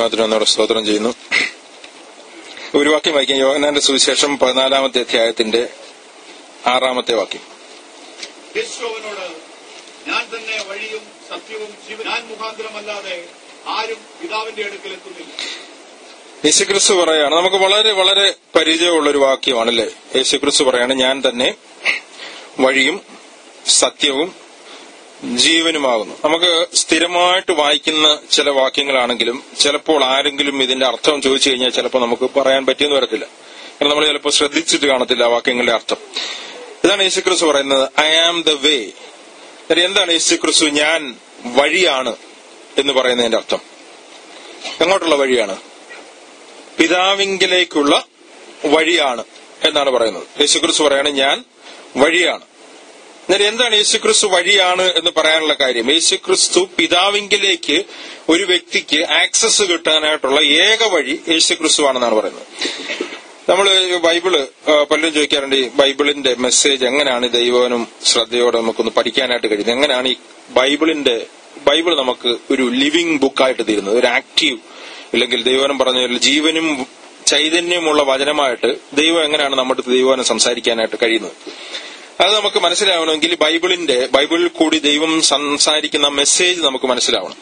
ദൈവനാഥത്തിന് എന്നോട് സ്തോത്രം ചെയ്യുന്നു ഒരു വാക്യം വായിക്കാം യോഹനാന്റെ സുവിശേഷം പതിനാലാമത്തെ അധ്യായത്തിന്റെ ആറാമത്തെ വാക്യം യേശു അവനോട് ഞാൻ തന്നെ വഴിയും സത്യവും ജീവൻ ഞാൻ മുഖാന്തരമല്ലാതെ ആരും പിതാവിന്റെ അടുക്കൽ എത്തുന്നില്ല യേശുക്രിസ്തു പറയാണ് നമുക്ക് വളരെ വളരെ പരിചയമുള്ള ഒരു വാക്യമാണല്ലേ യേശുക്രിസ്തു പറയാണ് ഞാൻ തന്നെ വഴിയും സത്യവും ജീവനുമാകുന്നു നമുക്ക് സ്ഥിരമായിട്ട് വായിക്കുന്ന ചില വാക്യങ്ങളാണെങ്കിലും ചിലപ്പോൾ ആരെങ്കിലും ഇതിന്റെ അർത്ഥം ചോദിച്ചു കഴിഞ്ഞാൽ ചിലപ്പോൾ നമുക്ക് പറയാൻ പറ്റിയെന്ന് വരത്തില്ല കാരണം നമ്മൾ ചിലപ്പോൾ ശ്രദ്ധിച്ചിട്ട് കാണത്തില്ല ആ വാക്യങ്ങളുടെ അർത്ഥം ഇതാണ് യേശുക്രിസ്തു പറയുന്നത് ഐ ആം ദ വേ എന്താണ് യേശുക്രിസ്തു ഞാൻ വഴിയാണ് എന്ന് പറയുന്നതിന്റെ അർത്ഥം എങ്ങോട്ടുള്ള വഴിയാണ് പിതാവിങ്കിലേക്കുള്ള വഴിയാണ് എന്നാണ് പറയുന്നത് യേശുക്രിസ്തു പറയാണ് ഞാൻ വഴിയാണ് എന്നിട്ട് എന്താണ് യേശുക്രിസ്തു വഴിയാണ് എന്ന് പറയാനുള്ള കാര്യം യേശുക്രിസ്തു പിതാവിങ്കിലേക്ക് ഒരു വ്യക്തിക്ക് ആക്സസ് കിട്ടാനായിട്ടുള്ള ഏക വഴി യേശുക്രിസ്തു ആണെന്നാണ് പറയുന്നത് നമ്മൾ ബൈബിള് ആ, പലരും ചോദിക്കാറുണ്ട് ഈ ബൈബിളിന്റെ മെസ്സേജ് എങ്ങനെയാണ് ദൈവനും ശ്രദ്ധയോടെ നമുക്കൊന്ന് പഠിക്കാനായിട്ട് കഴിയുന്നത് എങ്ങനെയാണ് ഈ ബൈബിളിന്റെ ബൈബിൾ നമുക്ക് ഒരു ലിവിംഗ് ബുക്കായിട്ട് തീരുന്നത് ഒരു ആക്റ്റീവ് ഇല്ലെങ്കിൽ ദൈവനം പറഞ്ഞ പോലെ ജീവനും ചൈതന്യമുള്ള വചനമായിട്ട് ദൈവം എങ്ങനെയാണ് നമ്മുടെ അടുത്ത് ദൈവനം സംസാരിക്കാനായിട്ട് കഴിയുന്നത് അത് നമുക്ക് മനസ്സിലാവണമെങ്കിൽ ബൈബിളിന്റെ ബൈബിളിൽ കൂടി ദൈവം സംസാരിക്കുന്ന മെസ്സേജ് നമുക്ക് മനസ്സിലാവണം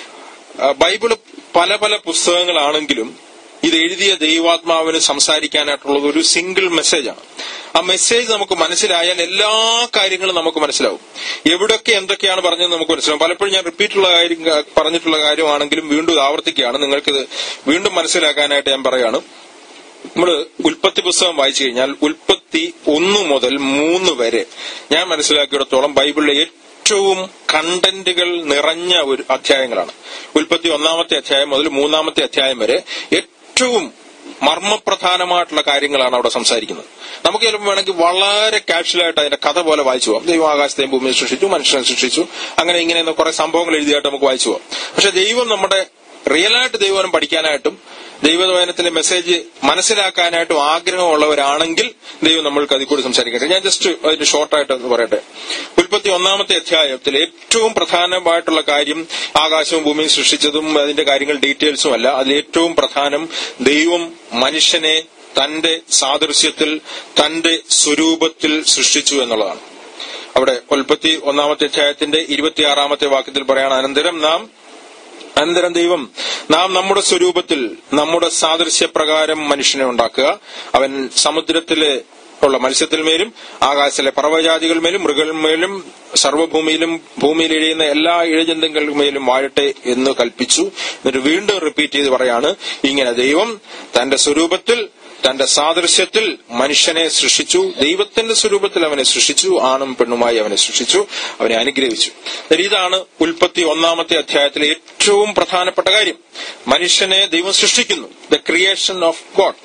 ആ, ബൈബിള് പല പല പുസ്തകങ്ങളാണെങ്കിലും ഇത് എഴുതിയ ദൈവാത്മാവിന് സംസാരിക്കാനായിട്ടുള്ളത് ഒരു സിംഗിൾ മെസ്സേജാണ് ആ മെസ്സേജ് നമുക്ക് മനസ്സിലായാൽ എല്ലാ കാര്യങ്ങളും നമുക്ക് മനസ്സിലാവും എവിടൊക്കെ എന്തൊക്കെയാണ് പറഞ്ഞത് നമുക്ക് മനസ്സിലാവും പലപ്പോഴും ഞാൻ റിപ്പീറ്റുള്ള കാര്യം പറഞ്ഞിട്ടുള്ള കാര്യമാണെങ്കിലും വീണ്ടും ഇത് ആവർത്തിക്കുകയാണ് നിങ്ങൾക്കിത് വീണ്ടും മനസ്സിലാക്കാനായിട്ട് ഞാൻ പറയാണ് നമ്മൾ ഉൽപ്പത്തി പുസ്തകം വായിച്ചു കഴിഞ്ഞാൽ ഉൽപ്പത്തി ഒന്ന് മുതൽ മൂന്ന് വരെ ഞാൻ മനസ്സിലാക്കിയിടത്തോളം ബൈബിളിലെ ഏറ്റവും കണ്ടന്റുകൾ നിറഞ്ഞ ഒരു അധ്യായങ്ങളാണ് ഉൽപ്പത്തി ഒന്നാമത്തെ അധ്യായം മുതൽ മൂന്നാമത്തെ അധ്യായം വരെ ഏറ്റവും മർമ്മപ്രധാനമായിട്ടുള്ള കാര്യങ്ങളാണ് അവിടെ സംസാരിക്കുന്നത് നമുക്ക് ചിലപ്പോൾ വേണമെങ്കിൽ വളരെ കാഷ്വലായിട്ട് അതിന്റെ കഥ പോലെ വായിച്ചു പോകാം ദൈവം ആകാശത്തെയും ഭൂമിയെ സൃഷ്ടിച്ചു മനുഷ്യനെ സൃഷ്ടിച്ചു അങ്ങനെ ഇങ്ങനെ കുറെ സംഭവങ്ങൾ എഴുതിയായിട്ട് നമുക്ക് വായിച്ചു പോകാം പക്ഷെ ദൈവം നമ്മുടെ റിയലായിട്ട് ദൈവം പഠിക്കാനായിട്ടും ദൈവവചനത്തിലെ മെസ്സേജ് മനസ്സിലാക്കാനായിട്ടും ആഗ്രഹമുള്ളവരാണെങ്കിൽ ദൈവം നമ്മൾക്ക് അതിൽ കൂടി സംസാരിക്കട്ടെ ഞാൻ ജസ്റ്റ് അതിന്റെ ഷോർട്ടായിട്ട് ഒന്ന് പറയട്ടെ ഉൽപ്പത്തി ഒന്നാമത്തെ അധ്യായത്തിൽ ഏറ്റവും പ്രധാനമായിട്ടുള്ള കാര്യം ആകാശവും ഭൂമിയും സൃഷ്ടിച്ചതും അതിന്റെ കാര്യങ്ങൾ ഡീറ്റെയിൽസും അല്ല അതിൽ ഏറ്റവും പ്രധാനം ദൈവം മനുഷ്യനെ തന്റെ സാദൃശ്യത്തിൽ തന്റെ സ്വരൂപത്തിൽ സൃഷ്ടിച്ചു എന്നുള്ളതാണ് അവിടെ ഉൽപ്പത്തി ഒന്നാമത്തെ അധ്യായത്തിന്റെ ഇരുപത്തിയാറാമത്തെ വാക്യത്തിൽ പറയാണ് അനന്തരം നാം അനന്തരം ദൈവം നാം നമ്മുടെ സ്വരൂപത്തിൽ നമ്മുടെ സാദൃശ്യപ്രകാരം മനുഷ്യനെ ഉണ്ടാക്കുക അവൻ സമുദ്രത്തിലെ ഉള്ള മത്സ്യത്തിന്മേലും ആകാശത്തിലെ പർവ്വജാതികൾ മൃഗന്മേലും സർവ്വഭൂമിയിലും ഭൂമിയിൽ എഴിയുന്ന എല്ലാ ഇഴജന്തുക്കളുമേലും വാഴട്ടെ എന്ന് കൽപ്പിച്ചു എന്നിട്ട് വീണ്ടും റിപ്പീറ്റ് ചെയ്ത് പറയാണ് ഇങ്ങനെ ദൈവം തന്റെ സ്വരൂപത്തിൽ തന്റെ സാദൃശ്യത്തിൽ മനുഷ്യനെ സൃഷ്ടിച്ചു ദൈവത്തിന്റെ സ്വരൂപത്തിൽ അവനെ സൃഷ്ടിച്ചു ആണും പെണ്ണുമായി അവനെ സൃഷ്ടിച്ചു അവനെ അനുഗ്രഹിച്ചു എന്നിട്ട് ഇതാണ് ഉൽപ്പത്തി ഒന്നാമത്തെ അധ്യായത്തിലെ ഏറ്റവും പ്രധാനപ്പെട്ട കാര്യം മനുഷ്യനെ ദൈവം സൃഷ്ടിക്കുന്നു ദ ക്രിയേഷൻ ഓഫ് ഗോഡ്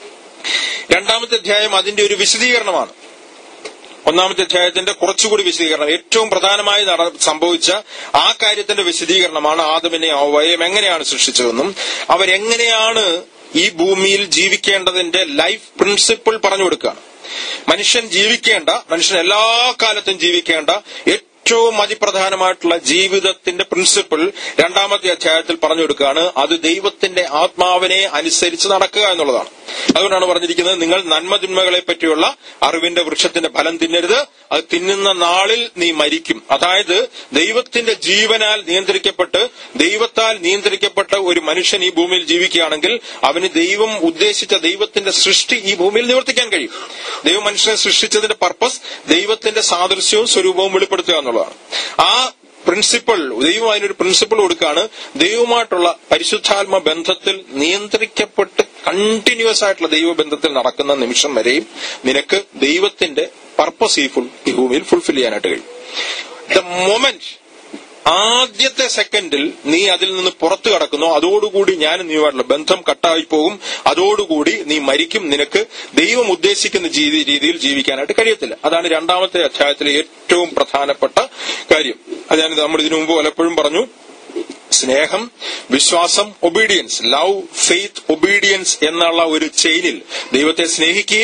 രണ്ടാമത്തെ അധ്യായം അതിന്റെ ഒരു വിശദീകരണമാണ് ഒന്നാമത്തെ അധ്യായത്തിന്റെ കുറച്ചുകൂടി വിശദീകരണം ഏറ്റവും പ്രധാനമായി നട- സംഭവിച്ച ആ കാര്യത്തിന്റെ വിശദീകരണമാണ് ആദമിനെ അവയം എങ്ങനെയാണ് സൃഷ്ടിച്ചതെന്നും അവരെങ്ങനെയാണ് ഈ ഭൂമിയിൽ ജീവിക്കേണ്ടതിന്റെ ലൈഫ് പ്രിൻസിപ്പിൾ പറഞ്ഞു കൊടുക്കുകയാണ് മനുഷ്യൻ ജീവിക്കേണ്ട മനുഷ്യൻ എല്ലാ കാലത്തും ജീവിക്കേണ്ട ഏറ്റവും അതിപ്രധാനമായിട്ടുള്ള ജീവിതത്തിന്റെ പ്രിൻസിപ്പിൾ രണ്ടാമത്തെ അധ്യായത്തിൽ പറഞ്ഞു കൊടുക്കുകയാണ് അത് ദൈവത്തിന്റെ ആത്മാവിനെ അനുസരിച്ച് നടക്കുക എന്നുള്ളതാണ് അതുകൊണ്ടാണ് പറഞ്ഞിരിക്കുന്നത് നിങ്ങൾ നന്മതിന്മകളെ പറ്റിയുള്ള അറിവിന്റെ വൃക്ഷത്തിന്റെ ഫലം തിന്നരുത് അത് തിന്നുന്ന നാളിൽ നീ മരിക്കും അതായത് ദൈവത്തിന്റെ ജീവനാൽ നിയന്ത്രിക്കപ്പെട്ട് ദൈവത്താൽ നിയന്ത്രിക്കപ്പെട്ട ഒരു മനുഷ്യൻ ഈ ഭൂമിയിൽ ജീവിക്കുകയാണെങ്കിൽ അവന് ദൈവം ഉദ്ദേശിച്ച ദൈവത്തിന്റെ സൃഷ്ടി ഈ ഭൂമിയിൽ നിവർത്തിക്കാൻ കഴിയും ദൈവം മനുഷ്യനെ സൃഷ്ടിച്ചതിന്റെ പർപ്പസ് ദൈവത്തിന്റെ സാദൃശ്യവും സ്വരൂപവും വെളിപ്പെടുത്തുക എന്നുള്ളതാണ് ആ പ്രിൻസിപ്പിൾ ദൈവം അതിനൊരു പ്രിൻസിപ്പിൾ കൊടുക്കുകയാണ് ദൈവമായിട്ടുള്ള പരിശുദ്ധാത്മ ബന്ധത്തിൽ നിയന്ത്രിക്കപ്പെട്ട് കണ്ടിന്യൂസ് ആയിട്ടുള്ള ദൈവബന്ധത്തിൽ നടക്കുന്ന നിമിഷം വരെയും നിനക്ക് ദൈവത്തിന്റെ പർപ്പസ് ഈ ഫുൾ ഈ ഭൂമിയിൽ ഫുൾഫിൽ ചെയ്യാനായിട്ട് കഴിയും ദ മൊമെന്റ് ആദ്യത്തെ സെക്കൻഡിൽ നീ അതിൽ നിന്ന് പുറത്തു കടക്കുന്നു അതോടുകൂടി ഞാൻ നീയുമായിട്ടുള്ള ബന്ധം കട്ടായി പോകും അതോടുകൂടി നീ മരിക്കും നിനക്ക് ദൈവം ഉദ്ദേശിക്കുന്ന ജീ- രീതിയിൽ ജീവിക്കാനായിട്ട് കഴിയത്തില്ല അതാണ് രണ്ടാമത്തെ അധ്യായത്തിലെ ഏറ്റവും പ്രധാനപ്പെട്ട കാര്യം അത് ഞാൻ നമ്മൾ ഇതിനു മുമ്പ് പലപ്പോഴും പറഞ്ഞു സ്നേഹം വിശ്വാസം ഒബീഡിയൻസ് ലവ് ഫെയ്ത്ത് ഒബീഡിയൻസ് എന്നുള്ള ഒരു ചെയിനിൽ ദൈവത്തെ സ്നേഹിക്കുകയും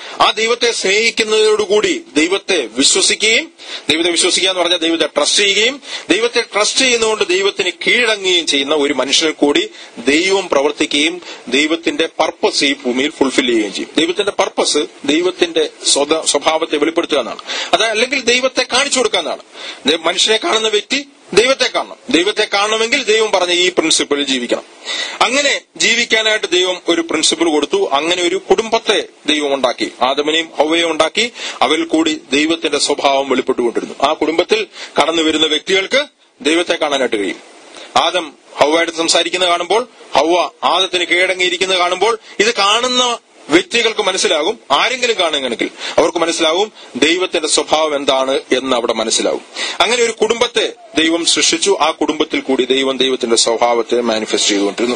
ആ ദൈവത്തെ സ്നേഹിക്കുന്നതോടുകൂടി ദൈവത്തെ വിശ്വസിക്കുകയും ദൈവത്തെ വിശ്വസിക്കുക എന്ന് പറഞ്ഞാൽ ദൈവത്തെ ട്രസ്റ്റ് ചെയ്യുകയും ദൈവത്തെ ട്രസ്റ്റ് ചെയ്യുന്നതുകൊണ്ട് ദൈവത്തിന് കീഴടങ്ങുകയും ചെയ്യുന്ന ഒരു മനുഷ്യനിൽ കൂടി ദൈവം പ്രവർത്തിക്കുകയും ദൈവത്തിന്റെ പർപ്പസ് ഈ ഭൂമിയിൽ ഫുൾഫിൽ ചെയ്യുകയും ചെയ്യും ദൈവത്തിന്റെ പർപ്പസ് ദൈവത്തിന്റെ സ്വത- സ്വഭാവത്തെ വെളിപ്പെടുത്തുക എന്നാണ് അത് അല്ലെങ്കിൽ ദൈവത്തെ കാണിച്ചു കൊടുക്കുക എന്നാണ് ദൈവം മനുഷ്യനെ കാണുന്ന വ്യക്തി ദൈവത്തെ കാണണം ദൈവത്തെ കാണണമെങ്കിൽ ദൈവം പറഞ്ഞ ഈ പ്രിൻസിപ്പിൾ ജീവിക്കണം അങ്ങനെ ജീവിക്കാനായിട്ട് ദൈവം ഒരു പ്രിൻസിപ്പിൾ കൊടുത്തു അങ്ങനെ ഒരു കുടുംബത്തെ ദൈവം ഉണ്ടാക്കി ആദമനെയും ഹൗവയും ഉണ്ടാക്കി അവരിൽ കൂടി ദൈവത്തിന്റെ സ്വഭാവം വെളിപ്പെട്ടുകൊണ്ടിരുന്നു ആ കുടുംബത്തിൽ കടന്നു വരുന്ന വ്യക്തികൾക്ക് ദൈവത്തെ കാണാനായിട്ട് കഴിയും ആദം ഹൗവയായിട്ട് സംസാരിക്കുന്നത് കാണുമ്പോൾ ഹൗവ ആദത്തിന് കീഴടങ്ങിയിരിക്കുന്നത് കാണുമ്പോൾ ഇത് കാണുന്ന വ്യക്തികൾക്ക് മനസ്സിലാകും ആരെങ്കിലും കാണുകയാണെങ്കിൽ അവർക്ക് മനസ്സിലാകും ദൈവത്തിന്റെ സ്വഭാവം എന്താണ് എന്ന് അവിടെ മനസ്സിലാകും അങ്ങനെ ഒരു കുടുംബത്തെ ദൈവം സൃഷ്ടിച്ചു ആ കുടുംബത്തിൽ കൂടി ദൈവം ദൈവത്തിന്റെ സ്വഭാവത്തെ മാനിഫെസ്റ്റ് ചെയ്തുകൊണ്ടിരുന്നു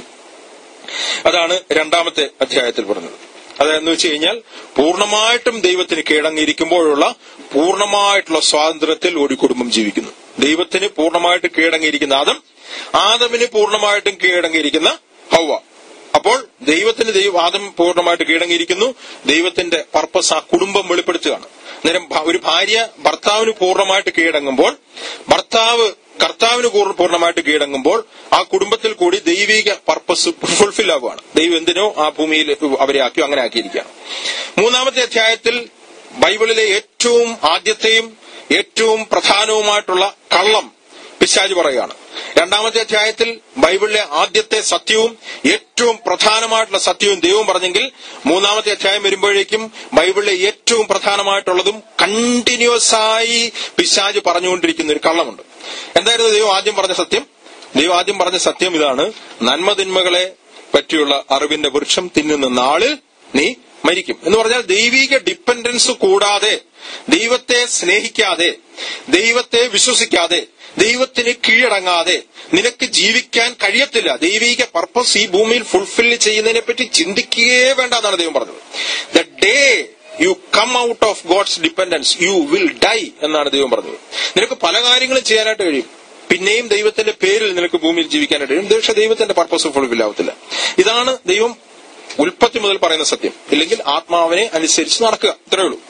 അതാണ് രണ്ടാമത്തെ അധ്യായത്തിൽ പറഞ്ഞത് അതെന്ന് വെച്ച് കഴിഞ്ഞാൽ പൂർണ്ണമായിട്ടും ദൈവത്തിന് കീഴടങ്ങിയിരിക്കുമ്പോഴുള്ള പൂർണ്ണമായിട്ടുള്ള സ്വാതന്ത്ര്യത്തിൽ ഒരു കുടുംബം ജീവിക്കുന്നു ദൈവത്തിന് പൂർണ്ണമായിട്ട് കീഴടങ്ങിയിരിക്കുന്ന ആദം ആദമിന് പൂർണ്ണമായിട്ടും കീഴടങ്ങിയിരിക്കുന്ന ഹൗവ അപ്പോൾ ദൈവത്തിന് ദൈവം ആദം പൂർണ്ണമായിട്ട് കീഴടങ്ങിയിരിക്കുന്നു ദൈവത്തിന്റെ പർപ്പസ് ആ കുടുംബം വെളിപ്പെടുത്തുകയാണ് അന്നേരം ഭ- ഒരു ഭാര്യ ഭർത്താവിന് പൂർണ്ണമായിട്ട് കീഴടങ്ങുമ്പോൾ ഭർത്താവ് കർത്താവിന് പൂർ- പൂർണ്ണമായിട്ട് കീഴടങ്ങുമ്പോൾ ആ കുടുംബത്തിൽ കൂടി ദൈവിക പർപ്പസ് ഫുൾഫിൽ ആവുകയാണ് ദൈവം എന്തിനോ ആ ഭൂമിയിൽ അവരെ ആക്കിയോ അങ്ങനെ ആക്കിയിരിക്കുകയാണ് മൂന്നാമത്തെ അധ്യായത്തിൽ ബൈബിളിലെ ഏറ്റവും ആദ്യത്തെയും ഏറ്റവും പ്രധാനവുമായിട്ടുള്ള കള്ളം പിശാജ് പറയുകയാണ് രണ്ടാമത്തെ അധ്യായത്തിൽ ബൈബിളിലെ ആദ്യത്തെ സത്യവും ഏറ്റവും പ്രധാനമായിട്ടുള്ള സത്യവും ദൈവം പറഞ്ഞെങ്കിൽ മൂന്നാമത്തെ അധ്യായം വരുമ്പോഴേക്കും ബൈബിളിലെ ഏറ്റവും പ്രധാനമായിട്ടുള്ളതും കണ്ടിന്യൂസ് ആയി പിശാജ് പറഞ്ഞുകൊണ്ടിരിക്കുന്ന ഒരു കള്ളമുണ്ട് എന്തായിരുന്നു ദൈവം ആദ്യം പറഞ്ഞ സത്യം ദൈവം ആദ്യം പറഞ്ഞ സത്യം ഇതാണ് നന്മതിന്മകളെ പറ്റിയുള്ള അറിവിന്റെ വൃക്ഷം തിന്നുന്ന നാളിൽ നീ മരിക്കും എന്ന് പറഞ്ഞാൽ ദൈവിക ഡിപ്പെൻഡൻസ് കൂടാതെ ദൈവത്തെ സ്നേഹിക്കാതെ ദൈവത്തെ വിശ്വസിക്കാതെ ദൈവത്തിന് കീഴടങ്ങാതെ നിനക്ക് ജീവിക്കാൻ കഴിയത്തില്ല ദൈവിക പർപ്പസ് ഈ ഭൂമിയിൽ ഫുൾഫിൽ ചെയ്യുന്നതിനെ പറ്റി ചിന്തിക്കുകയേ വേണ്ട എന്നാണ് ദൈവം പറഞ്ഞത് the day you come out of God's dependence you will die എന്നാണ് ദൈവം പറഞ്ഞത് നിനക്ക് പല കാര്യങ്ങളും ചെയ്യാനായിട്ട് കഴിയും പിന്നെയും ദൈവത്തിന്റെ പേരിൽ നിനക്ക് ഭൂമിയിൽ ജീവിക്കാനായിട്ട് കഴിയും പക്ഷേ ദൈവത്തിന്റെ പർപ്പസ് ഫുൾഫിൽ ആവത്തില്ല ഇതാണ് ദൈവം ഉൽപ്പത്തി മുതൽ പറയുന്ന സത്യം ഇല്ലെങ്കിൽ ആത്മാവിനെ അനുസരിച്ച് നടക്കുക ഇത്രയേ ഉള്ളൂ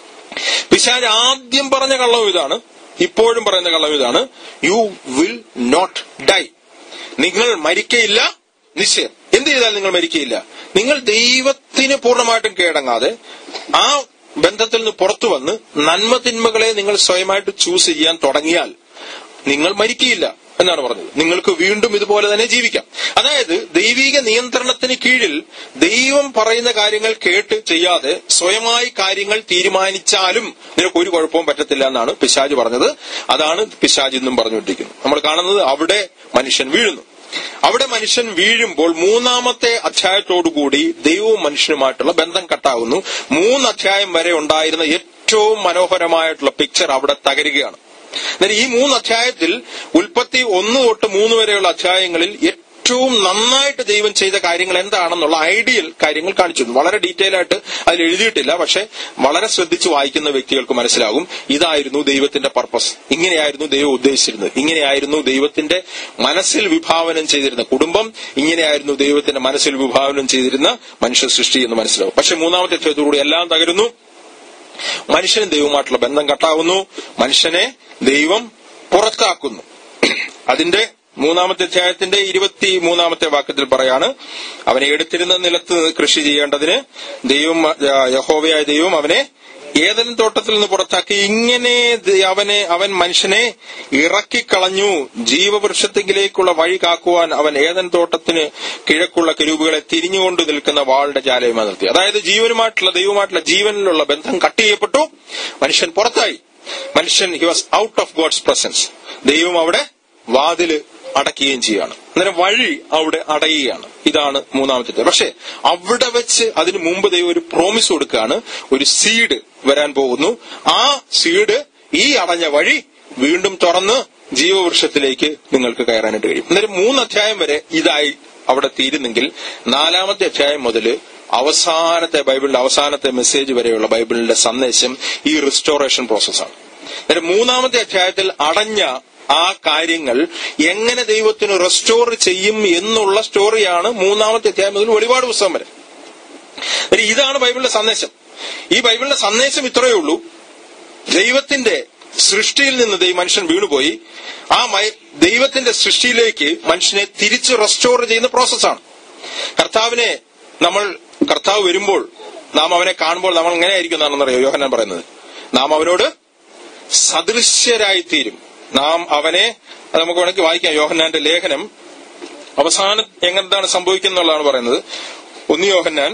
പിശാജ് ആദ്യം പറഞ്ഞ കള്ളവും ഇതാണ് ഇപ്പോഴും പറയുന്ന കള്ളവും ഇതാണ് യു വിൽ നോട്ട് ഡൈ നിങ്ങൾ മരിക്കയില്ല നിശ്ചയം എന്ത് ചെയ്താൽ നിങ്ങൾ മരിക്കയില്ല നിങ്ങൾ ദൈവത്തിന് പൂർണ്ണമായിട്ടും കീഴടങ്ങാതെ ആ ബന്ധത്തിൽ നിന്ന് പുറത്തു വന്ന് നന്മ തിന്മകളെ നിങ്ങൾ സ്വയമായിട്ട് ചൂസ് ചെയ്യാൻ തുടങ്ങിയാൽ നിങ്ങൾ മരിക്കയില്ല എന്നാണ് പറഞ്ഞത് നിങ്ങൾക്ക് വീണ്ടും ഇതുപോലെ തന്നെ ജീവിക്കാം അതായത് ദൈവിക നിയന്ത്രണത്തിന് കീഴിൽ ദൈവം പറയുന്ന കാര്യങ്ങൾ കേട്ട് ചെയ്യാതെ സ്വയമായി കാര്യങ്ങൾ തീരുമാനിച്ചാലും നിനക്ക് ഒരു കുഴപ്പവും പറ്റത്തില്ല എന്നാണ് പിശാജ് പറഞ്ഞത് അതാണ് പിശാജ് ഇന്നും പറഞ്ഞുകൊണ്ടിരിക്കുന്നത് നമ്മൾ കാണുന്നത് അവിടെ മനുഷ്യൻ വീഴുന്നു അവിടെ മനുഷ്യൻ വീഴുമ്പോൾ മൂന്നാമത്തെ അധ്യായത്തോടുകൂടി ദൈവവും മനുഷ്യനുമായിട്ടുള്ള ബന്ധം കട്ടാകുന്നു മൂന്ന് അധ്യായം വരെ ഉണ്ടായിരുന്ന ഏറ്റവും മനോഹരമായിട്ടുള്ള പിക്ചർ അവിടെ തകരുകയാണ് എന്നാൽ ഈ മൂന്ന് അധ്യായത്തിൽ ഉൽപ്പത്തി ഒന്ന് തൊട്ട് മൂന്ന് വരെയുള്ള അധ്യായങ്ങളിൽ ഏറ്റവും നന്നായിട്ട് ദൈവം ചെയ്ത കാര്യങ്ങൾ എന്താണെന്നുള്ള ഐഡിയൽ കാര്യങ്ങൾ കാണിച്ചു തന്നു. വളരെ ഡീറ്റെയിൽ ആയിട്ട് അതിൽ എഴുതിയിട്ടില്ല പക്ഷെ വളരെ ശ്രദ്ധിച്ച് വായിക്കുന്ന വ്യക്തികൾക്ക് മനസ്സിലാകും ഇതായിരുന്നു ദൈവത്തിന്റെ പർപ്പസ് ഇങ്ങനെയായിരുന്നു ദൈവം ഉദ്ദേശിച്ചിരുന്നത് ഇങ്ങനെയായിരുന്നു ദൈവത്തിന്റെ മനസ്സിൽ വിഭാവനം ചെയ്തിരുന്ന കുടുംബം ഇങ്ങനെയായിരുന്നു ദൈവത്തിന്റെ മനസ്സിൽ വിഭാവനം ചെയ്തിരുന്ന മനുഷ്യ സൃഷ്ടി എന്ന് മനസ്സിലാവും പക്ഷെ മൂന്നാമത്തെ അധ്യായത്തോടുകൂടി എല്ലാം തകരുന്നു മനുഷ്യനും ദൈവവുമായിട്ടുള്ള ബന്ധം കട്ടാവുന്നു മനുഷ്യനെ ദൈവം പുറത്താക്കുന്നു അതിന്റെ മൂന്നാമത്തെ അധ്യായത്തിന്റെ ഇരുപത്തി മൂന്നാമത്തെ വാക്യത്തിൽ പറയാണ് അവനെ എടുത്തിരുന്ന നിലത്ത് കൃഷി ചെയ്യേണ്ടതിന് ദൈവം ആ, യഹോവയായ ദൈവം അവനെ ഏതൻ തോട്ടത്തിൽ നിന്ന് പുറത്താക്കി ഇങ്ങനെ ദ- അവനെ അവൻ മനുഷ്യനെ ഇറക്കിക്കളഞ്ഞു ജീവവൃക്ഷത്തിങ്കിലേക്കുള്ള വഴി കാക്കുവാൻ അവൻ ഏതൻ തോട്ടത്തിന് കിഴക്കുള്ള കരൂപുകളെ തിരിഞ്ഞുകൊണ്ട് നിൽക്കുന്ന വാളുടെ ജാലയുമായി നിർത്തി അതായത് ജീവനുമായിട്ടുള്ള ദൈവമായിട്ടുള്ള ജീവനിലുള്ള ബന്ധം കട്ട് ചെയ്യപ്പെട്ടു മനുഷ്യൻ പുറത്തായി മനുഷ്യൻ he was out of God's presence ദൈവം അവിടെ വാതില് അടയ്ക്കുകയും ചെയ്യുകയാണ് അന്നേരം വഴി അവിടെ അടയുകയാണ് ഇതാണ് മൂന്നാമത്തെ പക്ഷെ അവിടെ വെച്ച് അതിനു മുമ്പ് ദൈവം ഒരു പ്രോമിസ് കൊടുക്കുകയാണ് ഒരു സീഡ് വരാൻ പോകുന്നു ആ സീഡ് ഈ അടഞ്ഞ വഴി വീണ്ടും തുറന്ന് ജീവവൃക്ഷത്തിലേക്ക് നിങ്ങൾക്ക് കയറാനായിട്ട് കഴിയും അന്നേരം മൂന്ന് അധ്യായം വരെ ഇതായി അവിടെ തീരുന്നെങ്കിൽ നാലാമത്തെ അധ്യായം മുതൽ അവസാനത്തെ ബൈബിളിന്റെ അവസാനത്തെ മെസ്സേജ് വരെയുള്ള ബൈബിളിന്റെ സന്ദേശം ഈ റിസ്റ്റോറേഷൻ പ്രോസസ്സാണ് അന്നേരം മൂന്നാമത്തെ അധ്യായത്തിൽ അടഞ്ഞ ആ കാര്യങ്ങൾ എങ്ങനെ ദൈവത്തിന് റെസ്റ്റോർ ചെയ്യും എന്നുള്ള സ്റ്റോറിയാണ് മൂന്നാമത്തെ അധ്യായം മുതൽ വെളിപാട് പുസ്തകം വരെ അന്നേരം ഇതാണ് ബൈബിളിന്റെ സന്ദേശം ഈ ബൈബിളിന്റെ സന്ദേശം ഇത്രയേ ഉള്ളൂ ദൈവത്തിന്റെ സൃഷ്ടിയിൽ നിന്ന് ദൈവം മനുഷ്യൻ വീണുപോയി ആ മയ- ദൈവത്തിന്റെ സൃഷ്ടിയിലേക്ക് മനുഷ്യനെ തിരിച്ച് റെസ്റ്റോർ ചെയ്യുന്ന പ്രോസസ്സാണ് കർത്താവിനെ നമ്മൾ കർത്താവ് വരുമ്പോൾ നാം അവനെ കാണുമ്പോൾ നമ്മൾ എങ്ങനെയായിരിക്കും എന്നാണെന്നറിയോ യോഹനാൻ പറയുന്നത് നാം അവനോട് സദൃശ്യരായി തീരും നാം അവനെ അത് നമുക്ക് വേണമെങ്കിൽ വായിക്കാം യോഹന്നാന്റെ ലേഖനം അവസാനം എങ്ങനെന്താണ് സംഭവിക്കുന്നുള്ളതാണ് പറയുന്നത് ഒന്ന് യോഹന്നാൻ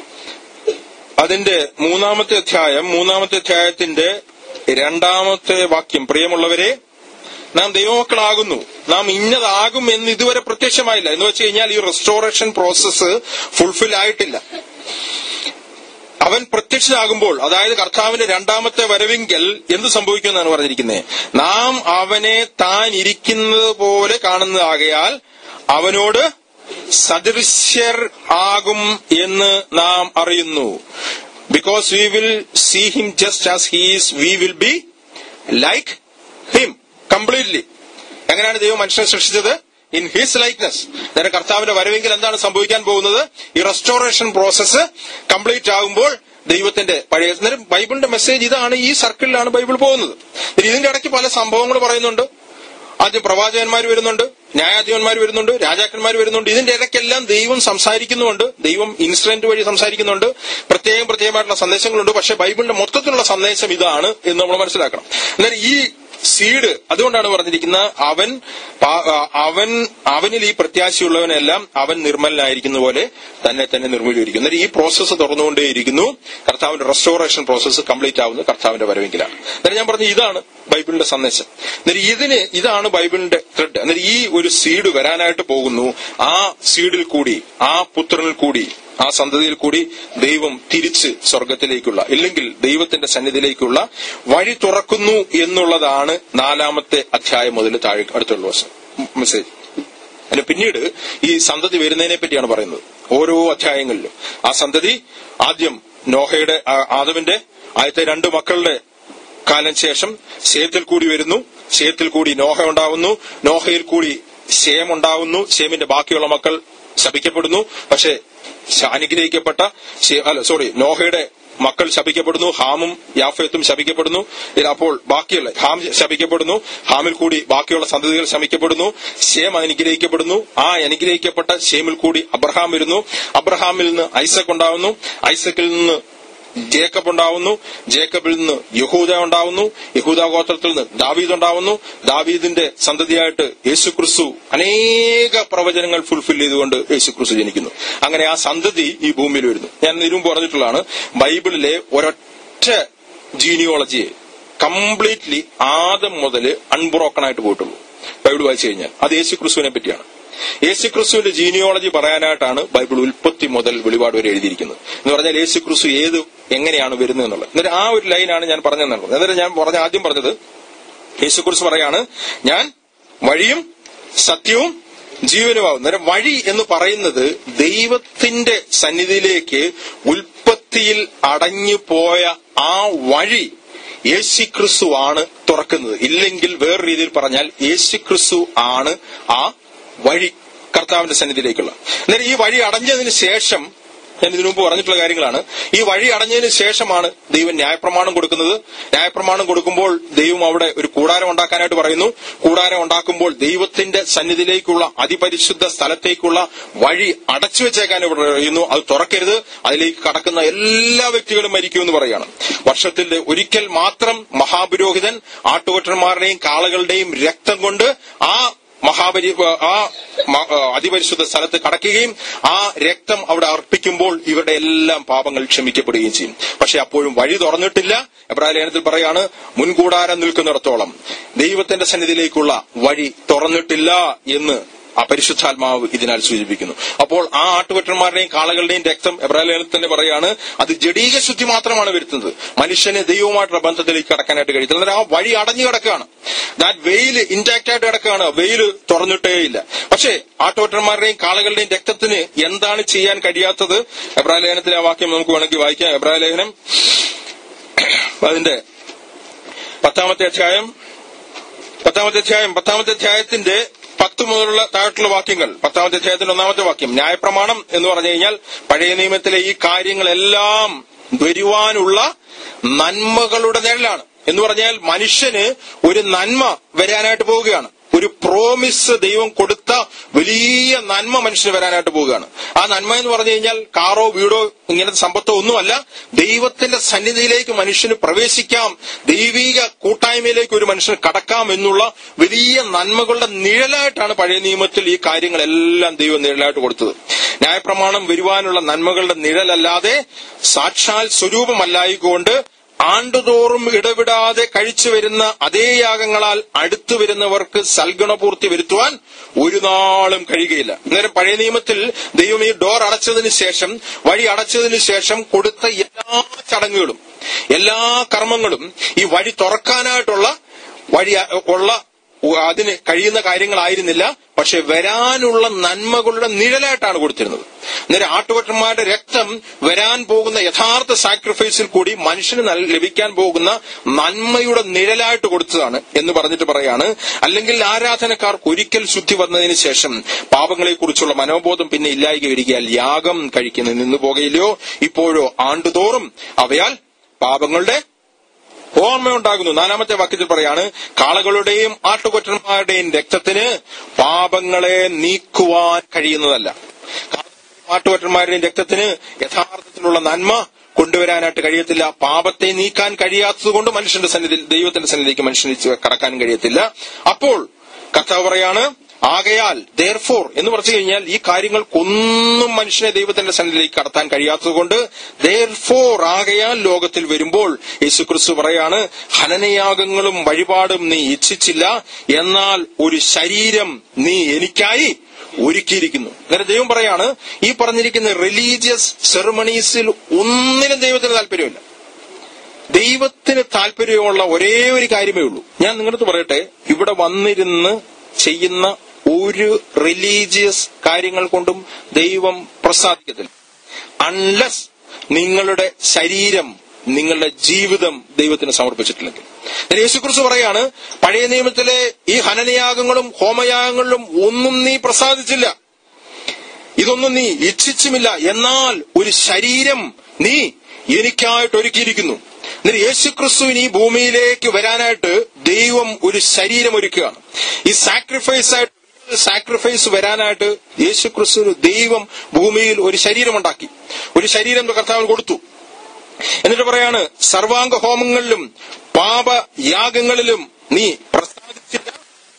അതിന്റെ മൂന്നാമത്തെ അധ്യായം മൂന്നാമത്തെ അധ്യായത്തിന്റെ രണ്ടാമത്തെ വാക്യം പ്രിയമുള്ളവരെ നാം ദൈവമക്കളാകുന്നു നാം ഇന്നതാകും എന്ന് ഇതുവരെ പ്രത്യക്ഷമായില്ല എന്ന് വെച്ച് കഴിഞ്ഞാൽ ഈ റെസ്റ്റോറേഷൻ പ്രോസസ്സ് ഫുൾഫിൽ ആയിട്ടില്ല അവൻ പ്രത്യക്ഷനാകുമ്പോൾ അതായത് കർത്താവിന്റെ രണ്ടാമത്തെ വരവെങ്കിൽ എന്ത് സംഭവിക്കുമെന്നാണ് പറഞ്ഞിരിക്കുന്നത് നാം അവനെ താൻ ഇരിക്കുന്നത് പോലെ കാണുന്നതാകയാൽ അവനോട് സദൃശ്യർ ആകും എന്ന് നാം അറിയുന്നു because we will see him just as he's we will be like him completely എങ്ങനെയാണ് ദൈവം മനുഷ്യനെ സൃഷ്ടിച്ചത് ഇൻ ഹിസ് ലൈക്നെസ് നേരെ കർത്താവിന്റെ വരവെങ്കിൽ എന്താണ് സംഭവിക്കാൻ പോകുന്നത് ഈ റെസ്റ്റോറേഷൻ പ്രോസസ്സ് കംപ്ലീറ്റ് ആകുമ്പോൾ ദൈവത്തിന്റെ പഴയ അന്നേരം ബൈബിളിന്റെ മെസ്സേജ് ഇതാണ് ഈ സർക്കിളിലാണ് ബൈബിൾ പോകുന്നത് ഇനി ഇതിന്റെ ഇടയ്ക്ക് പല സംഭവങ്ങൾ പറയുന്നുണ്ട് ആദ്യം പ്രവാചകന്മാർ വരുന്നുണ്ട് ന്യായാധിപന്മാർ വരുന്നുണ്ട് രാജാക്കന്മാർ വരുന്നുണ്ട് ഇതിന്റെ ഇടയ്ക്കെല്ലാം ദൈവം സംസാരിക്കുന്നുണ്ട് ദൈവം ഇൻസിഡന്റ് വഴി സംസാരിക്കുന്നുണ്ട് പ്രത്യേകം പ്രത്യേകമായിട്ടുള്ള സന്ദേശങ്ങളുണ്ട് പക്ഷെ ബൈബിളിന്റെ മൊത്തത്തിലുള്ള സന്ദേശം ഇതാണ് എന്ന് നമ്മൾ മനസ്സിലാക്കണം എന്നാൽ ഈ സീഡ് അതുകൊണ്ടാണ് പറഞ്ഞിരിക്കുന്നത് അവൻ പാ- അവൻ അവനിൽ ഈ പ്രത്യാശയുള്ളവനെല്ലാം അവൻ നിർമ്മലനായിരിക്കുന്ന പോലെ തന്നെ തന്നെ നിർമ്മലീകരിക്കും എന്നാൽ ഈ പ്രോസസ്സ് തുറന്നുകൊണ്ടേയിരിക്കുന്നു കർത്താവിന്റെ റെസ്റ്റോറേഷൻ പ്രോസസ്സ് കംപ്ലീറ്റ് ആവുന്നത് കർത്താവിന്റെ വരവെങ്കിലാണ് എന്നാൽ ഞാൻ പറഞ്ഞു ഇതാണ് ബൈബിളിന്റെ സന്ദേശം എന്നാൽ ഇതിന് ഇതാണ് ബൈബിളിന്റെ ത്രെഡ് എന്നാൽ ഈ ഒരു സീഡ് വരാനായിട്ട് പോകുന്നു ആ സീഡിൽ കൂടി ആ പുത്രനിൽ കൂടി ആ സന്തതിയിൽ കൂടി ദൈവം തിരിച്ച് സ്വർഗത്തിലേക്കുള്ള ഇല്ലെങ്കിൽ ദൈവത്തിന്റെ സന്നിധിയിലേക്കുള്ള വഴി തുറക്കുന്നു എന്നുള്ളതാണ് നാലാമത്തെ അധ്യായം മുതൽ താഴെ അടുത്തുള്ള വർഷം മെസ്സേജ് അതിന് പിന്നീട് ഈ സന്തതി വരുന്നതിനെ പറ്റിയാണ് പറയുന്നത് ഓരോ അധ്യായങ്ങളിലും ആ സന്തതി ആദ്യം നോഹയുടെ ആ, ആദമിന്റെ ആദ്യത്തെ രണ്ട് മക്കളുടെ കാലം ശേഷം ശേത്തിൽ കൂടി വരുന്നു ശേത്തിൽ കൂടി നോഹ ഉണ്ടാവുന്നു നോഹയിൽ കൂടി ശേം ഉണ്ടാവുന്നു ശേമിന്റെ ബാക്കിയുള്ള മക്കൾ ശപിക്കപ്പെടുന്നു പക്ഷേ ശ- അനുഗ്രഹിക്കപ്പെട്ട ശേ- അല്ല സോറി നോഹയുടെ മക്കൾ ശപിക്കപ്പെടുന്നു ഹാമും യാഫയത്തും ശപിക്കപ്പെടുന്നു ഇതിൽ അപ്പോൾ ബാക്കിയുള്ള ഹാം ശപിക്കപ്പെടുന്നു ഹാമിൽ കൂടി ബാക്കിയുള്ള സന്തതികൾ ശമിക്കപ്പെടുന്നു ശേം അനുഗ്രഹിക്കപ്പെടുന്നു ആ അനുഗ്രഹിക്കപ്പെട്ട ശേമിൽ കൂടി അബ്രഹാം വരുന്നു അബ്രഹാമിൽ നിന്ന് ഐസക് ഉണ്ടാവുന്നു ഐസക്കിൽ നിന്ന് ജേക്കബ് ഉണ്ടാവുന്നു ജേക്കബിൽ നിന്ന് യഹൂദ ഉണ്ടാവുന്നു യഹൂദ ഗോത്രത്തിൽ നിന്ന് ദാവീദ് ഉണ്ടാവുന്നു ദാവീദിന്റെ സന്തതിയായിട്ട് യേശുക്രിസ്തു അനേക പ്രവചനങ്ങൾ ഫുൾഫിൽ ചെയ്തുകൊണ്ട് യേശുക്രിസ്തു ജനിക്കുന്നു അങ്ങനെ ആ സന്തതി ഈ ഭൂമിയിൽ വരുന്നു ഞാൻ ഇതിനു മുമ്പ് പറഞ്ഞിട്ടുള്ളതാണ് ബൈബിളിലെ ഒരൊറ്റ ജീനിയോളജിയെ കംപ്ലീറ്റ്ലി ആദം മുതൽ അൺബ്രോക്കൺ ആയിട്ട് പോയിട്ടുള്ളൂ ബൈബിൾ വായിച്ചു കഴിഞ്ഞാൽ അത് യേശുക്രിസ്തുവിനെ പറ്റിയാണ് യേശുക്രിസ്തുവിന്റെ ജീനിയോളജി പറയാനായിട്ടാണ് ബൈബിൾ ഉൽപ്പത്തി മുതൽ വെളിപാട് വരെ എഴുതിയിരിക്കുന്നത് എന്ന് പറഞ്ഞാൽ യേശുക്രിസ്തു ഏത് എങ്ങനെയാണ് വരുന്നത് എന്നുള്ളത് എന്നിട്ട് ആ ഒരു ലൈനാണ് ഞാൻ പറഞ്ഞതെന്നുള്ളത് എന്നിട്ട് ഞാൻ പറഞ്ഞ ആദ്യം പറഞ്ഞത് യേശുക്രിസ്തു പറയാണ് ഞാൻ വഴിയും സത്യവും ജീവനുമാവും നേരം വഴി എന്ന് പറയുന്നത് ദൈവത്തിന്റെ സന്നിധിയിലേക്ക് ഉൽപ്പത്തിയിൽ അടഞ്ഞു പോയ ആ വഴി യേശുക്രിസ്തു ആണ് തുറക്കുന്നത് ഇല്ലെങ്കിൽ വേറെ രീതിയിൽ പറഞ്ഞാൽ യേശുക്രിസ്തു ആണ് ആ വഴി കർത്താവിന്റെ സന്നിധിയിലേക്കുള്ള അന്നേരം ഈ വഴി അടഞ്ഞതിന് ശേഷം ഞാൻ ഇതിനു മുമ്പ് പറഞ്ഞിട്ടുള്ള കാര്യങ്ങളാണ് ഈ വഴി അടഞ്ഞതിന് ശേഷമാണ് ദൈവം ന്യായപ്രമാണം കൊടുക്കുന്നത് ന്യായപ്രമാണം കൊടുക്കുമ്പോൾ ദൈവം അവിടെ ഒരു കൂടാരം ഉണ്ടാക്കാനായിട്ട് പറയുന്നു കൂടാരം ഉണ്ടാക്കുമ്പോൾ ദൈവത്തിന്റെ സന്നിധിയിലേക്കുള്ള അതിപരിശുദ്ധ സ്ഥലത്തേക്കുള്ള വഴി അടച്ചു വെച്ചേക്കാൻ ഇവിടെ പറയുന്നു അത് തുറക്കരുത് അതിലേക്ക് കടക്കുന്ന എല്ലാ വ്യക്തികളും മരിക്കുമെന്ന് പറയാണ് വർഷത്തിൽ ഒരിക്കൽ മാത്രം മഹാപുരോഹിതൻ ആട്ടുകൊറ്റന്മാരുടെയും കാളകളുടെയും രക്തം കൊണ്ട് ആ മഹാപരി ആ മ- അതിപരിശുദ്ധ സ്ഥലത്ത് കടക്കുകയും ആ രക്തം അവിടെ അർപ്പിക്കുമ്പോൾ ഇവരുടെ എല്ലാം പാപങ്ങൾ ക്ഷമിക്കപ്പെടുകയും ചെയ്യും പക്ഷെ അപ്പോഴും വഴി തുറന്നിട്ടില്ല എബ്രാഹിം ലേഖനത്തിൽ പറയാണ് മുൻകൂടാരം നിൽക്കുന്നിടത്തോളം ദൈവത്തിന്റെ സന്നിധിയിലേക്കുള്ള വഴി തുറന്നിട്ടില്ല എന്ന് ആ പരിശുദ്ധാത്മാവ് ഇതിനാൽ സൂചിപ്പിക്കുന്നു അപ്പോൾ ആ ആട്ടുകൊറ്റന്മാരുടെയും കാളകളുടെയും രക്തം എബ്രാഹിം ലേഖനത്തിൽ തന്നെ പറയാണ് അത് ജഡീക ശുദ്ധി മാത്രമാണ് വരുത്തുന്നത് മനുഷ്യന് ദൈവവുമായിട്ടുള്ള ബന്ധത്തിലേക്ക് കടക്കാനായിട്ട് കഴിയത്തില്ല എന്നാൽ ആ വഴി അടഞ്ഞു കിടക്കുകയാണ് ദാറ്റ് വെയിൽ ഇൻടാക്ട് ആയിട്ട് കിടക്കുകയാണ് വെയിൽ തുറന്നിട്ടേയില്ല പക്ഷേ ആട്ടോട്ടന്മാരുടെയും കാളകളുടെയും രക്തത്തിന് എന്താണ് ചെയ്യാൻ കഴിയാത്തത് എബ്രാഹിം ലേഖനത്തിലെ ആ വാക്യം നമുക്ക് വേണമെങ്കിൽ വായിക്കാം എബ്രാഹിം ലേഖനം അതിന്റെ പത്താമത്തെ അധ്യായം പത്താമത്തെ അധ്യായം പത്താമത്തെ അധ്യായത്തിന്റെ പത്ത് മുതലുള്ള താഴെയുള്ള വാക്യങ്ങൾ പത്താമത്തെ അധ്യായത്തിന്റെ ഒന്നാമത്തെ വാക്യം ന്യായപ്രമാണം എന്ന് പറഞ്ഞു കഴിഞ്ഞാൽ പഴയ നിയമത്തിലെ ഈ കാര്യങ്ങളെല്ലാം വരുവാനുള്ള നന്മകളുടെ നിഴലാണ് എന്ന് പറഞ്ഞാൽ മനുഷ്യന് ഒരു നന്മ വരാനായിട്ട് പോവുകയാണ് ഒരു പ്രോമിസ് ദൈവം കൊടുത്ത വലിയ നന്മ മനുഷ്യന് വരാനായിട്ട് പോവുകയാണ് ആ നന്മ എന്ന് പറഞ്ഞു കഴിഞ്ഞാൽ കാറോ വീടോ ഇങ്ങനത്തെ സമ്പത്തോ ഒന്നുമല്ല ദൈവത്തിന്റെ സന്നിധിയിലേക്ക് മനുഷ്യന് പ്രവേശിക്കാം ദൈവിക കൂട്ടായ്മയിലേക്ക് ഒരു മനുഷ്യന് കടക്കാം എന്നുള്ള വലിയ നന്മകളുടെ നിഴലായിട്ടാണ് പഴയ നിയമത്തിൽ ഈ കാര്യങ്ങളെല്ലാം ദൈവം നിഴലായിട്ട് കൊടുത്തത് ന്യായപ്രമാണം വരുവാനുള്ള നന്മകളുടെ നിഴലല്ലാതെ സാക്ഷാൽ സ്വരൂപമല്ലായിക്കൊണ്ട് ആണ്ടുതോറും ഇടവിടാതെ കഴിച്ചു വരുന്ന അതേ യാഗങ്ങളാൽ അടുത്തു വരുന്നവർക്ക് സൽഗുണപൂർത്തി വരുത്തുവാൻ ഒരു നാളും കഴിയുകയില്ല അന്നേരം പഴയ നിയമത്തിൽ ദൈവം ഈ ഡോർ അടച്ചതിന് ശേഷം വഴി അടച്ചതിന് ശേഷം കൊടുത്ത എല്ലാ ചടങ്ങുകളും എല്ലാ കർമ്മങ്ങളും ഈ വഴി തുറക്കാനായിട്ടുള്ള വഴി ഉള്ള അതിന് കഴിയുന്ന കാര്യങ്ങളായിരുന്നില്ല പക്ഷെ വരാനുള്ള നന്മകളുടെ നിഴലായിട്ടാണ് കൊടുത്തിരുന്നത് അന്നേരം ആട്ടുകൊറ്റന്മാരുടെ രക്തം വരാൻ പോകുന്ന യഥാർത്ഥ സാക്രിഫൈസിൽ കൂടി മനുഷ്യന് നൽ- ലഭിക്കാൻ പോകുന്ന നന്മയുടെ നിഴലായിട്ട് കൊടുത്തതാണ് എന്ന് പറഞ്ഞിട്ട് പറയാണ് അല്ലെങ്കിൽ ആരാധനക്കാർക്ക് ഒരിക്കൽ ശുദ്ധി വന്നതിന് ശേഷം പാപങ്ങളെക്കുറിച്ചുള്ള മനോബോധം പിന്നെ ഇല്ലായിക വരികയാൽ യാഗം കഴിക്കുന്നത് നിന്നു പോകുകയില്ലയോ ഇപ്പോഴോ ആണ്ടുതോറും അവയാൽ പാപങ്ങളുടെ ഓർമ്മയുണ്ടാകുന്നു നാലാമത്തെ വാക്യത്തിൽ പറയാണ് കാളകളുടെയും ആട്ടുകൊറ്റന്മാരുടെയും രക്തത്തിന് പാപങ്ങളെ നീക്കുവാൻ കഴിയുന്നതല്ല കാളകളുടെയും ആട്ടുകൊറ്റന്മാരുടെയും രക്തത്തിന് യഥാർത്ഥത്തിലുള്ള നന്മ കൊണ്ടുവരാനായിട്ട് കഴിയത്തില്ല പാപത്തെ നീക്കാൻ കഴിയാത്തതുകൊണ്ട് മനുഷ്യന്റെ സന്നിധി ദൈവത്തിന്റെ സന്നിധിക്ക് മനുഷ്യന് കടക്കാൻ കഴിയത്തില്ല അപ്പോൾ കർത്താവ് പറയാണ് ആകയാൽ ദർഫോർ എന്ന് പറഞ്ഞു കഴിഞ്ഞാൽ ഈ കാര്യങ്ങൾക്കൊന്നും മനുഷ്യനെ ദൈവത്തിന്റെ സന്നിധിയിലേക്ക് കടത്താൻ കഴിയാത്തതുകൊണ്ട് ദർഫോർ ആകയാൽ ലോകത്തിൽ വരുമ്പോൾ യേശുക്രിസ്തു പറയാണ് ഹനനയാഗങ്ങളും വഴിപാടും നീ ഇച്ഛിച്ചില്ല എന്നാൽ ഒരു ശരീരം നീ എനിക്കായി ഒരുക്കിയിരിക്കുന്നു അന്നേരം ദൈവം പറയാണ് ഈ പറഞ്ഞിരിക്കുന്ന റിലീജിയസ് സെറമണീസിൽ ഒന്നിനും ദൈവത്തിന് താല്പര്യമില്ല ദൈവത്തിന് താല്പര്യമുള്ള ഒരേ ഒരു കാര്യമേ ഉള്ളൂ ഞാൻ നിങ്ങളടുത്ത് പറയട്ടെ ഇവിടെ വന്നിരുന്ന് ചെയ്യുന്ന ഒരു റിലീജിയസ് കാര്യങ്ങൾ കൊണ്ടും ദൈവം പ്രസാദിക്കത്തില്ല അൺലെസ് നിങ്ങളുടെ ശരീരം നിങ്ങളുടെ ജീവിതം ദൈവത്തിന് സമർപ്പിച്ചിട്ടില്ലെങ്കിൽ എന്നാൽ യേശുക്രിസ്തു പറയാണ് പഴയ നിയമത്തിലെ ഈ ഹനനയാഗങ്ങളും ഹോമയാഗങ്ങളിലും ഒന്നും നീ പ്രസാദിച്ചില്ല ഇതൊന്നും നീ ഇച്ഛിച്ചുമില്ല എന്നാൽ ഒരു ശരീരം നീ എനിക്കായിട്ട് ഒരുക്കിയിരിക്കുന്നു എന്നിട്ട് യേശുക്രിസ്തുവിന് ഈ ഭൂമിയിലേക്ക് വരാനായിട്ട് ദൈവം ഒരു ശരീരം ഒരുക്കുകയാണ് ഈ സാക്രിഫൈസ് ആയിട്ട് സാക്രിഫൈസ് വരാനായിട്ട് യേശുക്രിസ്തുവിന് ദൈവം ഭൂമിയിൽ ഒരു ശരീരമുണ്ടാക്കി ഒരു ശരീരം കർത്താവിന് കൊടുത്തു എന്നിട്ട് പറയാണ് സർവാംഗ ഹോമങ്ങളിലും പാപയാഗങ്ങളിലും നീ പ്രസാദിച്ചില്ല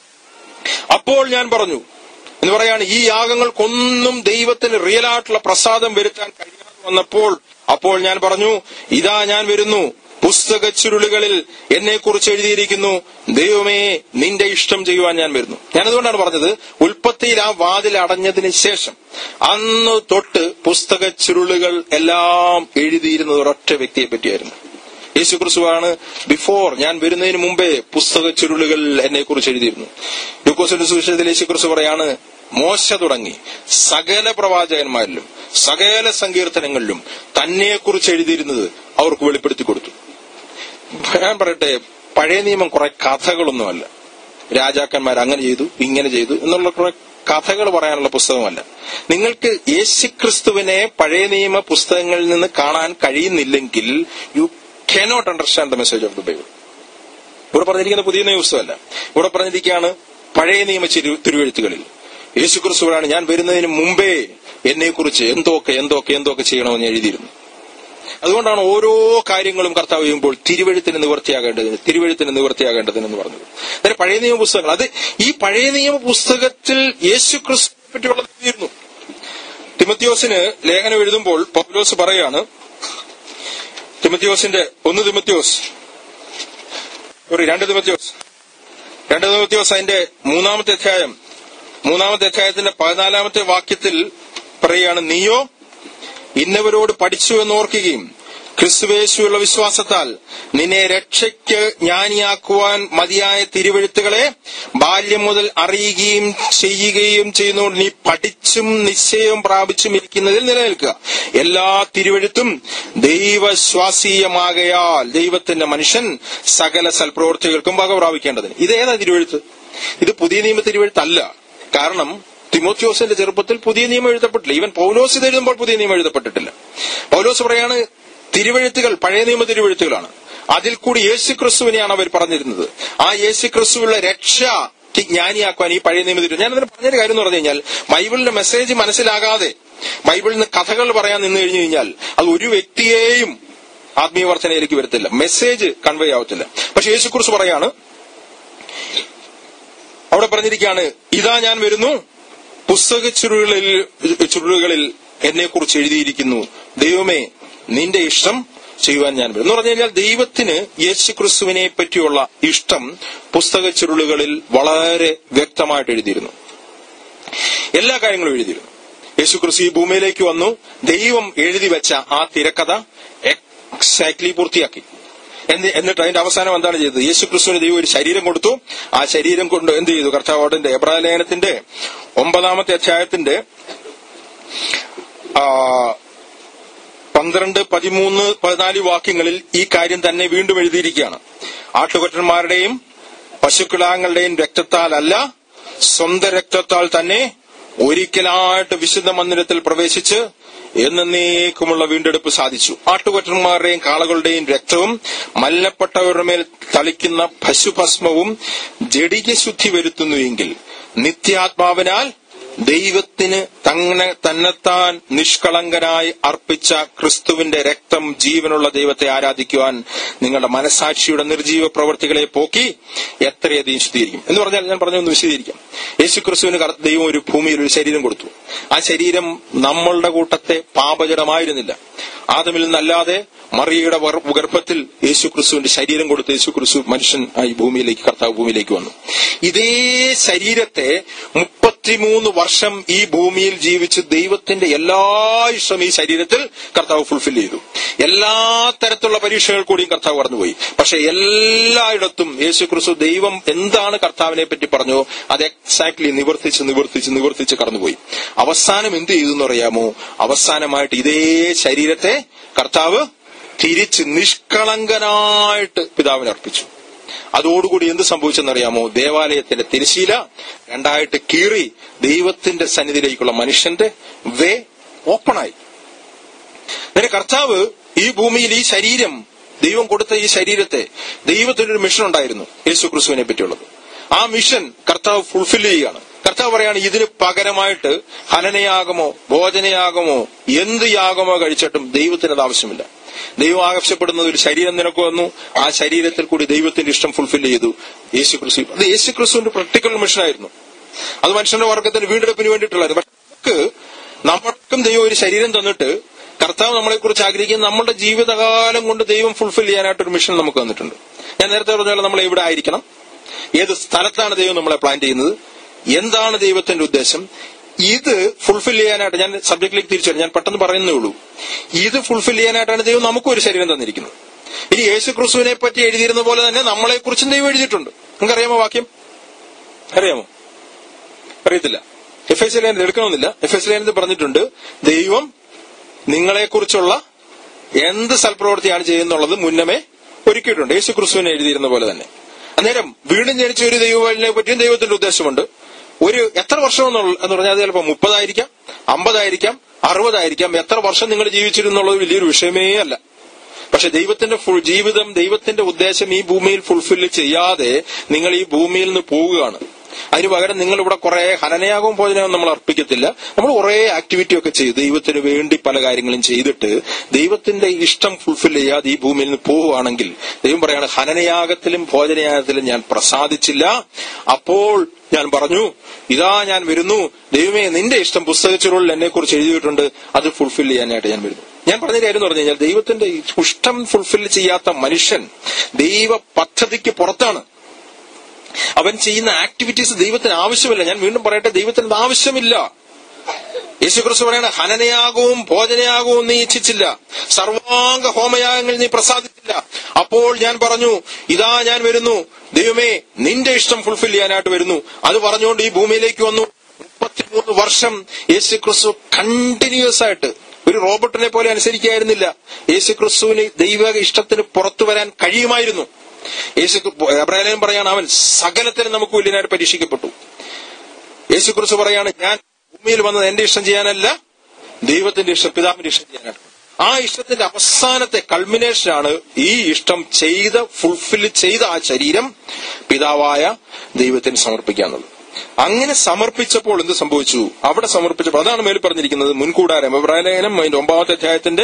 അപ്പോൾ ഞാൻ പറഞ്ഞു എന്ന് പറയാണ് ഈ യാഗങ്ങൾക്കൊന്നും ദൈവത്തിന് റിയൽ ആയിട്ടുള്ള പ്രസാദം വരുത്താൻ കഴിയാതെ വന്നപ്പോൾ അപ്പോൾ ഞാൻ പറഞ്ഞു ഇതാ ഞാൻ വരുന്നു പുസ്തക ചുരുളുകളിൽ എന്നെ കുറിച്ച് എഴുതിയിരിക്കുന്നു ദൈവമേ നിന്റെ ഇഷ്ടം ചെയ്യുവാൻ ഞാൻ വരുന്നു ഞാനതുകൊണ്ടാണ് പറഞ്ഞത് ഉൽപ്പത്തിയിൽ ആ വാതിൽ അടഞ്ഞതിന് ശേഷം അന്ന് തൊട്ട് പുസ്തക ചുരുളുകൾ എല്ലാം എഴുതിയിരുന്നത് ഒരൊറ്റ വ്യക്തിയെ പറ്റിയായിരുന്നു യേശു ക്രിസ്തുവാണ് ബിഫോർ ഞാൻ വരുന്നതിന് മുമ്പേ പുസ്തക ചുരുളുകൾ എന്നെ കുറിച്ച് എഴുതിയിരുന്നു ലൂക്കോസിന്റെ സുവിശേഷത്തിൽ യേശു ക്രിസ്തു പറയാണ് മോശ തുടങ്ങി സകല പ്രവാചകന്മാരിലും സകല സങ്കീർത്തനങ്ങളിലും തന്നെക്കുറിച്ച് എഴുതിയിരുന്നത് അവർക്ക് വെളിപ്പെടുത്തി കൊടുത്തു ഞാൻ പറയട്ടെ പഴയ നിയമം കുറെ കഥകളൊന്നുമല്ല രാജാക്കന്മാർ അങ്ങനെ ചെയ്തു ഇങ്ങനെ ചെയ്തു എന്നുള്ള കുറെ കഥകൾ പറയാനുള്ള പുസ്തകമല്ല നിങ്ങൾക്ക് യേശുക്രിസ്തുവിനെ പഴയ നിയമ പുസ്തകങ്ങളിൽ നിന്ന് കാണാൻ കഴിയുന്നില്ലെങ്കിൽ you cannot understand the message of the Bible ഇവിടെ പറഞ്ഞിരിക്കുന്ന പുതിയ നിയമ പുസ്തകമല്ല ഇവിടെ പറഞ്ഞിരിക്കുകയാണ് പഴയ നിയമ ചിരു- തിരുവെഴുത്തുകളിൽ യേശുക്രിസ്തുവാണ് ഞാൻ വരുന്നതിന് മുമ്പേ എന്നെക്കുറിച്ച് എന്തൊക്കെ എന്തൊക്കെ എന്തൊക്കെ ചെയ്യണമെന്ന് എഴുതിയിരുന്നു അതുകൊണ്ടാണ് ഓരോ കാര്യങ്ങളും കർത്താവ് ചെയ്യുമ്പോൾ തിരുവഴുത്തിന് നിവർത്തിയാകേണ്ടതിന് തിരുവഴുത്തിന് നിവർത്തിയാകേണ്ടതിനെന്ന് പറഞ്ഞത് അതായത് പഴയ നിയമ പുസ്തകങ്ങൾ അത് ഈ പഴയ നിയമ പുസ്തകത്തിൽ യേശു ക്രിസ്തുവിനെ പറ്റിയുള്ളത് എഴുതിയിരുന്നു തിമത്യോസിന് ലേഖനം എഴുതുമ്പോൾ പൗലോസ് പറയാണ് തിമത്യോസിന്റെ ഒന്ന് തിമത്യോസ് സോറി രണ്ട് തിമത്യോസ് രണ്ട് തിമത്യോസ് അതിന്റെ മൂന്നാമത്തെ അധ്യായം മൂന്നാമത്തെ അധ്യായത്തിന്റെ പതിനാലാമത്തെ വാക്യത്തിൽ പറയുകയാണ് നീയോ ഇന്നവരോട് പഠിച്ചു എന്ന് ഓർക്കുകയും ക്രിസ്തുവേശുള്ള വിശ്വാസത്താൽ നിന്നെ രക്ഷയ്ക്ക് ജ്ഞാനിയാക്കുവാൻ മതിയായ തിരുവഴുത്തുകളെ ബാല്യം മുതൽ അറിയുകയും ചെയ്യുകയും ചെയ്യുന്നതുകൊണ്ട് നീ പഠിച്ചും നിശ്ചയവും പ്രാപിച്ചും ഇരിക്കുന്നതിൽ നിലനിൽക്കുക എല്ലാ തിരുവഴുത്തും ദൈവശ്വാസീയമാകയാൽ ദൈവത്തിന്റെ മനുഷ്യൻ സകല സൽപ്രവൃത്തികൾക്കും വക പ്രാപിക്കേണ്ടതിന് ഇതേതാ തിരുവഴുത്ത് ഇത് പുതിയ നിയമ തിരുവഴുത്തല്ല കാരണം തിമോത്യോസിന്റെ ചെറുപ്പത്തിൽ പുതിയ നിയമം എഴുതപ്പെട്ടില്ല ഈവൻ പൗലോസ് ഇത് എഴുതുമ്പോൾ പുതിയ നിയമം എഴുതപ്പെട്ടിട്ടില്ല പൗലോസ് പറയാണ് തിരുവഴുത്തുകൾ പഴയ നിയമ തിരുവഴുത്തുകളാണ് അതിൽ കൂടി യേശു ക്രിസ്തുവിനെയാണ് അവർ പറഞ്ഞിരുന്നത് ആ യേശു ക്രിസ്തുവിലുള്ള രക്ഷ ജ്ഞാനിയാക്കുവാൻ ഈ പഴയ നിയമ തിരുവഴുത്ത് ഞാൻ അതിന് പറഞ്ഞൊരു കാര്യം എന്ന് പറഞ്ഞു കഴിഞ്ഞാൽ ബൈബിളിന്റെ മെസ്സേജ് മനസ്സിലാകാതെ ബൈബിളിൽ നിന്ന് കഥകൾ പറയാൻ നിന്ന് കഴിഞ്ഞു കഴിഞ്ഞാൽ അത് ഒരു വ്യക്തിയെയും ആത്മീയ വർധനയിലേക്ക് വരത്തില്ല മെസ്സേജ് കൺവേ ആവത്തില്ല പക്ഷെ യേശു കുറിച്ച് പറയാണ് അവിടെ പറഞ്ഞിരിക്കുകയാണ് ഇതാ ഞാൻ വരുന്നു പുസ്തക ചുരുളിൽ ചുരുളുകളിൽ എന്നെ കുറിച്ച് എഴുതിയിരിക്കുന്നു ദൈവമേ നിന്റെ ഇഷ്ടം ചെയ്യുവാൻ ഞാൻ വരും എന്ന് പറഞ്ഞു കഴിഞ്ഞാൽ ദൈവത്തിന് യേശു ക്രിസ്തുവിനെ പറ്റിയുള്ള ഇഷ്ടം പുസ്തക ചുരുളുകളിൽ വളരെ വ്യക്തമായിട്ട് എഴുതിയിരുന്നു എല്ലാ കാര്യങ്ങളും എഴുതിയിരുന്നു യേശു ക്രിസ്തു ഈ ഭൂമിയിലേക്ക് വന്നു ദൈവം എഴുതി വെച്ച ആ തിരക്കഥ എക്സാക്ട്ലി പൂർത്തിയാക്കി എന്നി- എന്നിട്ട് അതിന്റെ അവസാനം എന്താണ് ചെയ്തത് യേശു ക്രിസ്തുവിന് ദൈവം ഒരു ശരീരം കൊടുത്തു ആ ശരീരം കൊണ്ട് എന്ത് ചെയ്തു കർത്താവോടിന്റെ എബ്രാലേഖനത്തിന്റെ ഒമ്പതാമത്തെ അധ്യായത്തിന്റെ ആ, പന്ത്രണ്ട് പതിമൂന്ന് പതിനാല് വാക്യങ്ങളിൽ ഈ കാര്യം തന്നെ വീണ്ടും എഴുതിയിരിക്കുകയാണ് ആട്ടുകൊറ്റന്മാരുടെയും പശുക്കിടാങ്ങളുടെയും രക്തത്താലല്ല സ്വന്തം രക്തത്താൽ തന്നെ ഒരിക്കലായിട്ട് വിശുദ്ധ മന്ദിരത്തിൽ പ്രവേശിച്ച് എന്നേക്കുമുള്ള വീണ്ടെടുപ്പ് സാധിച്ചു ആട്ടുകൊറ്റന്മാരുടെയും കാളകളുടെയും രക്തവും മല്ലപ്പെട്ടവരുടെ മേൽ തളിക്കുന്ന പശുഭസ്മവും ജഡിക ശുദ്ധി വരുത്തുന്നുവെങ്കിൽ നിത്യാത്മാവിനാൽ ദൈവത്തിന് തങ്ങനെ തന്നെത്താൻ നിഷ്കളങ്കനായി അർപ്പിച്ച ക്രിസ്തുവിന്റെ രക്തം ജീവനുള്ള ദൈവത്തെ ആരാധിക്കുവാൻ നിങ്ങളുടെ മനസാക്ഷിയുടെ നിർജീവ പ്രവൃത്തികളെ പോക്കി എത്രയധികം ശുദ്ധീകരിക്കും എന്ന് പറഞ്ഞാൽ ഞാൻ പറഞ്ഞൊന്ന് വിശദീകരിക്കാം യേശു ക്രിസ്തുവിന് കർ- ദൈവം ഒരു ഭൂമിയിൽ ഒരു ശരീരം കൊടുത്തു ആ ശരീരം നമ്മളുടെ കൂട്ടത്തെ പാപജടമായിരുന്നില്ല ആദമിൽ നിന്നല്ലാതെ മറിയയുടെ വർ- ഗർഭത്തിൽ യേശു ക്രിസ്തുവിന്റെ ശരീരം കൊടുത്ത് യേശു ക്രിസ്തു മനുഷ്യൻ ആ ഈ ഭൂമിയിലേക്ക് കർത്താവ് ഭൂമിയിലേക്ക് വന്നു ഇതേ ശരീരത്തെ മുപ്പത്തിമൂന്ന് വർഷം ഈ ഭൂമിയിൽ ജീവിച്ച് ദൈവത്തിന്റെ എല്ലാ ഇഷ്ടം ഈ ശരീരത്തിൽ കർത്താവ് ഫുൾഫിൽ ചെയ്തു എല്ലാ തരത്തിലുള്ള പരീക്ഷകൾ കൂടിയും കർത്താവ് കടന്നുപോയി പക്ഷെ എല്ലായിടത്തും യേശു ക്രിസ്തു ദൈവം എന്താണ് കർത്താവിനെ പറ്റി പറഞ്ഞു അത് എക്സാക്ട്ലി നിവർത്തിച്ച് നിവർത്തിച്ച് നിവർത്തിച്ച് കടന്നുപോയി അവസാനം എന്ത് ചെയ്തു എന്നറിയാമോ അവസാനമായിട്ട് ഇതേ ശരീരത്തെ കർത്താവ് തിരിച്ച് നിഷ്കളങ്കനായിട്ട് പിതാവിന് അർപ്പിച്ചു അതോടുകൂടി എന്ത് സംഭവിച്ചെന്നറിയാമോ ദേവാലയത്തിന്റെ തിരശീല രണ്ടായിട്ട് കീറി ദൈവത്തിന്റെ സന്നിധിയിലേക്കുള്ള മനുഷ്യന്റെ വേ ഓപ്പണായി നേരെ കർത്താവ് ഈ ഭൂമിയിൽ ഈ ശരീരം ദൈവം കൊടുത്ത ഈ ശരീരത്തെ ദൈവത്തിനൊരു മിഷൻ ഉണ്ടായിരുന്നു യേശു ക്രിസ്തുവിനെ പറ്റിയുള്ളത് ആ മിഷൻ കർത്താവ് ഫുൾഫിൽ ചെയ്യുകയാണ് കർത്താവ് പറയാണ് ഇതിന് പകരമായിട്ട് ഹനനയാഗമോ ഭോജനയാഗമോ എന്ത് യാഗമോ കഴിച്ചിട്ടും ദൈവത്തിന് അത് ആവശ്യമില്ല ദൈവം ആവശ്യപ്പെടുന്നത് ഒരു ശരീരം നിനക്ക് വന്നു ആ ശരീരത്തിൽ കൂടി ദൈവത്തിന്റെ ഇഷ്ടം ഫുൾഫിൽ ചെയ്തു യേശു ക്രിസ്തു അത് യേശു ക്രിസ്തുവിന്റെ പ്രൊട്ടിക്കുലർ മിഷനായിരുന്നു അത് മനുഷ്യന്റെ വർഗത്തിന് വീണ്ടെടുപ്പിന് വേണ്ടിയിട്ടുള്ളായിരുന്നു പക്ഷെ നമുക്ക് നമ്മൾക്കും ദൈവം ഒരു ശരീരം തന്നിട്ട് കർത്താവ് നമ്മളെക്കുറിച്ച് ആഗ്രഹിക്കുന്ന നമ്മുടെ ജീവിതകാലം കൊണ്ട് ദൈവം ഫുൾഫിൽ ചെയ്യാനായിട്ട് ഒരു മിഷൻ നമുക്ക് തന്നിട്ടുണ്ട് ഞാൻ നേരത്തെ പറഞ്ഞ പോലെ നമ്മൾ എവിടെ ആയിരിക്കണം ഏത് സ്ഥലത്താണ് ദൈവം നമ്മളെ പ്ലാൻ ചെയ്യുന്നത് എന്താണ് ദൈവത്തിന്റെ ഉദ്ദേശം ഇത് ഫുൾഫിൽ ചെയ്യാനായിട്ട് ഞാൻ സബ്ജക്റ്റിലേക്ക് തിരിച്ചു വരാം. ഞാൻ പെട്ടെന്ന് പറയുന്നേ ഉള്ളൂ ഇത് ഫുൾഫിൽ ചെയ്യാനായിട്ടാണ് ദൈവം നമുക്കും ഒരു ശരീരം തന്നിരിക്കുന്നത് ഇനി യേശു ക്രിസ്തുവിനെ പറ്റി എഴുതിയിരുന്ന പോലെ തന്നെ നമ്മളെക്കുറിച്ചും ദൈവം എഴുതിയിട്ടുണ്ട് നിങ്ങൾക്കറിയാമോ വാക്യം അറിയാമോ അറിയത്തില്ല എഫ് എസ് ലേനത് എടുക്കണമെന്നില്ല എഫ് എസ് ലേനത് പറഞ്ഞിട്ടുണ്ട് ദൈവം നിങ്ങളെക്കുറിച്ചുള്ള എന്ത് സൽപ്രവൃത്തിയാണ് ചെയ്യുന്നുള്ളത് മുന്നമേ ഒരുക്കിയിട്ടുണ്ട് യേശു ക്രിസ്തുവിനെ എഴുതിയിരുന്ന പോലെ തന്നെ അന്നേരം വീണ്ടും ജനിച്ച ഒരു ദൈവനെ പറ്റിയും ദൈവത്തിന്റെ ഉദ്ദേശമുണ്ട് ഒരു എത്ര വർഷം എന്നുള്ള- എന്ന് പറഞ്ഞാൽ അത് ചിലപ്പോൾ മുപ്പതായിരിക്കാം അമ്പതായിരിക്കാം അറുപതായിരിക്കാം എത്ര വർഷം നിങ്ങൾ ജീവിച്ചിരുന്നുള്ളത് വലിയൊരു വിഷയമേ അല്ല പക്ഷെ ദൈവത്തിന്റെ ഫുൾ ജീവിതം ദൈവത്തിന്റെ ഉദ്ദേശം ഈ ഭൂമിയിൽ ഫുൾഫിൽ ചെയ്യാതെ നിങ്ങൾ ഈ ഭൂമിയിൽ നിന്ന് പോവുകയാണ് അതിന് പകരം നിങ്ങൾ ഇവിടെ കുറെ ഹനനയാകവും ഭോജനവും നമ്മൾ അർപ്പിക്കത്തില്ല നമ്മൾ കുറെ ആക്ടിവിറ്റി ഒക്കെ ചെയ്ത് ദൈവത്തിന് വേണ്ടി പല കാര്യങ്ങളും ചെയ്തിട്ട് ദൈവത്തിന്റെ ഇഷ്ടം ഫുൾഫിൽ ചെയ്യാതെ ഈ ഭൂമിയിൽ നിന്ന് പോവുകയാണെങ്കിൽ ദൈവം പറയാണ് ഹനനയാഗത്തിലും ഭോജനയാഗത്തിലും ഞാൻ പ്രസാദിച്ചില്ല അപ്പോൾ ഞാൻ പറഞ്ഞു ഇതാ ഞാൻ വരുന്നു ദൈവമേ നിന്റെ ഇഷ്ടം പുസ്തകച്ചുരുളിൽ എന്നെ കുറിച്ച് എഴുതിയിട്ടുണ്ട് അത് ഫുൾഫിൽ ചെയ്യാനായിട്ട് ഞാൻ വരുന്നു ഞാൻ പറഞ്ഞ കാര്യം എന്ന് പറഞ്ഞു കഴിഞ്ഞാൽ ദൈവത്തിന്റെ ഇഷ്ടം ഫുൾഫിൽ ചെയ്യാത്ത മനുഷ്യൻ ദൈവ പദ്ധതിക്ക് പുറത്താണ് അവൻ ചെയ്യുന്ന ആക്ടിവിറ്റീസ് ദൈവത്തിന് ആവശ്യമില്ല ഞാൻ വീണ്ടും പറയട്ടെ ദൈവത്തിന് അത് ആവശ്യമില്ല യേശുക്രിസ്തു പറയണ ഹനനയാകവും ഭോജനയാകവും നീ ഇച്ഛിച്ചില്ല സർവാംഗ ഹോമയാഗങ്ങൾ നീ പ്രസാദിച്ചില്ല അപ്പോൾ ഞാൻ പറഞ്ഞു ഇതാ ഞാൻ വരുന്നു ദൈവമേ നിന്റെ ഇഷ്ടം ഫുൾഫിൽ ചെയ്യാനായിട്ട് വരുന്നു അത് പറഞ്ഞുകൊണ്ട് ഈ ഭൂമിയിലേക്ക് വന്നു മുപ്പത്തിമൂന്ന് വർഷം യേശുക്രിസ്തു കണ്ടിന്യൂസ് ആയിട്ട് ഒരു റോബോട്ടിനെ പോലെ അനുസരിക്കായിരുന്നില്ല യേശുക്രിസ്തുവിന് ദൈവ ഇഷ്ടത്തിന് പുറത്തു വരാൻ കഴിയുമായിരുന്നു യേശു അബ്രാഹിം പറയാണ് അവൻ സകലത്തിനും നമുക്ക് വലിയനായിട്ട് പരീക്ഷിക്കപ്പെട്ടു യേശുക്രിസ്തു പറയാണ് ഞാൻ ഭൂമിയിൽ വന്നത് എന്റെ ഇഷ്ടം ചെയ്യാനല്ല ദൈവത്തിന്റെ ഇഷ്ടം പിതാവിന്റെ ഇഷ്ടം ചെയ്യാനാണ് ആ ഇഷ്ടത്തിന്റെ അവസാനത്തെ കൾമിനേഷനാണ് ഈ ഇഷ്ടം ചെയ്ത് ഫുൾഫിൽ ചെയ്ത ആ ശരീരം പിതാവായ ദൈവത്തിന് സമർപ്പിക്കാന്നുള്ളത് അങ്ങനെ സമർപ്പിച്ചപ്പോൾ എന്ത് സംഭവിച്ചു അവിടെ സമർപ്പിച്ചപ്പോൾ അതാണ് മേൽ പറഞ്ഞിരിക്കുന്നത് മുൻകൂടാരം അഭിപ്രായലേഖനം അതിന്റെ ഒമ്പതാമത്തെ അധ്യായത്തിന്റെ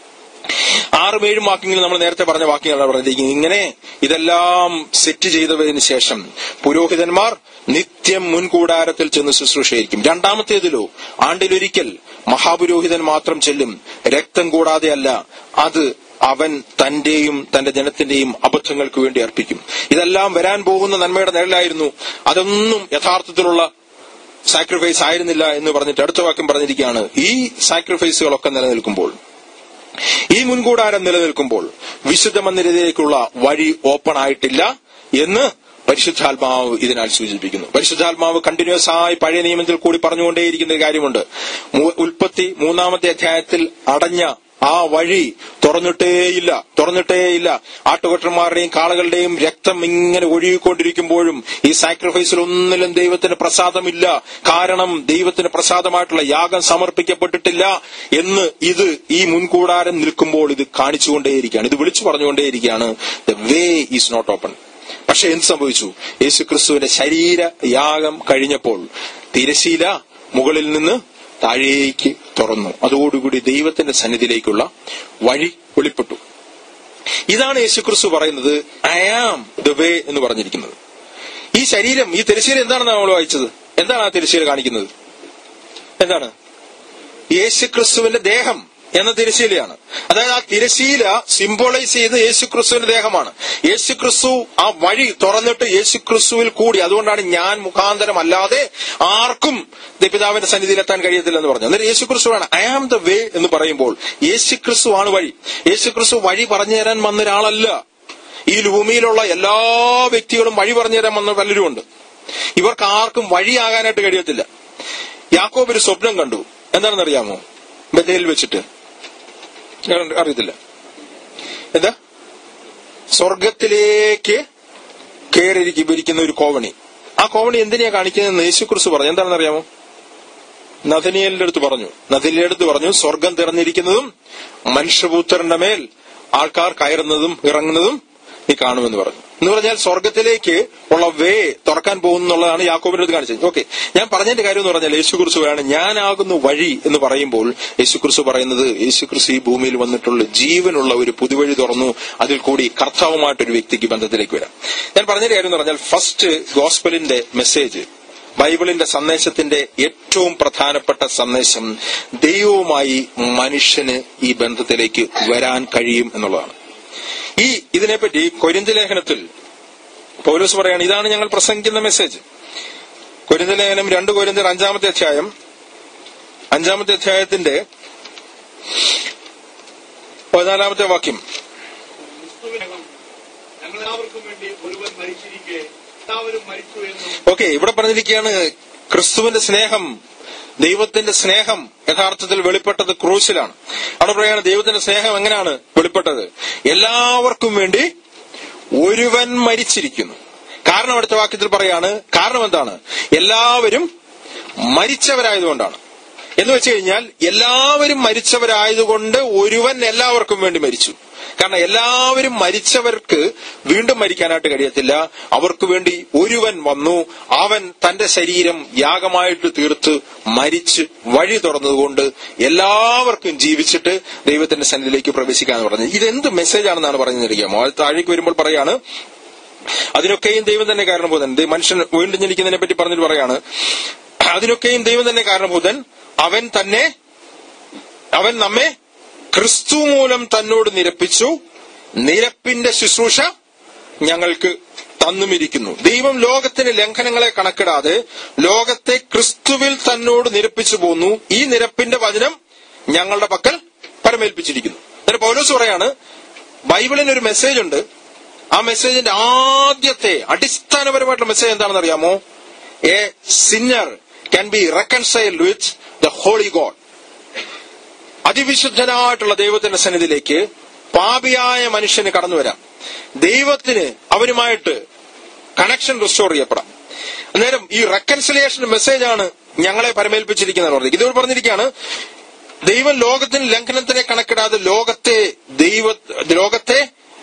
ആറും ഏഴും വാക്യങ്ങൾ നമ്മൾ നേരത്തെ പറഞ്ഞ വാക്യങ്ങളാണ് പറഞ്ഞിരിക്കുന്നത് ഇങ്ങനെ ഇതെല്ലാം സെറ്റ് ചെയ്തതിന് ശേഷം പുരോഹിതന്മാർ നിത്യം മുൻകൂടാരത്തിൽ ചെന്ന് ശുശ്രൂഷയായിരിക്കും രണ്ടാമത്തേതിലോ ആണ്ടിലൊരിക്കൽ മഹാപുരോഹിതൻ മാത്രം ചെല്ലും രക്തം കൂടാതെ അല്ല അത് അവൻ തന്റെയും തന്റെ ജനത്തിന്റെയും അബദ്ധങ്ങൾക്ക് വേണ്ടി അർപ്പിക്കും ഇതെല്ലാം വരാൻ പോകുന്ന നന്മയുടെ നിഴലായിരുന്നു അതൊന്നും യഥാർത്ഥത്തിലുള്ള സാക്രിഫൈസ് ആയിരുന്നില്ല എന്ന് പറഞ്ഞിട്ട് അടുത്ത വാക്യം പറഞ്ഞിരിക്കുകയാണ് ഈ സാക്രിഫൈസുകളൊക്കെ നിലനിൽക്കുമ്പോൾ ഈ മുൻകൂടാരം നിലനിൽക്കുമ്പോൾ വിശുദ്ധ മന്ദിരത്തിലേക്കുള്ള വഴി ഓപ്പൺ ആയിട്ടില്ല എന്ന് പരിശുദ്ധാത്മാവ് ഇതിനാൽ സൂചിപ്പിക്കുന്നു പരിശുദ്ധാത്മാവ് കണ്ടിന്യൂസ് ആയി പഴയ നിയമത്തിൽ കൂടി പറഞ്ഞുകൊണ്ടേയിരിക്കുന്ന ഒരു കാര്യമുണ്ട് മു- ഉൽപ്പത്തി മൂന്നാമത്തെ അധ്യായത്തിൽ അടഞ്ഞ ആ വഴി തുറന്നിട്ടേയില്ല തുറന്നിട്ടേയില്ല ആട്ടുകൊട്ടന്മാരുടെയും കാളകളുടെയും രക്തം ഇങ്ങനെ ഒഴുകിക്കൊണ്ടിരിക്കുമ്പോഴും ഈ സാക്രിഫൈസിൽ ഒന്നിലും ദൈവത്തിന് പ്രസാദമില്ല കാരണം ദൈവത്തിന് പ്രസാദമായിട്ടുള്ള യാഗം സമർപ്പിക്കപ്പെട്ടിട്ടില്ല എന്ന് ഇത് ഈ മുൻകൂടാരം നിൽക്കുമ്പോൾ ഇത് കാണിച്ചുകൊണ്ടേയിരിക്കുകയാണ് ഇത് വിളിച്ചു പറഞ്ഞുകൊണ്ടേയിരിക്കുകയാണ് the way is not open പക്ഷെ എന്ത് സംഭവിച്ചു യേശുക്രിസ്തുവിന്റെ ശരീര യാഗം കഴിഞ്ഞപ്പോൾ തിരശീല മുകളിൽ നിന്ന് താഴേക്ക് തുറന്നു അതോടുകൂടി ദൈവത്തിന്റെ സന്നിധിയിലേക്കുള്ള വഴി വെളിപ്പെട്ടു ഇതാണ് യേശുക്രിസ്തു പറയുന്നത് ഐ ആം ദ വേ എന്ന് പറഞ്ഞിരിക്കുന്നത് ഈ ശരീരം ഈ തിരശ്ശീല എന്താണെന്ന് നമ്മൾ വായിച്ചത് എന്താണ് ആ തിരശ്ശീല കാണിക്കുന്നത് എന്താണ് യേശുക്രിസ്തുവിന്റെ ദേഹം എന്ന തിരശീലയാണ് അതായത് ആ തിരശീല സിംബോളൈസ് ചെയ്ത് യേശുക്രിസ്തുവിന്റെ ദേഹമാണ് യേശുക്രിസ്തു ആ വഴി തുറന്നിട്ട് യേശുക്രിസ്തുവിൽ കൂടി അതുകൊണ്ടാണ് ഞാൻ മുഖാന്തരം അല്ലാതെ ആർക്കും പിതാവിന്റെ സന്നിധിയിലെത്താൻ കഴിയത്തില്ലെന്ന് പറഞ്ഞു അന്നേരം യേശുക്രിസ്തുവാണ് ഐ ആം ദ വേ എന്ന് പറയുമ്പോൾ യേശുക്രിസ്തു ആണ് വഴി യേശുക്രിസ്തു വഴി പറഞ്ഞു തരാൻ വന്ന ഒരാളല്ല ഈ ഭൂമിയിലുള്ള എല്ലാ വ്യക്തികളും വഴി പറഞ്ഞു തരാൻ വന്ന പലരുമുണ്ട് ഇവർക്ക് ആർക്കും വഴിയാകാനായിട്ട് കഴിയത്തില്ല യാക്കോബ് ഒരു സ്വപ്നം കണ്ടു എന്താണെന്ന് അറിയാമോ ബദയിൽ വെച്ചിട്ട് അറിയത്തില്ല എന്താ സ്വർഗത്തിലേക്ക് കയറിയിരിക്കും ഇരിക്കുന്ന ഒരു കോവണി ആ കോവണി എന്തിനാ കാണിക്കുന്നതെന്ന് യേശുക്രിസ്തു പറഞ്ഞു എന്താണെന്ന് അറിയാമോ നഥനിയലിന്റെ അടുത്ത് പറഞ്ഞു നഥനിയുടെ അടുത്ത് പറഞ്ഞു സ്വർഗം തിറന്നിരിക്കുന്നതും മനുഷ്യപുത്രന്റെ മേൽ ആൾക്കാർ കയറുന്നതും ഇറങ്ങുന്നതും നീ കാണുമെന്ന് പറഞ്ഞു എന്ന് പറഞ്ഞാൽ സ്വർഗത്തിലേക്ക് ഉള്ള വേ തുറക്കാൻ പോകുന്നുള്ളതാണ് യാക്കോബിന്റെ അടുത്ത് കാണിച്ചത് ഓക്കെ ഞാൻ പറഞ്ഞതിന്റെ കാര്യം എന്ന് പറഞ്ഞാൽ യേശുക്രിസ്തു ആണ് ഞാനാകുന്നു വഴി എന്ന് പറയുമ്പോൾ യേശുക്രിസ്തു പറയുന്നത് യേശുക്രിസ്തു ഈ ഭൂമിയിൽ വന്നിട്ടുള്ള ജീവനുള്ള ഒരു പുതുവഴി തുറന്നു അതിൽ കൂടി കർത്താവുമായിട്ടൊരു വ്യക്തിക്ക് ബന്ധത്തിലേക്ക് വരാം ഞാൻ പറഞ്ഞതിന്റെ കാര്യം എന്ന് പറഞ്ഞാൽ ഫസ്റ്റ് ഗോസ്പലിന്റെ മെസ്സേജ് ബൈബിളിന്റെ സന്ദേശത്തിന്റെ ഏറ്റവും പ്രധാനപ്പെട്ട സന്ദേശം ദൈവവുമായി മനുഷ്യന് ഈ ബന്ധത്തിലേക്ക് വരാൻ കഴിയും എന്നുള്ളതാണ് ഈ ഇതിനെപ്പറ്റി കൊരിന്ത ലേഖനത്തിൽ പൗലോസ് പറയാണ് ഇതാണ് ഞങ്ങൾ പ്രസംഗിക്കുന്ന മെസ്സേജ് കൊരിന്ത ലേഖനം രണ്ട് കൊരിന്തർ അഞ്ചാമത്തെ അധ്യായം അഞ്ചാമത്തെ അധ്യായത്തിന്റെ പതിനാലാമത്തെ വാക്യം ക്രിസ്തുവിനകം ഞങ്ങൾ എല്ലാവർക്കും വേണ്ടി ഒരുവൻ മരിച്ചിരിക്കെ എല്ലാവരും മരിച്ചു എന്നും ഓക്കെ ഇവിടെ പറഞ്ഞിരിക്കുകയാണ് ക്രിസ്തുവിന്റെ സ്നേഹം ദൈവത്തിന്റെ സ്നേഹം യഥാർത്ഥത്തിൽ വെളിപ്പെട്ടത് ക്രൂശിലാണ് അവിടെ പറയാണ് ദൈവത്തിന്റെ സ്നേഹം എങ്ങനെയാണ് വെളിപ്പെട്ടത് എല്ലാവർക്കും വേണ്ടി ഒരുവൻ മരിച്ചിരിക്കുന്നു കാരണം അടുത്ത വാക്യത്തിൽ പറയാണ് കാരണം എന്താണ് എല്ലാവരും മരിച്ചവരായതുകൊണ്ടാണ് എന്ന് വെച്ച് കഴിഞ്ഞാൽ എല്ലാവരും മരിച്ചവരായതുകൊണ്ട് ഒരുവൻ എല്ലാവർക്കും വേണ്ടി മരിച്ചു കാരണം എല്ലാവരും മരിച്ചവർക്ക് വീണ്ടും മരിക്കാനായിട്ട് കഴിയത്തില്ല അവർക്ക് വേണ്ടി ഒരുവൻ വന്നു അവൻ തന്റെ ശരീരം യാഗമായിട്ട് തീർത്ത് മരിച്ച് വഴി തുറന്നതുകൊണ്ട് എല്ലാവർക്കും ജീവിച്ചിട്ട് ദൈവത്തിന്റെ സന്നിധിയിലേക്ക് പ്രവേശിക്കാന്ന് പറഞ്ഞത് ഇതെന്ത് മെസ്സേജ് ആണെന്നാണ് പറഞ്ഞിരിക്കാമോ അത് താഴേക്ക് വരുമ്പോൾ പറയാണ് അതിനൊക്കെയും ദൈവം തന്നെ കാരണഭൂതൻ ദൈ- മനുഷ്യൻ വീണ്ടും ജനിക്കുന്നതിനെ പറ്റി പറഞ്ഞിട്ട് പറയാണ് അതിനൊക്കെയും ദൈവം തന്നെ കാരണഭൂതൻ അവൻ തന്നെ അവൻ നമ്മെ ക്രിസ്തു മൂലം തന്നോട് നിരപ്പിച്ചു നിരപ്പിന്റെ ശുശ്രൂഷ ഞങ്ങൾക്ക് തന്നുമിരിക്കുന്നു ദൈവം ലോകത്തിന് ലംഘനങ്ങളെ കണക്കിടാതെ ലോകത്തെ ക്രിസ്തുവിൽ തന്നോട് നിരപ്പിച്ചു പോന്നു ഈ നിരപ്പിന്റെ വചനം ഞങ്ങളുടെ പക്കൽ പരമേൽപ്പിച്ചിരിക്കുന്നു എന്നിട്ട് പൗലോസ് പറയാണ് ബൈബിളിന് ഒരു മെസ്സേജ് ഉണ്ട് ആ മെസ്സേജിന്റെ ആദ്യത്തെ അടിസ്ഥാനപരമായിട്ടുള്ള മെസ്സേജ് എന്താണെന്ന് അറിയാമോ a sinner can be reconciled with the holy God അതിവിശുദ്ധനായിട്ടുള്ള ദൈവത്തിന്റെ സന്നിധിയിലേക്ക് പാപിയായ മനുഷ്യന് കടന്നു വരാം ദൈവത്തിന് അവനുമായിട്ട് കണക്ഷൻ റിസ്റ്റോർ ചെയ്യപ്പെടാം അന്നേരം ഈ റെക്കൺസിലിയേഷൻ മെസ്സേജ് ആണ് ഞങ്ങളെ പരമേൽപ്പിച്ചിരിക്കുന്നത് പറഞ്ഞത് ഇതോട് പറഞ്ഞിരിക്കുകയാണ് ദൈവം ലോകത്തിന് ലംഘനത്തിനെ കണക്കിടാതെ ലോകത്തെ ദൈവ ലോകത്തെ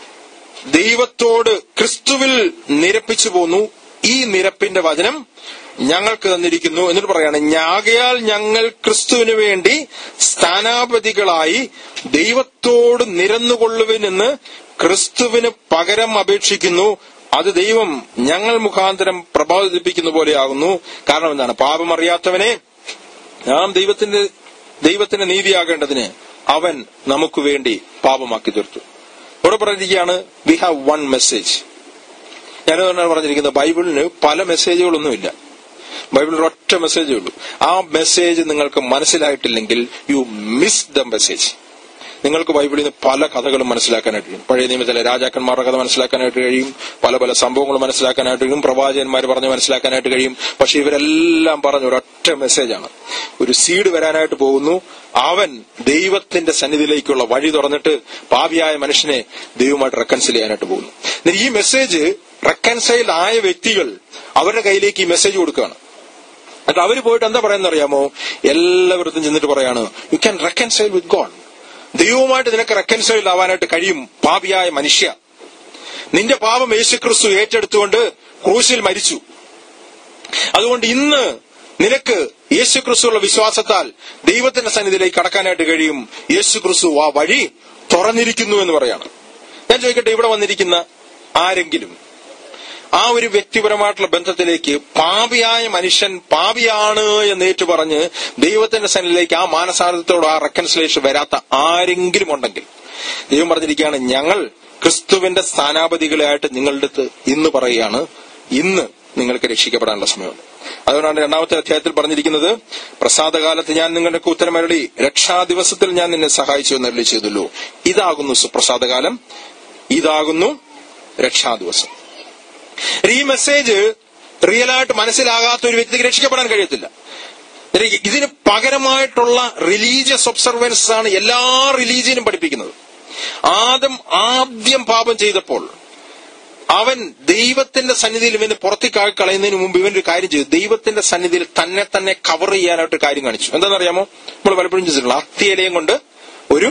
ദൈവത്തോട് ക്രിസ്തുവിൽ നിരപ്പിച്ചു പോന്നു ഈ നിരപ്പിന്റെ വചനം ഞങ്ങൾക്ക് തന്നിരിക്കുന്നു എന്നിട്ട് പറയാണ് ഞാകയാൽ ഞങ്ങൾ ക്രിസ്തുവിന് വേണ്ടി സ്ഥാനാപതികളായി ദൈവത്തോട് നിരന്നുകൊള്ളുവിനെന്ന് ക്രിസ്തുവിന് പകരം അപേക്ഷിക്കുന്നു അത് ദൈവം ഞങ്ങൾ മുഖാന്തരം പ്രബോധിപ്പിക്കുന്ന പോലെയാകുന്നു കാരണം എന്താണ് പാപം അറിയാത്തവനെ നാം ദൈവത്തിന്റെ ദൈവത്തിന്റെ നീതിയാകേണ്ടതിന് അവൻ നമുക്ക് വേണ്ടി പാപമാക്കി തീർത്തു ഇവിടെ പറഞ്ഞിരിക്കുകയാണ് വി ഹാവ് വൺ മെസ്സേജ് ഞാനതാണ് പറഞ്ഞിരിക്കുന്നത് ബൈബിളിന് പല മെസ്സേജുകളൊന്നുമില്ല ബൈബിളിൽ ഒറ്റ മെസ്സേജേ ഉള്ളൂ ആ മെസ്സേജ് നിങ്ങൾക്ക് മനസ്സിലായിട്ടില്ലെങ്കിൽ യു മിസ് ദ മെസ്സേജ് നിങ്ങൾക്ക് ബൈബിളിൽ നിന്ന് പല കഥകളും മനസ്സിലാക്കാനായിട്ട് കഴിയും പഴയ നിയമത്തിലെ രാജാക്കന്മാരുടെ കഥ മനസ്സിലാക്കാനായിട്ട് കഴിയും പല പല സംഭവങ്ങൾ മനസ്സിലാക്കാനായിട്ട് കഴിയും പ്രവാചകന്മാർ പറഞ്ഞ് മനസ്സിലാക്കാനായിട്ട് കഴിയും പക്ഷെ ഇവരെല്ലാം പറഞ്ഞ ഒരൊറ്റ മെസ്സേജാണ് ഒരു സീഡ് വരാനായിട്ട് പോകുന്നു അവൻ ദൈവത്തിന്റെ സന്നിധിയിലേക്കുള്ള വഴി തുറന്നിട്ട് പാപിയായ മനുഷ്യനെ ദൈവമായിട്ട് റെക്കൻസിൽ ചെയ്യാനായിട്ട് പോകുന്നു എന്നിട്ട് ഈ മെസ്സേജ് റെക്കൻസൈൽ ആയ വ്യക്തികൾ അവരുടെ കയ്യിലേക്ക് ഈ മെസ്സേജ് കൊടുക്കുകയാണ് എന്നിട്ട് അവര് പോയിട്ട് എന്താ പറയുന്നത് അറിയാമോ എല്ലാവരും ചെന്നിട്ട് പറയാണ് you can reconcile with God ദൈവവുമായിട്ട് നിനക്ക് റെക്കൻസൈൽ ആവാനായിട്ട് കഴിയും പാപിയായ മനുഷ്യ നിന്റെ പാപം യേശുക്രിസ്തു ഏറ്റെടുത്തുകൊണ്ട് ക്രൂശിൽ മരിച്ചു അതുകൊണ്ട് ഇന്ന് നിനക്ക് യേശുക്രിസ്തുള്ള വിശ്വാസത്താൽ ദൈവത്തിന്റെ സന്നിധിയിലേക്ക് കടക്കാനായിട്ട് കഴിയും യേശുക്രിസ്തു ആ വഴി തുറന്നിരിക്കുന്നു എന്ന് പറയാണ് ഞാൻ ചോദിക്കട്ടെ ഇവിടെ വന്നിരിക്കുന്ന ആരെങ്കിലും ആ ഒരു വ്യക്തിപരമായിട്ടുള്ള ബന്ധത്തിലേക്ക് പാപിയായ മനുഷ്യൻ പാപിയാണ് എന്ന് ഏറ്റു പറഞ്ഞ് ദൈവത്തിന്റെ സന്നിധിയിലേക്ക് ആ മാനസാന്തരത്തോട് ആ റെക്കൻസിലേഷൻ വരാത്ത ആരെങ്കിലും ഉണ്ടെങ്കിൽ ദൈവം പറഞ്ഞിരിക്കുകയാണ് ഞങ്ങൾ ക്രിസ്തുവിന്റെ സ്ഥാനാപതികളായിട്ട് നിങ്ങളുടെ അടുത്ത് ഇന്ന് പറയുകയാണ് ഇന്ന് നിങ്ങൾക്ക് രക്ഷിക്കപ്പെടാനുള്ള സമയമുണ്ട് അതുകൊണ്ടാണ് രണ്ടാമത്തെ അധ്യായത്തിൽ പറഞ്ഞിരിക്കുന്നത് പ്രസാദകാലത്ത് ഞാൻ നിങ്ങൾക്ക് ഉത്തരമരളി രക്ഷാ ദിവസത്തിൽ ഞാൻ നിന്നെ സഹായിച്ചു എന്ന് അരുളി ചെയ്തുള്ളൂ ഇതാകുന്നു സുപ്രസാദകാലം ഇതാകുന്നു രക്ഷാ ദിവസം ഈ മെസ്സേജ് റിയലായിട്ട് മനസ്സിലാകാത്ത ഒരു വ്യക്തിക്ക് രക്ഷിക്കപ്പെടാൻ കഴിയത്തില്ല ഇതിന് പകരമായിട്ടുള്ള റിലീജിയസ് ഒബ്സർവൻസ് ആണ് എല്ലാ റിലീജിയനും പഠിപ്പിക്കുന്നത് ആദം ആദ്യം പാപം ചെയ്തപ്പോൾ അവൻ ദൈവത്തിന്റെ സന്നിധിയിൽ ഇവന് പുറത്തേക്ക് കളയുന്നതിന് മുമ്പ് ഇവൻ ഒരു കാര്യം ചെയ്തു ദൈവത്തിന്റെ സന്നിധിയിൽ തന്നെ തന്നെ കവർ ചെയ്യാനായിട്ട് കാര്യം കാണിച്ചു എന്താണെന്നറിയാമോ നമ്മൾ പലപ്പോഴും ചെയ്തിട്ടുള്ള അത്തിയിലയും കൊണ്ട് ഒരു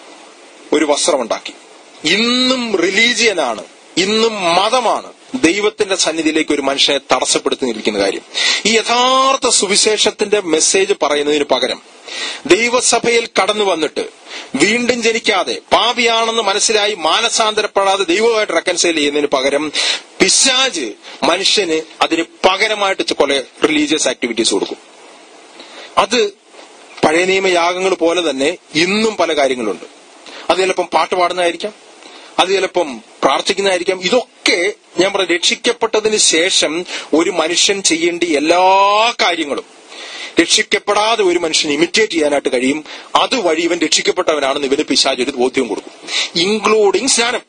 ഒരു വസ്ത്രമുണ്ടാക്കി ഇന്നും റിലീജിയനാണ് ഇന്നും മതമാണ് ദൈവത്തിന്റെ സന്നിധിയിലേക്ക് ഒരു മനുഷ്യനെ തടസ്സപ്പെടുത്തി നിൽക്കുന്ന കാര്യം ഈ യഥാർത്ഥ സുവിശേഷത്തിന്റെ മെസ്സേജ് പറയുന്നതിന് പകരം ദൈവസഭയിൽ കടന്നു വന്നിട്ട് വീണ്ടും ജനിക്കാതെ പാപിയാണെന്ന് മനസ്സിലായി മാനസാന്തരപ്പെടാതെ ദൈവമായിട്ട് റെക്കൻസൈൽ ചെയ്യുന്നതിന് പകരം പിശാജ് മനുഷ്യന് അതിന് പകരമായിട്ട് കുറെ റിലീജിയസ് ആക്ടിവിറ്റീസ് കൊടുക്കും അത് പഴയ നിയമയാഗങ്ങൾ പോലെ തന്നെ ഇന്നും പല കാര്യങ്ങളുണ്ട് അത് ചിലപ്പം പാട്ട് പാടുന്നതായിരിക്കാം അത് ചിലപ്പം പ്രാർത്ഥിക്കുന്നതായിരിക്കാം ഇതൊക്കെ ഞാൻ പറഞ്ഞു രക്ഷിക്കപ്പെട്ടതിന് ശേഷം ഒരു മനുഷ്യൻ ചെയ്യേണ്ട എല്ലാ കാര്യങ്ങളും രക്ഷിക്കപ്പെടാതെ ഒരു മനുഷ്യൻ ഇമിറ്റേറ്റ് ചെയ്യാനായിട്ട് കഴിയും അതുവഴി ഇവൻ രക്ഷിക്കപ്പെട്ടവനാണെന്ന് ഇവന് പിശാച് ഒരു ബോധ്യം കൊടുക്കും ഇൻക്ലൂഡിങ് സ്നാനം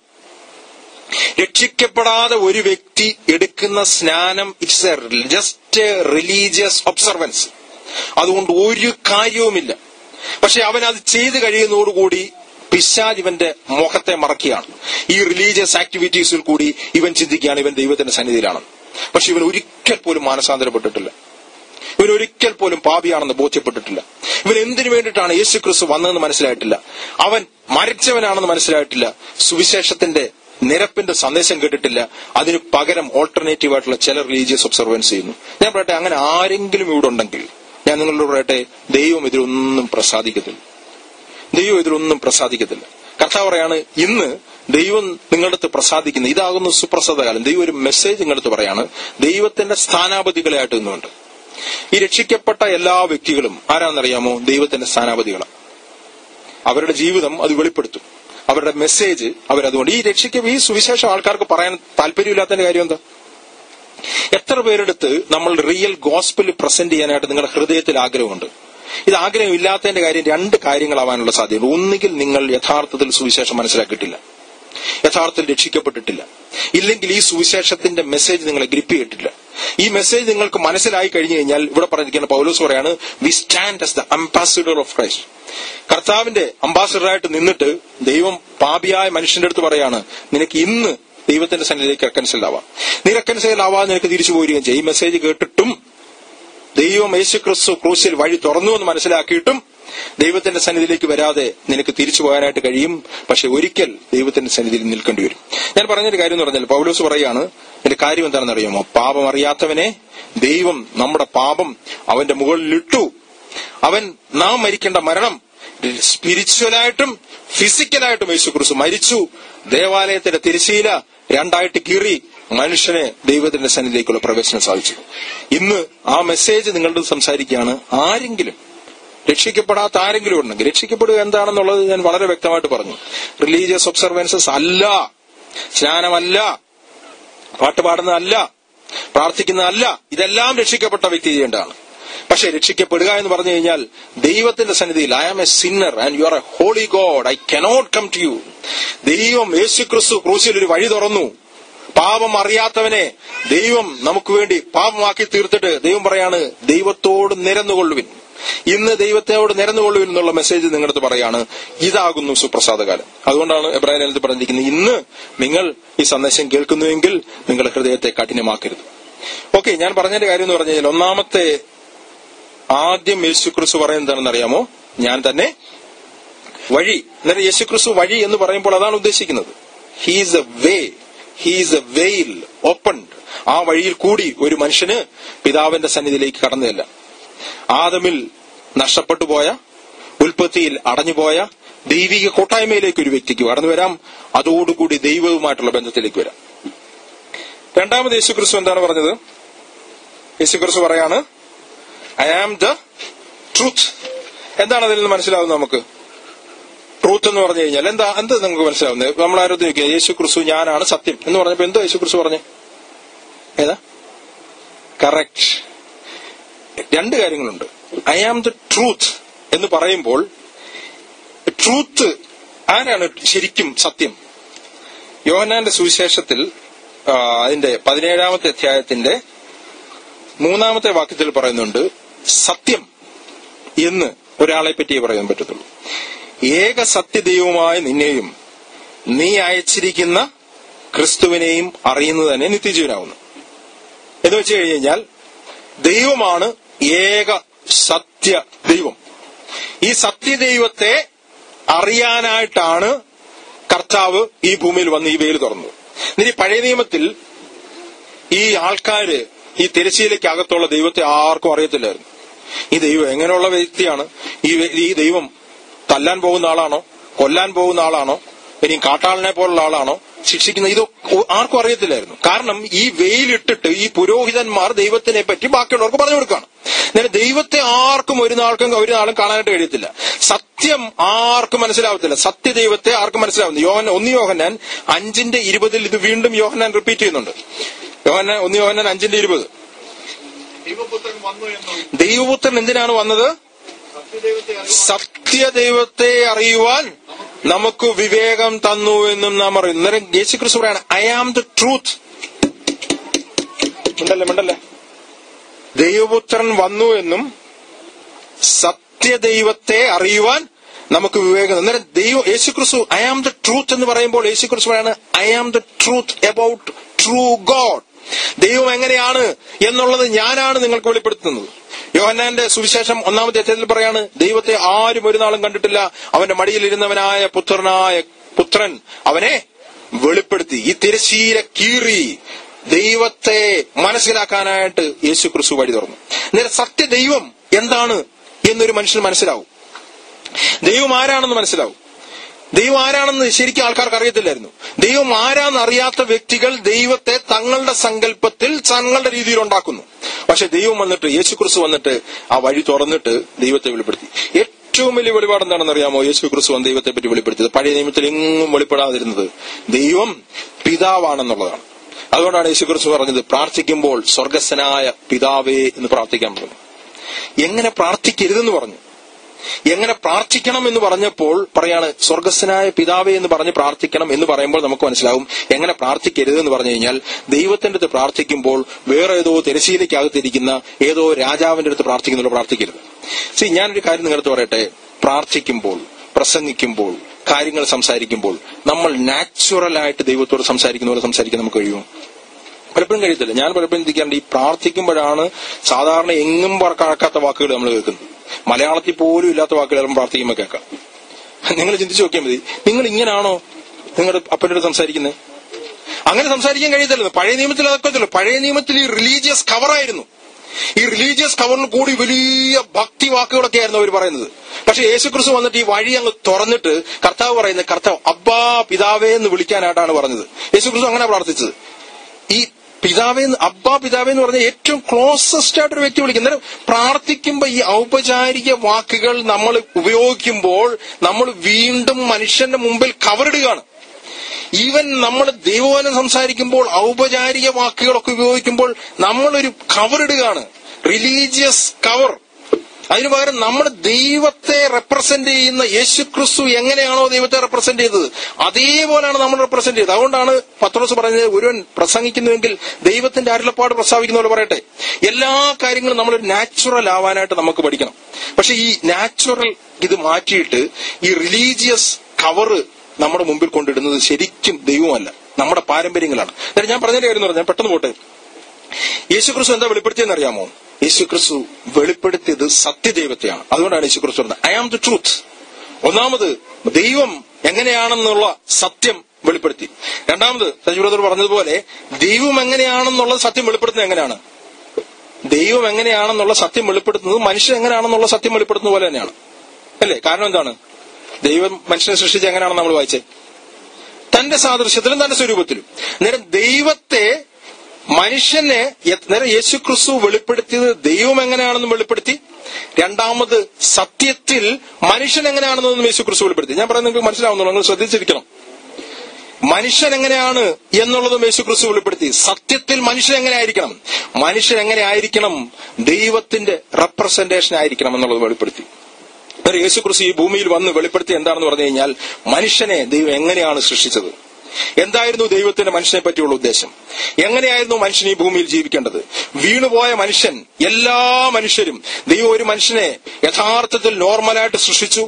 രക്ഷിക്കപ്പെടാതെ ഒരു വ്യക്തി എടുക്കുന്ന സ്നാനം it's a just a religious observance അതുകൊണ്ട് ഒരു കാര്യവുമില്ല പക്ഷെ അവൻ അത് ചെയ്തു കഴിയുന്നതോടുകൂടി പിശാജ് ഇവന്റെ മുഖത്തെ മറക്കുകയാണ് ഈ റിലീജിയസ് ആക്ടിവിറ്റീസിൽ കൂടി ഇവൻ ചിന്തിക്കുകയാണ് ഇവൻ ദൈവത്തിന്റെ സന്നിധിയിലാണ് പക്ഷെ ഇവൻ ഒരിക്കൽ പോലും മാനസാന്തരപ്പെട്ടിട്ടില്ല ഇവൻ ഒരിക്കൽ പോലും പാപിയാണെന്ന് ബോധ്യപ്പെട്ടിട്ടില്ല ഇവൻ എന്തിനു വേണ്ടിയിട്ടാണ് യേശു ക്രിസ്തു വന്നതെന്ന് മനസ്സിലായിട്ടില്ല അവൻ മരിച്ചവനാണെന്ന് മനസ്സിലായിട്ടില്ല സുവിശേഷത്തിന്റെ നിരപ്പിന്റെ സന്ദേശം കേട്ടിട്ടില്ല അതിന് പകരം ഓൾട്ടർനേറ്റീവ് ആയിട്ടുള്ള ചില റിലീജിയസ് ഒബ്സർവൻസ് ചെയ്യുന്നു ഞാൻ പറയട്ടെ അങ്ങനെ ആരെങ്കിലും ഇവിടെ ഉണ്ടെങ്കിൽ ഞാൻ നിങ്ങളോട് പറയട്ടെ ദൈവം ഇതിലൊന്നും പ്രസാദിക്കത്തില്ല ദൈവം ഇതിലൊന്നും പ്രസാദിക്കത്തില്ല കർത്താവ് പറയാണ് ഇന്ന് ദൈവം നിങ്ങളുടെ അടുത്ത് പ്രസാദിക്കുന്ന ഇതാകുന്നു സുപ്രസാദകാലം ദൈവം ഒരു മെസ്സേജ് നിങ്ങളുടെ അടുത്ത് പറയാണ് ദൈവത്തിന്റെ സ്ഥാനാപതികളായിട്ട് ഇന്നുണ്ട് ഈ രക്ഷിക്കപ്പെട്ട എല്ലാ വ്യക്തികളും ആരാണെന്നറിയാമോ ദൈവത്തിന്റെ സ്ഥാനാപതികളാണ് അവരുടെ ജീവിതം അത് വെളിപ്പെടുത്തും അവരുടെ മെസ്സേജ് അവരതുകൊണ്ട് ഈ രക്ഷിക്ക ഈ സുവിശേഷം ആൾക്കാർക്ക് പറയാൻ താല്പര്യമില്ലാത്തതിന്റെ കാര്യം എന്താ എത്ര പേരെടുത്ത് നമ്മൾ റിയൽ ഗോസ്പിൽ പ്രസന്റ് ചെയ്യാനായിട്ട് നിങ്ങളുടെ ഹൃദയത്തിൽ ആഗ്രഹമുണ്ട് ഇത് ആഗ്രഹം ഇല്ലാത്തതിന്റെ കാര്യം രണ്ട് കാര്യങ്ങളാവാനുള്ള സാധ്യത ഒന്നുകിൽ നിങ്ങൾ യഥാർത്ഥത്തിൽ സുവിശേഷം മനസ്സിലാക്കിയിട്ടില്ല യഥാർത്ഥത്തിൽ രക്ഷിക്കപ്പെട്ടിട്ടില്ല ഇല്ലെങ്കിൽ ഈ സുവിശേഷത്തിന്റെ മെസ്സേജ് നിങ്ങളെ ഗ്രിപ്പ് ചെയ്തിട്ടില്ല ഈ മെസ്സേജ് നിങ്ങൾക്ക് മനസ്സിലായി കഴിഞ്ഞു കഴിഞ്ഞാൽ ഇവിടെ പറഞ്ഞിരിക്കുന്ന പൗലോസ് പറയാണ് we stand as the ambassador of Christ കർത്താവിന്റെ അംബാസിഡറായിട്ട് നിന്നിട്ട് ദൈവം പാപിയായ മനുഷ്യന്റെ അടുത്ത് പറയാണ് നിനക്ക് ഇന്ന് ദൈവത്തിന്റെ സന്നിധിയിലേക്ക് റെക്കൻസൈൽ ആവാം നീ റെക്കൻസൈൽ ആവാതെ നിനക്ക് തിരിച്ചു പോരുകയും ചെയ്യും ഈ മെസ്സേജ് കേട്ടിട്ടും ദൈവം യേശു ക്രിസ്തു ക്രൂശിൽ വഴി തുറന്നു എന്ന് മനസ്സിലാക്കിയിട്ടും ദൈവത്തിന്റെ സന്നിധിയിലേക്ക് വരാതെ നിനക്ക് തിരിച്ചു പോകാനായിട്ട് കഴിയും പക്ഷെ ഒരിക്കൽ ദൈവത്തിന്റെ സന്നിധിയിൽ നിൽക്കേണ്ടി വരും ഞാൻ പറഞ്ഞൊരു കാര്യം എന്ന് പറഞ്ഞാൽ പൗലോസ് പറയാണ് എന്റെ കാര്യം എന്താണെന്ന് അറിയാമോ പാപം അറിയാത്തവനെ ദൈവം നമ്മുടെ പാപം അവന്റെ മുകളിലിട്ടു അവൻ നാം മരിക്കേണ്ട മരണം സ്പിരിച്വലായിട്ടും ഫിസിക്കലായിട്ടും യേശുക്രിസ്തു മരിച്ചു ദേവാലയത്തിന്റെ തിരശീല രണ്ടായിട്ട് കീറി മനുഷ്യനെ ദൈവത്തിന്റെ സന്നിധിയിലേക്കുള്ള പ്രവേശനം സാധിച്ചു ഇന്ന് ആ മെസ്സേജ് നിങ്ങളുടെ സംസാരിക്കുകയാണ് ആരെങ്കിലും രക്ഷിക്കപ്പെടാത്ത ആരെങ്കിലും ഉണ്ടെങ്കിൽ രക്ഷിക്കപ്പെടുക എന്താണെന്നുള്ളത് ഞാൻ വളരെ വ്യക്തമായിട്ട് പറഞ്ഞു റിലീജിയസ് ഒബ്സർവൻസസ് അല്ല സ്നാനമല്ല പാട്ടുപാടുന്നതല്ല പ്രാർത്ഥിക്കുന്നതല്ല ഇതെല്ലാം രക്ഷിക്കപ്പെട്ട വ്യക്തി ചെയ്യേണ്ടതാണ് പക്ഷെ രക്ഷിക്കപ്പെടുക എന്ന് പറഞ്ഞു കഴിഞ്ഞാൽ ദൈവത്തിന്റെ സന്നിധിയിൽ I am a sinner and you are a holy God I cannot come to you ദൈവം യേശു ക്രിസ്തു ക്രൂശിൽ ഒരു വഴി തുറന്നു പാപം അറിയാത്തവനെ ദൈവം നമുക്ക് വേണ്ടി പാപമാക്കി തീർത്തിട്ട് ദൈവം പറയാണ് ദൈവത്തോട് നിരന്നുകൊള്ളുവിൻ ഇന്ന് ദൈവത്തോട് നിരന്നുകൊള്ളുവിൻ എന്നുള്ള മെസ്സേജ് നിങ്ങളുടെ പറയാണ് ഇതാകുന്നു സുപ്രസാദകാലം അതുകൊണ്ടാണ് എബ്രാഹിം ലേഖനത്തിൽ പറഞ്ഞിരിക്കുന്നത് ഇന്ന് നിങ്ങൾ ഈ സന്ദേശം കേൾക്കുന്നുവെങ്കിൽ നിങ്ങളുടെ ഹൃദയത്തെ കഠിനമാക്കരുത് ഓക്കെ ഞാൻ പറഞ്ഞതിന്റെ കാര്യം എന്ന് പറഞ്ഞു കഴിഞ്ഞാൽ ഒന്നാമത്തെ ആദ്യം യേശുക്രിസ്തു പറയുന്നത് എന്താണെന്ന് അറിയാമോ ഞാൻ തന്നെ വഴി അന്നേരം യേശുക്രിസ്തു വഴി എന്ന് പറയുമ്പോൾ അതാണ് ഉദ്ദേശിക്കുന്നത് he's a way he's a veil opened ആ വഴിയിൽ കൂടി ഒരു മനുഷ്യന് പിതാവിന്റെ സന്നിധിയിലേക്ക് കടന്നതല്ല ആദമിൽ നഷ്ടപ്പെട്ടു പോയ ഉൽപ്പത്തിയിൽ അടഞ്ഞുപോയ ദൈവിക കൂട്ടായ്മയിലേക്ക് ഒരു വ്യക്തിക്ക് കടന്നു വരാം അതോടുകൂടി ദൈവവുമായിട്ടുള്ള ബന്ധത്തിലേക്ക് വരാം രണ്ടാമത് യേശുക്രിസ്തു എന്താണ് പറഞ്ഞത് യേശുക്രിസ്തു പറയാണ് ഐ ആം ദ ട്രൂത്ത് എന്താണ് അതിൽ നിന്ന് മനസ്സിലാവുന്നത് നമുക്ക് ട്രൂത്ത് എന്ന് പറഞ്ഞു കഴിഞ്ഞാൽ എന്താ എന്താ നമുക്ക് മനസ്സിലാവുന്നത് നമ്മൾ ആരും ചോദിക്കുക യേശു ക്രിസ്തു ഞാനാണ് സത്യം എന്ന് പറഞ്ഞപ്പോ എന്തോ യേശു ക്രിസ്തു പറഞ്ഞു ഏതാ കറക്റ്റ് രണ്ട് കാര്യങ്ങളുണ്ട് ഐ ആം ദ ട്രൂത്ത് എന്ന് പറയുമ്പോൾ ട്രൂത്ത് ആരാണ് ശരിക്കും സത്യം യോഹനാന്റെ സുവിശേഷത്തിൽ ആ, അതിന്റെ പതിനേഴാമത്തെ അധ്യായത്തിന്റെ മൂന്നാമത്തെ വാക്യത്തിൽ പറയുന്നുണ്ട് സത്യം എന്ന് ഒരാളെ പറ്റിയേ പറയാൻ പറ്റത്തുള്ളൂ ഏക സത്യദൈവമായ നിന്നെയും നീ അയച്ചിരിക്കുന്ന ക്രിസ്തുവിനെയും അറിയുന്നത് തന്നെ നിത്യജീവനാവുന്നു എന്ന് വെച്ച് കഴിഞ്ഞാൽ ദൈവമാണ് ഏക സത്യ ദൈവം ഈ സത്യദൈവത്തെ അറിയാനായിട്ടാണ് കർത്താവ് ഈ ഭൂമിയിൽ വന്ന് ഈ വെയിൽ തുറന്നത് ഇനി പഴയ നിയമത്തിൽ ഈ ആൾക്കാര് ഈ തിരശ്ശീലയ്ക്ക് അകത്തുള്ള ദൈവത്തെ ആർക്കും അറിയത്തില്ലായിരുന്നു ഈ ദൈവം എങ്ങനെയുള്ള വ്യക്തിയാണ് ഈ വ്യ- ഈ ദൈവം തല്ലാൻ പോകുന്ന ആളാണോ കൊല്ലാൻ പോകുന്ന ആളാണോ ഇനി കാട്ടാളിനെ പോലുള്ള ആളാണോ ശിക്ഷിക്കുന്ന ഇത് ഒ- ആർക്കും അറിയത്തില്ലായിരുന്നു കാരണം ഈ വെയിലിട്ടിട്ട് ഈ പുരോഹിതന്മാർ ദൈവത്തിനെ പറ്റി ബാക്കിയുള്ളവർക്ക് പറഞ്ഞു കൊടുക്കുകയാണ് നേരെ ദൈവത്തെ ആർക്കും ഒരു നാൾക്കും ഒരു നാളും കാണാനായിട്ട് കഴിയത്തില്ല സത്യം ആർക്കും മനസ്സിലാവത്തില്ല സത്യദൈവത്തെ ആർക്കും മനസ്സിലാവുന്നു യോഹൻ ഒന്ന് യോഹന്നാൻ അഞ്ചിന്റെ ഇരുപതിൽ ഇത് വീണ്ടും യോഹന്നാൻ റിപ്പീറ്റ് ചെയ്യുന്നുണ്ട് യോഹന്നാൻ ഒന്ന് യോഹന്നാൻ അഞ്ചിന്റെ ഇരുപത് ദൈവപുത്രൻ വന്നു എന്നും ദൈവപുത്രൻ എന്തിനാണ് വന്നത് സത്യദൈവത്തെ അറിയുവാൻ സത്യദൈവത്തെ അറിയുവാൻ നമുക്ക് വിവേകം തന്നു എന്നും നാം അറിയുന്നു അന്നേരം യേശു ക്രിസ്തു പറയാണ് ഐ ആം ദ ട്രൂത്ത് മിണ്ടല്ലേ മിണ്ടല്ലേ ദൈവപുത്രൻ വന്നു എന്നും സത്യദൈവത്തെ അറിയുവാൻ നമുക്ക് വിവേകം തന്നു. അന്നേരം ദൈവം യേശു ക്രിസ്തു ഐ ആം ദ ട്രൂത്ത് എന്ന് പറയുമ്പോൾ യേശു ക്രിസ്തു പറയാണ് I am the truth about true God ദൈവം എങ്ങനെയാണ് എന്നുള്ളത് ഞാനാണ് നിങ്ങൾക്ക് വെളിപ്പെടുത്തുന്നത് യോഹന്നാന്റെ സുവിശേഷം ഒന്നാമത്തെ അധ്യായത്തിൽ പറയാണ് ദൈവത്തെ ആരും ഒരു നാളും കണ്ടിട്ടില്ല അവന്റെ മടിയിലിരുന്നവനായ പുത്രനായ പുത്രൻ അവനെ വെളിപ്പെടുത്തി ഈ തിരശീല കീറി ദൈവത്തെ മനസ്സിലാക്കാനായിട്ട് യേശു ക്രിസ്തു വഴി തുറന്നു നേരെ സത്യദൈവം എന്താണ് എന്നൊരു മനുഷ്യന് മനസ്സിലാവും ദൈവം ആരാണെന്ന് മനസ്സിലാവും ദൈവം ആരാണെന്ന് ശരിക്കും ആൾക്കാർക്ക് അറിയത്തില്ലായിരുന്നു ദൈവം ആരാന്ന് അറിയാത്ത വ്യക്തികൾ ദൈവത്തെ തങ്ങളുടെ സങ്കല്പത്തിൽ തങ്ങളുടെ രീതിയിൽ ഉണ്ടാക്കുന്നു പക്ഷെ ദൈവം വന്നിട്ട് യേശുക്രിസ്തു വന്നിട്ട് ആ വഴി തുറന്നിട്ട് ദൈവത്തെ വെളിപ്പെടുത്തി ഏറ്റവും വലിയ വെളിപാട് എന്താണെന്ന് അറിയാമോ യേശു ക്രിസ്തു വന്ന് ദൈവത്തെ പറ്റി വെളിപ്പെടുത്തിയത് പഴയ നിയമത്തിൽ എങ്ങും വെളിപ്പെടാതിരുന്നത് ദൈവം പിതാവാണെന്നുള്ളതാണ് അതുകൊണ്ടാണ് യേശു ക്രിസ്തു പറഞ്ഞത് പ്രാർത്ഥിക്കുമ്പോൾ സ്വർഗസ്വനായ പിതാവേ എന്ന് പ്രാർത്ഥിക്കാൻ പറഞ്ഞു എങ്ങനെ പ്രാർത്ഥിക്കരുതെന്ന് പറഞ്ഞു എങ്ങനെ പ്രാർത്ഥിക്കണം എന്ന് പറഞ്ഞപ്പോൾ പറയാണ് സ്വർഗസ്വനായ പിതാവേ എന്ന് പറഞ്ഞ് പ്രാർത്ഥിക്കണം എന്ന് പറയുമ്പോൾ നമുക്ക് മനസ്സിലാവും എങ്ങനെ പ്രാർത്ഥിക്കരുത് എന്ന് പറഞ്ഞു കഴിഞ്ഞാൽ ദൈവത്തിന്റെ അടുത്ത് പ്രാർത്ഥിക്കുമ്പോൾ വേറെ ഏതോ തിരശീലയ്ക്കകത്തിരിക്കുന്ന ഏതോ രാജാവിന്റെ അടുത്ത് പ്രാർത്ഥിക്കുന്നുള്ള പ്രാർത്ഥിക്കരുത് സി ഞാനൊരു കാര്യം നിങ്ങളടുത്ത് പറയട്ടെ പ്രാർത്ഥിക്കുമ്പോൾ പ്രസംഗിക്കുമ്പോൾ കാര്യങ്ങൾ സംസാരിക്കുമ്പോൾ നമ്മൾ നാച്ചുറൽ ആയിട്ട് ദൈവത്തോട് സംസാരിക്കുന്ന പോലെ സംസാരിക്കാൻ നമുക്ക് കഴിയുമോ പലപ്പോഴും കഴിയത്തില്ല ഞാൻ പലപ്പോഴും ചിന്തിക്കാറുണ്ട് ഈ പ്രാർത്ഥിക്കുമ്പോഴാണ് സാധാരണ എങ്ങും കടക്കാത്ത വാക്കുകൾ നമ്മൾ കേൾക്കുന്നത് മലയാളത്തിൽ പോലും ഇല്ലാത്ത വാക്കുകളും പ്രാർത്ഥിക്കുമ്പോൾ കേൾക്കാം നിങ്ങൾ ചിന്തിച്ചു നോക്കിയാൽ മതി നിങ്ങൾ ഇങ്ങനാണോ നിങ്ങളുടെ അപ്പനോട് സംസാരിക്കുന്നത് അങ്ങനെ സംസാരിക്കാൻ കഴിയത്തില്ല പഴയ നിയമത്തിൽ അതൊക്കെ ഇല്ലല്ലോ. പഴയ നിയമത്തിൽ ഈ റിലീജിയസ് കവറായിരുന്നു ഈ റിലീജിയസ് കവറിൽ കൂടി വലിയ ഭക്തി വാക്കുകളൊക്കെ ആയിരുന്നു അവർ പറയുന്നത് പക്ഷെ യേശുക്രിസ്തു വന്നിട്ട് ഈ വഴി അങ്ങ് തുറന്നിട്ട് കർത്താവ് പറയുന്നത് കർത്താവ് അബ്ബാ പിതാവേ എന്ന് വിളിക്കാനായിട്ടാണ് പറഞ്ഞത് യേശുക്രിസ്തു അങ്ങനെ പ്രാർത്ഥിച്ചത് ഈ പിതാവേ എന്ന് അബ്ബാ പിതാവേ എന്ന് പറഞ്ഞ ഏറ്റവും ക്ലോസസ്റ്റ് ആയിട്ട് ഒരു വ്യക്തി വിളിക്കും അന്നേരം പ്രാർത്ഥിക്കുമ്പോൾ ഈ ഔപചാരിക വാക്കുകൾ നമ്മൾ ഉപയോഗിക്കുമ്പോൾ നമ്മൾ വീണ്ടും മനുഷ്യന്റെ മുമ്പിൽ കവറിടുകയാണ് ഈവൻ നമ്മൾ ദൈവവചനം സംസാരിക്കുമ്പോൾ ഔപചാരിക വാക്കുകളൊക്കെ ഉപയോഗിക്കുമ്പോൾ നമ്മളൊരു കവറിടുകയാണ് റിലീജിയസ് കവർ അതിനു പകരം നമ്മൾ ദൈവത്തെ റെപ്രസെന്റ് ചെയ്യുന്ന യേശു ക്രിസ്തു എങ്ങനെയാണോ ദൈവത്തെ റെപ്രസെന്റ് ചെയ്തത് അതേപോലെയാണ് നമ്മൾ റെപ്രസെന്റ് ചെയ്തത് അതുകൊണ്ടാണ് പത്രോസ് പറഞ്ഞത് ഒരുവൻ പ്രസംഗിക്കുന്നുവെങ്കിൽ ദൈവത്തിന്റെ അരുളപ്പാട് പ്രസ്താവിക്കുന്ന പോലെ പറയട്ടെ എല്ലാ കാര്യങ്ങളും നമ്മളൊരു നാച്ചുറൽ ആവാനായിട്ട് നമുക്ക് പഠിക്കണം പക്ഷെ ഈ നാച്ചുറൽ ഇത് മാറ്റിയിട്ട് ഈ റിലീജിയസ് കവറ് നമ്മുടെ മുമ്പിൽ കൊണ്ടിടുന്നത് ശരിക്കും ദൈവമല്ല നമ്മുടെ പാരമ്പര്യങ്ങളാണ് അതായത് ഞാൻ പറഞ്ഞ കാര്യം എന്ന് പറഞ്ഞാൽ പെട്ടെന്ന് പോട്ടെ യേശുക്രിസ്തു എന്താ വെളിപ്പെടുത്തിയെന്ന് അറിയാമോ യേശുക്രിസ്തു വെളിപ്പെടുത്തിയത് സത്യദൈവത്തെയാണ് അതുകൊണ്ടാണ് യേശുക്രിസ്തു പറഞ്ഞത് ഐ ആം ദ ട്രൂത്ത് ഒന്നാമത് ദൈവം എങ്ങനെയാണെന്നുള്ള സത്യം വെളിപ്പെടുത്തി രണ്ടാമത് സജീവ്രതർ പറഞ്ഞതുപോലെ ദൈവം എങ്ങനെയാണെന്നുള്ള സത്യം വെളിപ്പെടുത്തുന്നത് എങ്ങനെയാണ് ദൈവം എങ്ങനെയാണെന്നുള്ള സത്യം വെളിപ്പെടുത്തുന്നത് മനുഷ്യൻ എങ്ങനെയാണെന്നുള്ള സത്യം വെളിപ്പെടുത്തുന്ന പോലെ തന്നെയാണ് അല്ലേ കാരണം എന്താണ് ദൈവം മനുഷ്യനെ സൃഷ്ടിച്ച് എങ്ങനെയാണ് നമ്മൾ വായിച്ചത് തന്റെ സാദൃശ്യത്തിലും തന്റെ സ്വരൂപത്തിലും നേരം ദൈവത്തെ മനുഷ്യനെ യ- നേരെ യേശു ക്രിസ്തു വെളിപ്പെടുത്തിയത് ദൈവം എങ്ങനെയാണെന്ന് വെളിപ്പെടുത്തി രണ്ടാമത് സത്യത്തിൽ മനുഷ്യൻ എങ്ങനെയാണെന്നൊന്നും യേശു ക്രിസ്തു വെളിപ്പെടുത്തി ഞാൻ പറയുന്നത് നിങ്ങൾക്ക് മനസ്സിലാവുന്നുള്ളൂ നിങ്ങൾ ശ്രദ്ധിച്ചിരിക്കണം മനുഷ്യൻ എങ്ങനെയാണ് എന്നുള്ളതും യേശു ക്രിസ്തു വെളിപ്പെടുത്തി സത്യത്തിൽ മനുഷ്യൻ എങ്ങനെ ആയിരിക്കണം മനുഷ്യൻ എങ്ങനെ ആയിരിക്കണം ദൈവത്തിന്റെ റെപ്രസെന്റേഷൻ ആയിരിക്കണം എന്നുള്ളത് വെളിപ്പെടുത്തി എന്നാൽ യേശു ക്രിസ്തു ഈ ഭൂമിയിൽ വന്ന് വെളിപ്പെടുത്തി എന്താണെന്ന് പറഞ്ഞു കഴിഞ്ഞാൽ മനുഷ്യനെ ദൈവം എങ്ങനെയാണ് സൃഷ്ടിച്ചത് എന്തായിരുന്നു ദൈവത്തിന്റെ മനുഷ്യനെ പറ്റിയുള്ള ഉദ്ദേശം എങ്ങനെയായിരുന്നു മനുഷ്യൻ ഈ ഭൂമിയിൽ ജീവിക്കേണ്ടത് വീണുപോയ മനുഷ്യൻ എല്ലാ മനുഷ്യരും ദൈവം ഒരു മനുഷ്യനെ യഥാർത്ഥത്തിൽ നോർമലായിട്ട് സൃഷ്ടിച്ചു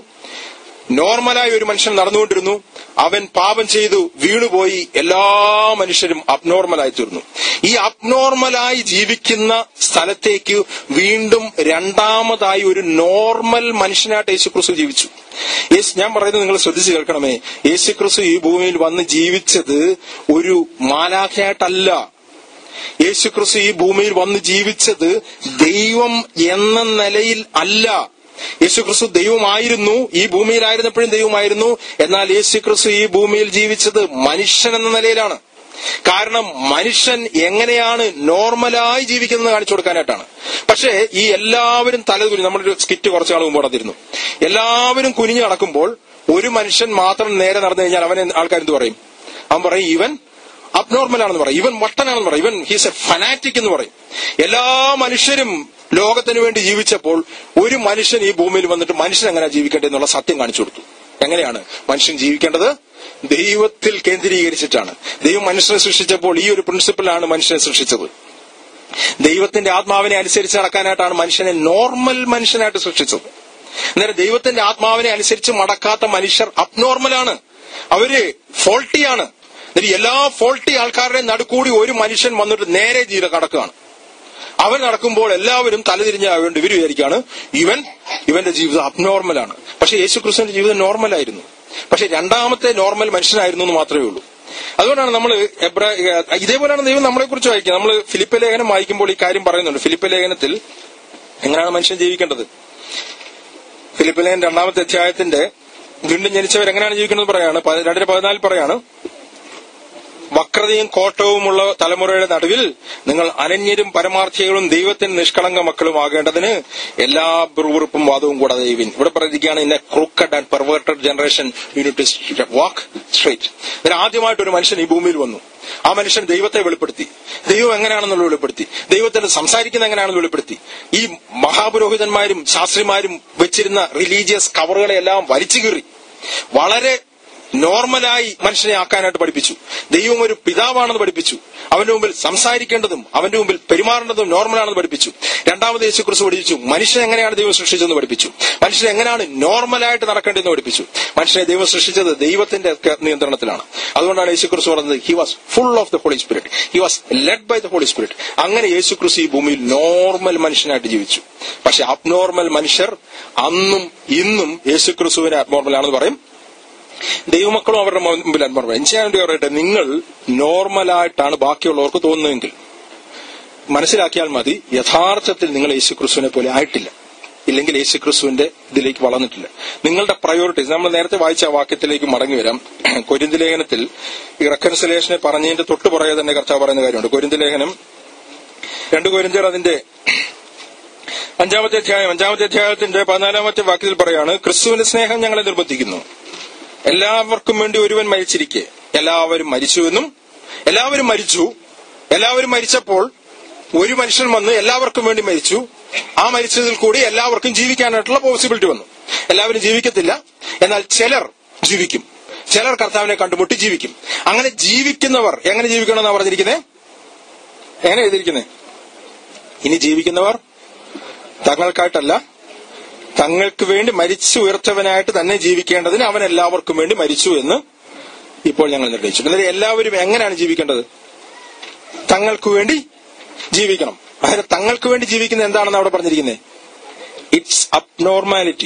നോർമലായി ഒരു മനുഷ്യൻ നടന്നുകൊണ്ടിരുന്നു അവൻ പാപം ചെയ്തു വീണുപോയി എല്ലാ മനുഷ്യരും അബ്നോർമലായി തീർന്നു ഈ അബ്നോർമലായി ജീവിക്കുന്ന സ്ഥലത്തേക്ക് വീണ്ടും രണ്ടാമതായി ഒരു നോർമൽ മനുഷ്യനായിട്ട് യേശുക്രിസ്തു ജീവിച്ചു യേശു ഞാൻ പറയുന്നത് നിങ്ങൾ ശ്രദ്ധിച്ചു കേൾക്കണമേ യേശുക്രിസ്തു ഈ ഭൂമിയിൽ വന്ന് ജീവിച്ചത് ഒരു മാലാഖയായിട്ടല്ല യേശുക്രിസ്തു ഈ ഭൂമിയിൽ വന്ന് ജീവിച്ചത് ദൈവം എന്ന നിലയിൽ അല്ല യേശുക്രിസ്തു ദൈവമായിരുന്നു ഈ ഭൂമിയിലായിരുന്നപ്പോഴും ദൈവമായിരുന്നു എന്നാൽ യേശുക്രിസ്തു ഈ ഭൂമിയിൽ ജീവിച്ചത് മനുഷ്യൻ എന്ന നിലയിലാണ് കാരണം മനുഷ്യൻ എങ്ങനെയാണ് നോർമലായി ജീവിക്കുന്നത് കാണിച്ചു കൊടുക്കാനായിട്ടാണ് പക്ഷേ ഈ എല്ലാവരും തലകുനി നമ്മളൊരു സ്കിറ്റ് കുറച്ചു നാൾ മുമ്പ് നടന്നിരുന്നു എല്ലാവരും കുനിഞ്ഞു നടക്കുമ്പോൾ ഒരു മനുഷ്യൻ മാത്രം നേരെ നടന്നു കഴിഞ്ഞാൽ അവൻ ആൾക്കാർ എന്ത് പറയും അവൻ പറയും ഇവൻ അബ്നോർമൽ ആണെന്ന് പറയും ഇവൻ വട്ടനാണെന്ന് പറയും ഇവൻ ഹീസ് എ ഫനാറ്റിക് എന്ന് പറയും എല്ലാ മനുഷ്യരും ലോകത്തിന് വേണ്ടി ജീവിച്ചപ്പോൾ ഒരു മനുഷ്യൻ ഈ ഭൂമിയിൽ വന്നിട്ട് മനുഷ്യൻ എങ്ങനെ ജീവിക്കേണ്ടത് എന്നുള്ള സത്യം കാണിച്ചു കൊടുത്തു എങ്ങനെയാണ് മനുഷ്യൻ ജീവിക്കേണ്ടത് ദൈവത്തിൽ കേന്ദ്രീകരിച്ചിട്ടാണ് ദൈവം മനുഷ്യനെ സൃഷ്ടിച്ചപ്പോൾ ഈ ഒരു പ്രിൻസിപ്പിളാണ് മനുഷ്യനെ സൃഷ്ടിച്ചത് ദൈവത്തിന്റെ ആത്മാവിനെ അനുസരിച്ച് നടക്കാനായിട്ടാണ് മനുഷ്യനെ നോർമൽ മനുഷ്യനായിട്ട് സൃഷ്ടിച്ചത് അന്നേരം ദൈവത്തിന്റെ ആത്മാവിനെ അനുസരിച്ച് മടക്കാത്ത മനുഷ്യർ അബ്നോർമലാണ് അവര് ഫോൾട്ടിയാണ് എന്നിട്ട് എല്ലാ ഫോൾട്ടി ആൾക്കാരുടെയും നടുക്കൂടി ഒരു മനുഷ്യൻ വന്നിട്ട് നേരെ ജീവിതം കടക്കുകയാണ് അവൻ നടക്കുമ്പോൾ എല്ലാവരും തലതിരിഞ്ഞാവേണ്ട ഇവർ വിചാരിക്കാണ് ഇവൻ ഇവന്റെ ജീവിതം അബ്നോർമലാണ് പക്ഷെ യേശു ക്രിസ്തുവിന്റെ ജീവിതം നോർമലായിരുന്നു പക്ഷെ രണ്ടാമത്തെ നോർമൽ മനുഷ്യനായിരുന്നു എന്ന് മാത്രമേ ഉള്ളൂ അതുകൊണ്ടാണ് നമ്മൾ എബ്രാ ഇതേപോലെയാണ് ദൈവം നമ്മളെ കുറിച്ച് വായിക്കുക നമ്മൾ ഫിലിപ്പ് ലേഖനം വായിക്കുമ്പോൾ ഈ കാര്യം പറയുന്നുണ്ട് ഫിലിപ്പ് ലേഖനത്തിൽ എങ്ങനെയാണ് മനുഷ്യൻ ജീവിക്കേണ്ടത് ഫിലിപ്പ് ലേഖൻ രണ്ടാമത്തെ അധ്യായത്തിന്റെ വീണ്ടും ജനിച്ചവർ എങ്ങനെയാണ് ജീവിക്കുന്നത് പറയാണ് പ- രണ്ടിന് പതിനാലിൽ പറയാണ് വക്രതയും കോട്ടവുമുള്ള തലമുറയുടെ നടുവിൽ നിങ്ങൾ അനന്യരും പരമാർത്ഥികളും ദൈവത്തിന് നിഷ്കളങ്ക മക്കളും ആകേണ്ടതിന് എല്ലാ ബുറുബുറുപ്പും വാദവും കൂടാതെ ദൈവൻ ഇവിടെ പറഞ്ഞിരിക്കുകയാണ് in a crooked and perverted generation you need walk straight ഇതിന് ആദ്യമായിട്ട് ഒരു മനുഷ്യൻ ഈ ഭൂമിയിൽ വന്നു ആ മനുഷ്യൻ ദൈവത്തെ വെളിപ്പെടുത്തി ദൈവം എങ്ങനെയാണെന്നുള്ള വെളിപ്പെടുത്തി ദൈവത്തിന് സംസാരിക്കുന്ന എങ്ങനെയാണെന്ന് വെളിപ്പെടുത്തി ഈ മഹാപുരോഹിതന്മാരും ശാസ്ത്രിമാരും വെച്ചിരുന്ന റിലീജിയസ് കവറുകളെ എല്ലാം വലിച്ചു കീറി വളരെ നോർമലായി മനുഷ്യനെ ആക്കാനായിട്ട് പഠിപ്പിച്ചു ദൈവം ഒരു പിതാവാണെന്ന് പഠിപ്പിച്ചു അവന്റെ മുമ്പിൽ സംസാരിക്കേണ്ടതും അവന്റെ മുമ്പിൽ പെരുമാറേണ്ടതും നോർമലാണെന്ന് പഠിപ്പിച്ചു രണ്ടാമത് യേശു കുറിച്ച് പഠിപ്പിച്ചു മനുഷ്യൻ എങ്ങനെയാണ് ദൈവം സൃഷ്ടിച്ചതെന്ന് പഠിപ്പിച്ചു മനുഷ്യൻ എങ്ങനെയാണ് നോർമലായിട്ട് നടക്കേണ്ടതെന്ന് പഠിപ്പിച്ചു മനുഷ്യനെ ദൈവം സൃഷ്ടിച്ചത് ദൈവത്തിന്റെ ഒക്കെ നിയന്ത്രണത്തിലാണ് അതുകൊണ്ടാണ് യേശു കുറിച്ച് പറഞ്ഞത് he was full of the holy spirit he was led by the holy spirit അങ്ങനെ യേശു ക്രിസ്തു ഈ ഭൂമിയിൽ നോർമൽ മനുഷ്യനായിട്ട് ജീവിച്ചു പക്ഷെ അബ്നോർമൽ മനുഷ്യർ അന്നും ഇന്നും യേശു ക്രിസ്തുവിനെ അബ്നോർമൽ ആണെന്ന് പറയും ദൈവമക്കളും അവരുടെ മുമ്പിൽ അൻപർ ഞാൻ പറയട്ടെ നിങ്ങൾ നോർമലായിട്ടാണ് ബാക്കിയുള്ളവർക്ക് തോന്നുന്നതെങ്കിൽ മനസ്സിലാക്കിയാൽ മതി യഥാർത്ഥത്തിൽ നിങ്ങൾ യേശു ക്രിസ്തുവിനെ പോലെ ആയിട്ടില്ല ഇല്ലെങ്കിൽ യേശു ക്രിസ്തുവിന്റെ ഇതിലേക്ക് വളർന്നിട്ടില്ല നിങ്ങളുടെ പ്രയോറിറ്റീസ് നമ്മൾ നേരത്തെ വായിച്ച ആ വാക്യത്തിലേക്ക് മടങ്ങി വരാം കൊരിന്തി ലേഖനത്തിൽ ഈ റെക്കൻസിലേഷനെ പറഞ്ഞതിന്റെ തൊട്ട് പുറകെ തന്നെ കർത്താവ് പറയുന്ന കാര്യമുണ്ട് കൊരിന്തി ലേഖനം രണ്ട് കൊരിന്തിയർ അതിന്റെ അഞ്ചാമത്തെ അധ്യായം അഞ്ചാമത്തെ അധ്യായത്തിന്റെ പതിനാലാമത്തെ വാക്യത്തിൽ പറയാണ് ക്രിസ്തുവിന്റെ സ്നേഹം ഞങ്ങളെ നിർബന്ധിക്കുന്നു എല്ലാവർക്കും വേണ്ടി ഒരുവൻ മരിച്ചിരിക്കെ എല്ലാവരും മരിച്ചുവെന്നും എല്ലാവരും മരിച്ചു എല്ലാവരും മരിച്ചപ്പോൾ ഒരു മനുഷ്യൻ വന്ന് എല്ലാവർക്കും വേണ്ടി മരിച്ചു ആ മരിച്ചതിൽ കൂടി എല്ലാവർക്കും ജീവിക്കാനായിട്ടുള്ള പോസിബിലിറ്റി വന്നു എല്ലാവരും ജീവിക്കത്തില്ല എന്നാൽ ചിലർ ജീവിക്കും ചിലർ കർത്താവിനെ കണ്ടുമുട്ടി ജീവിക്കും അങ്ങനെ ജീവിക്കുന്നവർ എങ്ങനെ ജീവിക്കണമെന്നാണ് പറഞ്ഞിരിക്കുന്നത് എങ്ങനെ എഴുതിയിരിക്കുന്നത് ഇനി ജീവിക്കുന്നവർ തങ്ങൾക്കായിട്ടല്ല തങ്ങൾക്ക് വേണ്ടി മരിച്ചു ഉയർത്തവനായിട്ട് തന്നെ ജീവിക്കേണ്ടതിന് അവൻ എല്ലാവർക്കും വേണ്ടി മരിച്ചു എന്ന് ഇപ്പോൾ ഞങ്ങൾ നിർണയിച്ചു എന്നാൽ എല്ലാവരും എങ്ങനെയാണ് ജീവിക്കേണ്ടത് തങ്ങൾക്ക് വേണ്ടി ജീവിക്കണം അതായത് തങ്ങൾക്ക് വേണ്ടി ജീവിക്കുന്നത് എന്താണെന്ന് അവിടെ പറഞ്ഞിരിക്കുന്നത് ഇറ്റ്സ് അബ്നോർമാലിറ്റി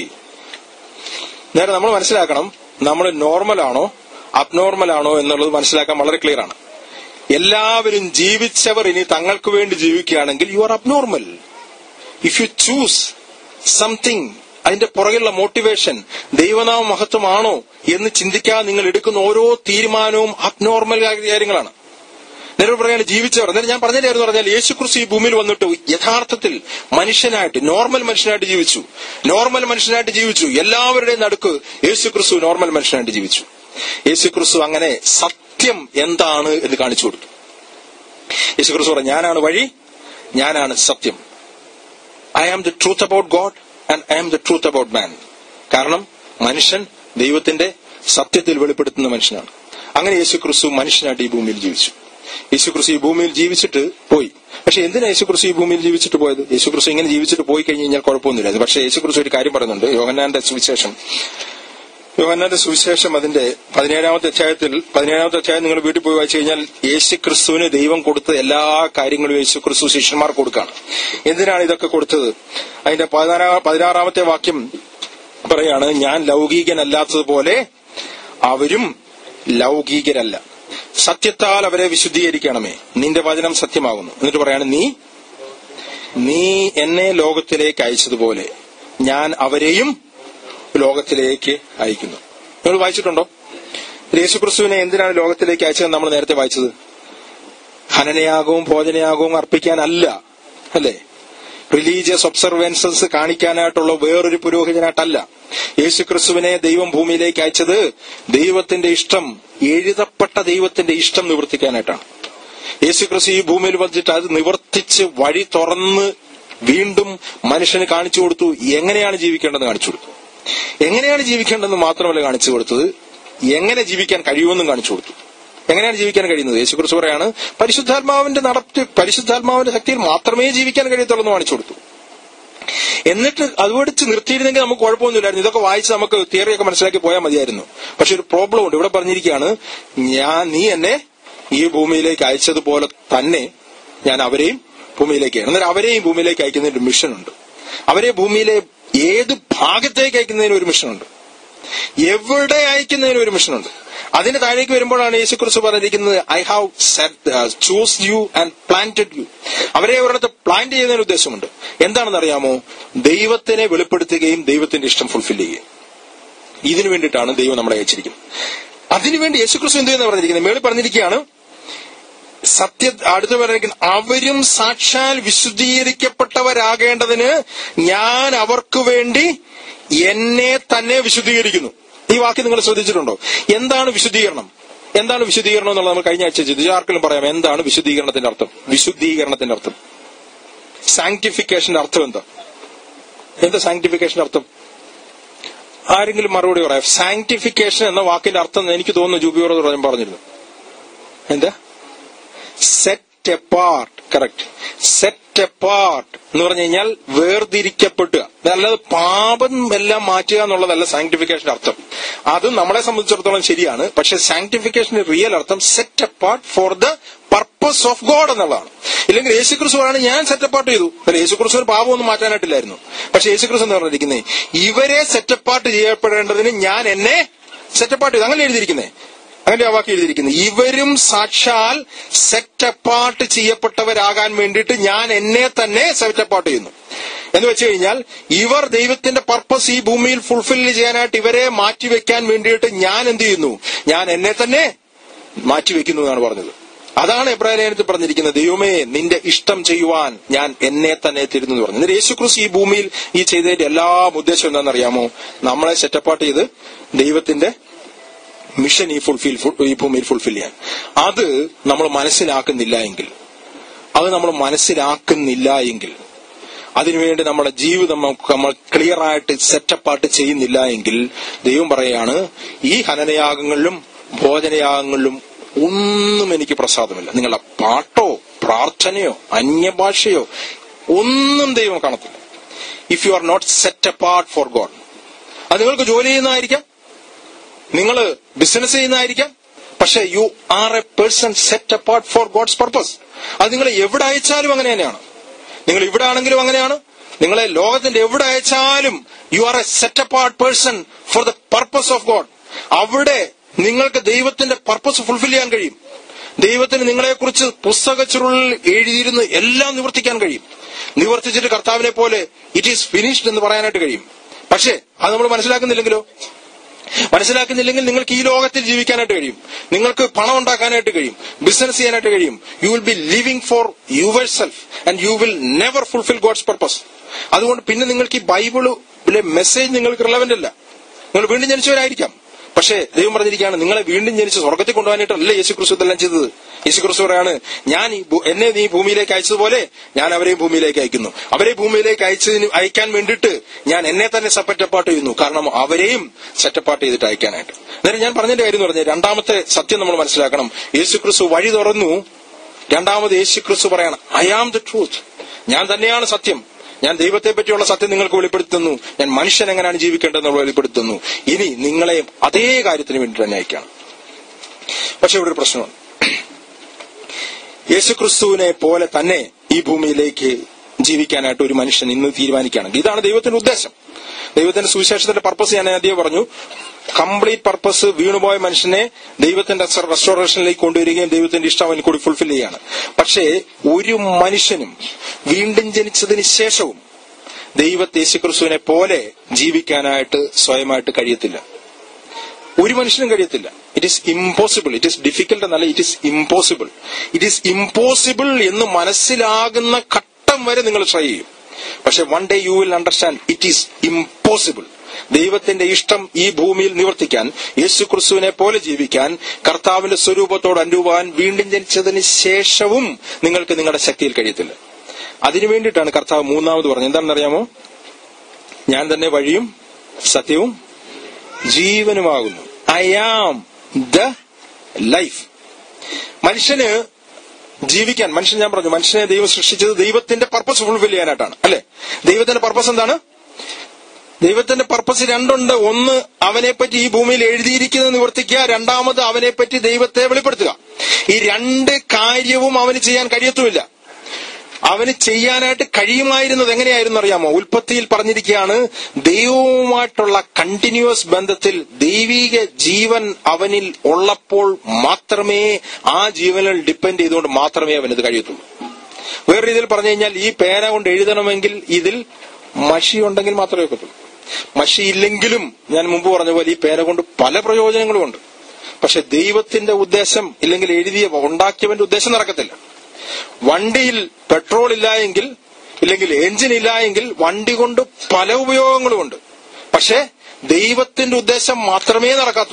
നേരെ നമ്മൾ മനസ്സിലാക്കണം നമ്മൾ നോർമൽ ആണോ അബ്നോർമൽ ആണോ എന്നുള്ളത് മനസ്സിലാക്കാൻ വളരെ ക്ലിയർ ആണ് എല്ലാവരും ജീവിച്ചവർ ഇനി തങ്ങൾക്ക് വേണ്ടി ജീവിക്കുകയാണെങ്കിൽ you are abnormal if you choose something അതിന്റെ പുറകിലുള്ള മോട്ടിവേഷൻ ദൈവനാമ മഹത്വമാണോ എന്ന് ചിന്തിക്കാതെ നിങ്ങൾ എടുക്കുന്ന ഓരോ തീരുമാനവും അബ്നോർമൽ കാര്യങ്ങളാണ് നേരെ പറയാണ് ജീവിച്ചവർ എന്നിട്ട് ഞാൻ പറഞ്ഞില്ലായിരുന്നു പറഞ്ഞാൽ യേശു ക്രിസ്തു ഈ ഭൂമിയിൽ വന്നിട്ട് യഥാർത്ഥത്തിൽ മനുഷ്യനായിട്ട് നോർമൽ മനുഷ്യനായിട്ട് ജീവിച്ചു നോർമൽ മനുഷ്യനായിട്ട് ജീവിച്ചു എല്ലാവരുടെയും നടുക്ക് യേശു ക്രിസ്തു നോർമൽ മനുഷ്യനായിട്ട് ജീവിച്ചു യേശു ക്രിസ്തു അങ്ങനെ സത്യം എന്താണ് എന്ന് കാണിച്ചു കൊടുത്തു യേശു ക്രിസ്തു പറഞ്ഞു ഞാനാണ് വഴി ഞാനാണ് സത്യം I am the truth about God and I am the truth about man കാരണം മനുഷ്യൻ ദൈവത്തിന്റെ സത്യത്തിൽ വെളിപ്പെടുത്തുന്ന മനുഷ്യനാണ് അങ്ങനെ യേശു ക്രിസ്തു മനുഷ്യനായിട്ട് ഈ ഭൂമിയിൽ ജീവിച്ചു യേശു ക്രിസ്തു ഈ ഭൂമിയിൽ ജീവിച്ചിട്ട് പോയി പക്ഷെ എന്തിനാ യേശു ക്രിസ്തു ഈ ഭൂമിയിൽ ജീവിച്ചിട്ട് പോയത് യേശു ക്രിസ്തു ഇങ്ങനെ ജീവിച്ചിട്ട് പോയി കഴിഞ്ഞ് കഴിഞ്ഞാൽ കുഴപ്പമൊന്നുമില്ല പക്ഷെ യേശു ക്രിസ്തു ഒരു കാര്യം പറയുന്നുണ്ട് യോഹന്നാന്റെ സുവിശേഷം യോഹന്നാന്റെ സുവിശേഷം അതിന്റെ പതിനേഴാമത്തെ അധ്യായത്തിൽ പതിനേഴാമത്തെ അധ്യായം നിങ്ങൾ വീട്ടിൽ പോയി വായിച്ചു കഴിഞ്ഞാൽ യേശു ക്രിസ്തുവിന് ദൈവം കൊടുത്ത എല്ലാ കാര്യങ്ങളും യേശു ക്രിസ്തു ശിഷ്യന്മാർക്ക് കൊടുക്കാണ് എന്തിനാണ് ഇതൊക്കെ കൊടുത്തത് അതിന്റെ പതിനാറാ പതിനാറാമത്തെ വാക്യം പറയാണ് ഞാൻ ലൗകികനല്ലാത്തതുപോലെ അവരും ലൗകികരല്ല സത്യത്താൽ അവരെ വിശുദ്ധീകരിക്കണമേ നിന്റെ വചനം സത്യമാകുന്നു എന്നിട്ട് പറയാണ് നീ നീ എന്നെ ലോകത്തിലേക്ക് അയച്ചതുപോലെ ഞാൻ അവരെയും ലോകത്തിലേക്ക് അയക്കുന്നു നിങ്ങൾ വായിച്ചിട്ടുണ്ടോ യേശുക്രിസ്തുവിനെ എന്തിനാണ് ലോകത്തിലേക്ക് അയച്ചതെന്ന് നമ്മൾ നേരത്തെ വായിച്ചത് ഹനനയാകവും ഭോജനയാകവും അർപ്പിക്കാനല്ല അല്ലേ റിലീജിയസ് ഒബ്സർവൻസസ് കാണിക്കാനായിട്ടുള്ള വേറൊരു പുരോഹിതനായിട്ടല്ല യേശുക്രിസ്തുവിനെ ദൈവം ഭൂമിയിലേക്ക് അയച്ചത് ദൈവത്തിന്റെ ഇഷ്ടം എഴുതപ്പെട്ട ദൈവത്തിന്റെ ഇഷ്ടം നിവർത്തിക്കാനായിട്ടാണ് യേശുക്രിസ്തു ഈ ഭൂമിയിൽ വന്നിട്ട് അത് നിവർത്തിച്ച് വഴി തുറന്ന് വീണ്ടും മനുഷ്യന് കാണിച്ചു കൊടുത്തു എങ്ങനെയാണ് ജീവിക്കേണ്ടതെന്ന് കാണിച്ചു കൊടുത്തു എങ്ങനെയാണ് ജീവിക്കേണ്ടതെന്ന് മാത്രമല്ല കാണിച്ചു കൊടുത്തത് എങ്ങനെ ജീവിക്കാൻ കഴിയുമെന്നും കാണിച്ചു കൊടുത്തു എങ്ങനെയാണ് ജീവിക്കാൻ കഴിയുന്നത് യേശുക്രിസ്തു പറയാണ് പരിശുദ്ധാത്മാവിന്റെ നടത്തി പരിശുദ്ധാത്മാവിന്റെ ശക്തിയിൽ മാത്രമേ ജീവിക്കാൻ കഴിയത്തുള്ളൂ എന്ന് കാണിച്ചു കൊടുത്തു എന്നിട്ട് അത് പഠിച്ച് നിർത്തിയിരുന്നെങ്കിൽ നമുക്ക് കുഴപ്പമൊന്നുമില്ലായിരുന്നു ഇതൊക്കെ വായിച്ച് നമുക്ക് തിയറിയൊക്കെ മനസ്സിലാക്കി പോയാൽ മതിയായിരുന്നു പക്ഷെ ഒരു പ്രോബ്ലം ഉണ്ട് ഇവിടെ പറഞ്ഞിരിക്കുകയാണ് ഞാൻ നീ എന്നെ ഈ ഭൂമിയിലേക്ക് അയച്ചതുപോലെ തന്നെ ഞാൻ അവരെയും ഭൂമിയിലേക്ക് അയക്കണം എന്നാൽ അവരെയും ഭൂമിയിലേക്ക് അയക്കുന്നതിന് ഒരു മിഷൻ ഉണ്ട് അവരെ ഭൂമിയിലെ ഏത് ഭാഗത്തേക്ക് അയക്കുന്നതിന് ഒരു മിഷനുണ്ട് എവിടെ അയക്കുന്നതിന് ഒരു മിഷനുണ്ട് അതിന് താഴേക്ക് വരുമ്പോഴാണ് യേശുക്രിസ്തു പറഞ്ഞിരിക്കുന്നത് I have choose you and planted you അവരെ ഒരിടത്ത് പ്ലാന്റ് ചെയ്യുന്നതിന് ഉദ്ദേശമുണ്ട് എന്താണെന്ന് അറിയാമോ ദൈവത്തിനെ വെളിപ്പെടുത്തുകയും ദൈവത്തിന്റെ ഇഷ്ടം ഫുൾഫിൽ ചെയ്യുകയും ഇതിനു വേണ്ടിയിട്ടാണ് ദൈവം നമ്മളെ അയച്ചിരിക്കുന്നത് അതിനുവേണ്ടി യേശുക്രിസ്തു എന്ത് ചെയ്യുന്ന പറഞ്ഞിരിക്കുന്നത് മേളിൽ പറഞ്ഞിരിക്കുകയാണ് സത്യ അടുത്ത് പറഞ്ഞിരിക്കുന്ന അവരും സാക്ഷാൽ വിശുദ്ധീകരിക്കപ്പെട്ടവരാകേണ്ടതിന് ഞാൻ അവർക്ക് വേണ്ടി എന്നെ തന്നെ വിശുദ്ധീകരിക്കുന്നു ഈ വാക്ക് നിങ്ങൾ ശ്രദ്ധിച്ചിട്ടുണ്ടോ എന്താണ് വിശുദ്ധീകരണം എന്താണ് വിശുദ്ധീകരണം എന്നുള്ളത് നമ്മൾ കഴിഞ്ഞ ആഴ്ച ചെയ്തു ആർക്കെങ്കിലും പറയാം എന്താണ് വിശുദ്ധീകരണത്തിന്റെ അർത്ഥം വിശുദ്ധീകരണത്തിന്റെ അർത്ഥം സാങ്ക്ടിഫിക്കേഷന്റെ അർത്ഥം എന്താ എന്താ സാങ്ക്ടിഫിക്കേഷന്റെ അർത്ഥം ആരെങ്കിലും മറുപടി പറയാം സാങ്ക്ടിഫിക്കേഷൻ എന്ന വാക്കിന്റെ അർത്ഥം എനിക്ക് തോന്നുന്നു ജൂബിയോട് പറയാൻ പറഞ്ഞിരുന്നു എന്താ set apart correct set apart എന്ന് പറഞ്ഞു കഴിഞ്ഞാൽ വേർതിരിക്കപ്പെടുക അല്ലാതെ പാപം എല്ലാം മാറ്റുക എന്നുള്ളതല്ല സാങ്ക്ടിഫിക്കേഷന്റെ അർത്ഥം അത് നമ്മളെ സംബന്ധിച്ചിടത്തോളം ശരിയാണ് പക്ഷെ സാങ്ക്ടിഫിക്കേഷന്റെ റിയൽ അർത്ഥം set apart for the purpose of God എന്നുള്ളതാണ് ഇല്ലെങ്കിൽ യേശുക്രിസ്തു ആണ് ഞാൻ സെറ്റ് അപ്പാർട്ട് ചെയ്തു അല്ല യേശുക്രിസ്തു പാപമൊന്നും മാറ്റാനായിട്ടില്ലായിരുന്നു പക്ഷെ യേശുക്രിസ്തു എന്ന് പറഞ്ഞിരിക്കുന്നത് ഇവരെ സെറ്റ് അപ്പാർട്ട് ചെയ്യപ്പെടേണ്ടതിന് ഞാൻ എന്നെ സെറ്റ് അപ്പാർട്ട് ചെയ്തു അങ്ങനെ എഴുതിയിരിക്കുന്നേ അങ്ങനെ ആ വാക്ക് എഴുതിയിരിക്കുന്നത് ഇവരും സാക്ഷാൽ സെറ്റ് അപ്പാർട്ട് ചെയ്യപ്പെട്ടവരാകാൻ വേണ്ടിയിട്ട് ഞാൻ എന്നെ തന്നെ സെറ്റ് അപ്പാർട്ട് ചെയ്യുന്നു എന്ന് വെച്ച് കഴിഞ്ഞാൽ ഇവർ ദൈവത്തിന്റെ പർപ്പസ് ഈ ഭൂമിയിൽ ഫുൾഫിൽ ചെയ്യാനായിട്ട് ഇവരെ മാറ്റിവെക്കാൻ വേണ്ടിയിട്ട് ഞാൻ എന്ത് ചെയ്യുന്നു ഞാൻ എന്നെ തന്നെ മാറ്റിവെക്കുന്നു എന്നാണ് പറഞ്ഞത് അതാണ് എബ്രാഹിലേനത്തിൽ പറഞ്ഞിരിക്കുന്നത് ദൈവമേ നിന്റെ ഇഷ്ടം ചെയ്യുവാൻ ഞാൻ എന്നെ തന്നെ തരുന്നു എന്ന് പറഞ്ഞു എന്നിട്ട് യേശുക്രിസ്തു ഈ ഭൂമിയിൽ ഈ ചെയ്തതിന്റെ എല്ലാം ഉദ്ദേശം എന്താണെന്നറിയാമോ നമ്മളെ സെറ്റപ്പാട്ട് ചെയ്ത് ദൈവത്തിന്റെ മിഷൻ ഈ ഫുൾഫിൽ ഈ ഭൂമിയിൽ ഫുൾഫിൽ ചെയ്യാൻ അത് നമ്മൾ മനസ്സിലാക്കുന്നില്ല എങ്കിൽ അത് നമ്മൾ മനസ്സിലാക്കുന്നില്ല എങ്കിൽ അതിനുവേണ്ടി നമ്മുടെ ജീവിതം നമുക്ക് നമ്മൾ ക്ലിയർ ആയിട്ട് സെറ്റപ്പായിട്ട് ചെയ്യുന്നില്ല എങ്കിൽ ദൈവം പറയാണ് ഈ ഹനനയാഗങ്ങളിലും ഭോജനയാഗങ്ങളിലും ഒന്നും എനിക്ക് പ്രസാദമില്ല നിങ്ങളുടെ പാട്ടോ പ്രാർത്ഥനയോ അന്യഭാഷയോ ഒന്നും ദൈവം കാണത്തില്ല if you are not set apart for God അത് നിങ്ങൾക്ക് ജോലി ചെയ്യുന്നതായിരിക്കാം നിങ്ങൾ ബിസിനസ് ചെയ്യുന്നതായിരിക്കാം പക്ഷെ you are a person set apart for God's purpose അത് നിങ്ങൾ എവിടെ അയച്ചാലും അങ്ങനെ തന്നെയാണ് നിങ്ങൾ ഇവിടെ ആണെങ്കിലും അങ്ങനെയാണ് നിങ്ങളെ ലോകത്തിന്റെ എവിടെ അയച്ചാലും you are a set apart person for the purpose of God അവിടെ നിങ്ങൾക്ക് ദൈവത്തിന്റെ പർപ്പസ് ഫുൾഫിൽ ചെയ്യാൻ കഴിയും ദൈവത്തിന് നിങ്ങളെക്കുറിച്ച് പുസ്തക ചുരുളിൽ എഴുതിയിരുന്ന് എല്ലാം നിവർത്തിക്കാൻ കഴിയും നിവർത്തിച്ചിട്ട് കർത്താവിനെ പോലെ ഇറ്റ് ഈസ് ഫിനിഷ്ഡ് എന്ന് പറയാനായിട്ട് കഴിയും പക്ഷേ അത് നമ്മൾ മനസ്സിലാക്കുന്നില്ലെങ്കിലോ മനസ്സിലാക്കുന്നില്ലെങ്കിൽ നിങ്ങൾക്ക് ഈ ലോകത്തിൽ ജീവിക്കാനായിട്ട് കഴിയും നിങ്ങൾക്ക് പണം ഉണ്ടാക്കാനായിട്ട് കഴിയും ബിസിനസ് ചെയ്യാനായിട്ട് കഴിയും you will be living for yourself and you will never fulfil God's purpose അതുകൊണ്ട് പിന്നെ നിങ്ങൾക്ക് ഈ ബൈബിളിലെ മെസ്സേജ് നിങ്ങൾക്ക് റിലവന്റ് അല്ല നിങ്ങൾ വീണ്ടും ജനിച്ചവരായിരിക്കാം പക്ഷേ ദൈവം പറഞ്ഞിരിക്കുകയാണ് നിങ്ങളെ വീണ്ടും ജനിച്ച് സ്വർഗത്തിൽ കൊണ്ടുപോകാനായിട്ടല്ല യേശു ക്രിസ്തു ഇതെല്ലാം ചെയ്തത് യേശു ക്രിസ്തു പറയാണ് ഞാൻ ഈ ഭൂ- എന്നെ നീ ഭൂമിയിലേക്ക് അയച്ചതുപോലെ ഞാൻ അവരെയും ഭൂമിയിലേക്ക് അയക്കുന്നു അവരെ ഭൂമിയിലേക്ക് അയച്ചതിന് അയക്കാൻ വേണ്ടിയിട്ട് ഞാൻ എന്നെ തന്നെ സെപ്പറേറ്റ് ചെയ്യുന്നു കാരണം അവരെയും സെറ്റപ്പാട്ട് ചെയ്തിട്ട് അയക്കാനായിട്ട് അന്നേരം ഞാൻ പറഞ്ഞതിന്റെ കാര്യം എന്ന് പറഞ്ഞാൽ രണ്ടാമത്തെ സത്യം നമ്മൾ മനസ്സിലാക്കണം യേശു ക്രിസ്തു വഴി തുറന്നു രണ്ടാമത് യേശു ക്രിസ്തു പറയാണ് ഐ ആം ദ ട്രൂത്ത് ഞാൻ തന്നെയാണ് സത്യം ഞാൻ ദൈവത്തെ പറ്റിയുള്ള സത്യം നിങ്ങൾക്ക് വെളിപ്പെടുത്തുന്നു ഞാൻ മനുഷ്യൻ എങ്ങനെയാണ് ജീവിക്കേണ്ടതെന്ന് വെളിപ്പെടുത്തുന്നു ഇനി നിങ്ങളെ അതേ കാര്യത്തിന് വേണ്ടി തന്നെ അയക്കണം പക്ഷെ ഇവിടെ ഒരു പ്രശ്നമാണ് യേശുക്രിസ്തുവിനെ പോലെ തന്നെ ഈ ഭൂമിയിലേക്ക് ജീവിക്കാനായിട്ട് ഒരു മനുഷ്യൻ ഇന്ന് തീരുമാനിക്കുകയാണെങ്കിൽ ഇതാണ് ദൈവത്തിന്റെ ഉദ്ദേശം ദൈവത്തിന്റെ സുവിശേഷത്തിന്റെ പർപ്പസ് ഞാൻ ആദ്യം പറഞ്ഞു കംപ്ലീറ്റ് പർപ്പസ് വീണുപോയ മനുഷ്യനെ ദൈവത്തിന്റെ റെസ്റ്റോറേഷനിലേക്ക് കൊണ്ടുവരികയും ദൈവത്തിന്റെ ഇഷ്ടം അവന് കൂടി ഫുൾഫിൽ ചെയ്യാണ് പക്ഷേ ഒരു മനുഷ്യനും വീണ്ടും ജനിച്ചതിന് ശേഷവും ദൈവത്തെ യേശുക്രിസ്തുവിനെ പോലെ ജീവിക്കാനായിട്ട് സ്വയമായിട്ട് കഴിയത്തില്ല ഒരു മനുഷ്യനും കഴിയത്തില്ല it is impossible it is difficult എന്നല്ല it is impossible it is impossible എന്ന് മനസ്സിലാകുന്ന ഘട്ടം വരെ നിങ്ങൾ ട്രൈ ചെയ്യും പക്ഷെ one day you will understand it is impossible ദൈവത്തിന്റെ ഇഷ്ടം ഈ ഭൂമിയിൽ നിവർത്തിക്കാൻ യേശു ക്രിസ്തുവിനെ പോലെ ജീവിക്കാൻ കർത്താവിന്റെ സ്വരൂപത്തോട് അനുരൂപാൻ വീണ്ടും ജനിച്ചതിന് ശേഷവും നിങ്ങൾക്ക് നിങ്ങളുടെ ശക്തിയിൽ കഴിയത്തില്ല അതിനു വേണ്ടിയിട്ടാണ് കർത്താവ് മൂന്നാമത് പറഞ്ഞത് എന്താണെന്നറിയാമോ ഞാൻ തന്നെ വഴിയും സത്യവും ജീവനുമാകുന്നു ഐ ആം ദ ലൈഫ് മനുഷ്യന് ജീവിക്കാൻ മനുഷ്യൻ ഞാൻ പറഞ്ഞു മനുഷ്യനെ ദൈവം സൃഷ്ടിച്ചത് ദൈവത്തിന്റെ പർപ്പസ് ഫുൾഫിൽ ചെയ്യാനായിട്ടാണ് അല്ലെ ദൈവത്തിന്റെ പർപ്പസ് എന്താണ് ദൈവത്തിന്റെ പർപ്പസ് രണ്ടുണ്ട് ഒന്ന് അവനെപ്പറ്റി ഈ ഭൂമിയിൽ എഴുതിയിരിക്കുന്നത് നിവർത്തിക്കുക രണ്ടാമത് അവനെപ്പറ്റി ദൈവത്തെ വെളിപ്പെടുത്തുക ഈ രണ്ട് കാര്യവും അവന് ചെയ്യാൻ കഴിയത്തുമില്ല അവന് ചെയ്യാനായിട്ട് കഴിയുമായിരുന്നത് എങ്ങനെയായിരുന്നു അറിയാമോ ഉൽപ്പത്തിയിൽ പറഞ്ഞിരിക്കുകയാണ് ദൈവവുമായിട്ടുള്ള കണ്ടിന്യൂസ് ബന്ധത്തിൽ ദൈവിക ജീവൻ അവനിൽ ഉള്ളപ്പോൾ മാത്രമേ ആ ജീവനിൽ ഡിപ്പെൻഡ് ചെയ്തുകൊണ്ട് മാത്രമേ അവനത് കഴിയത്തുള്ളൂ വേറെ രീതിയിൽ പറഞ്ഞു കഴിഞ്ഞാൽ ഈ പേന കൊണ്ട് എഴുതണമെങ്കിൽ ഇതിൽ മഷി ഉണ്ടെങ്കിൽ മാത്രമേ ഒക്കത്തുള്ളൂ മഷി ഇല്ലെങ്കിലും ഞാൻ മുമ്പ് പറഞ്ഞ പോലെ ഈ പേന കൊണ്ട് പല പ്രയോജനങ്ങളും ഉണ്ട് പക്ഷെ ദൈവത്തിന്റെ ഉദ്ദേശം ഇല്ലെങ്കിൽ എഴുതിയ ഉണ്ടാക്കിയവന്റെ ഉദ്ദേശം നടക്കത്തില്ല വണ്ടിയിൽ പെട്രോൾ ഇല്ല എങ്കിൽ ഇല്ലെങ്കിൽ എഞ്ചിൻ ഇല്ല എങ്കിൽ വണ്ടി കൊണ്ട് പല ഉപയോഗങ്ങളുമുണ്ട് പക്ഷെ ദൈവത്തിന്റെ ഉദ്ദേശം മാത്രമേ നടക്കാത്തുള്ളൂ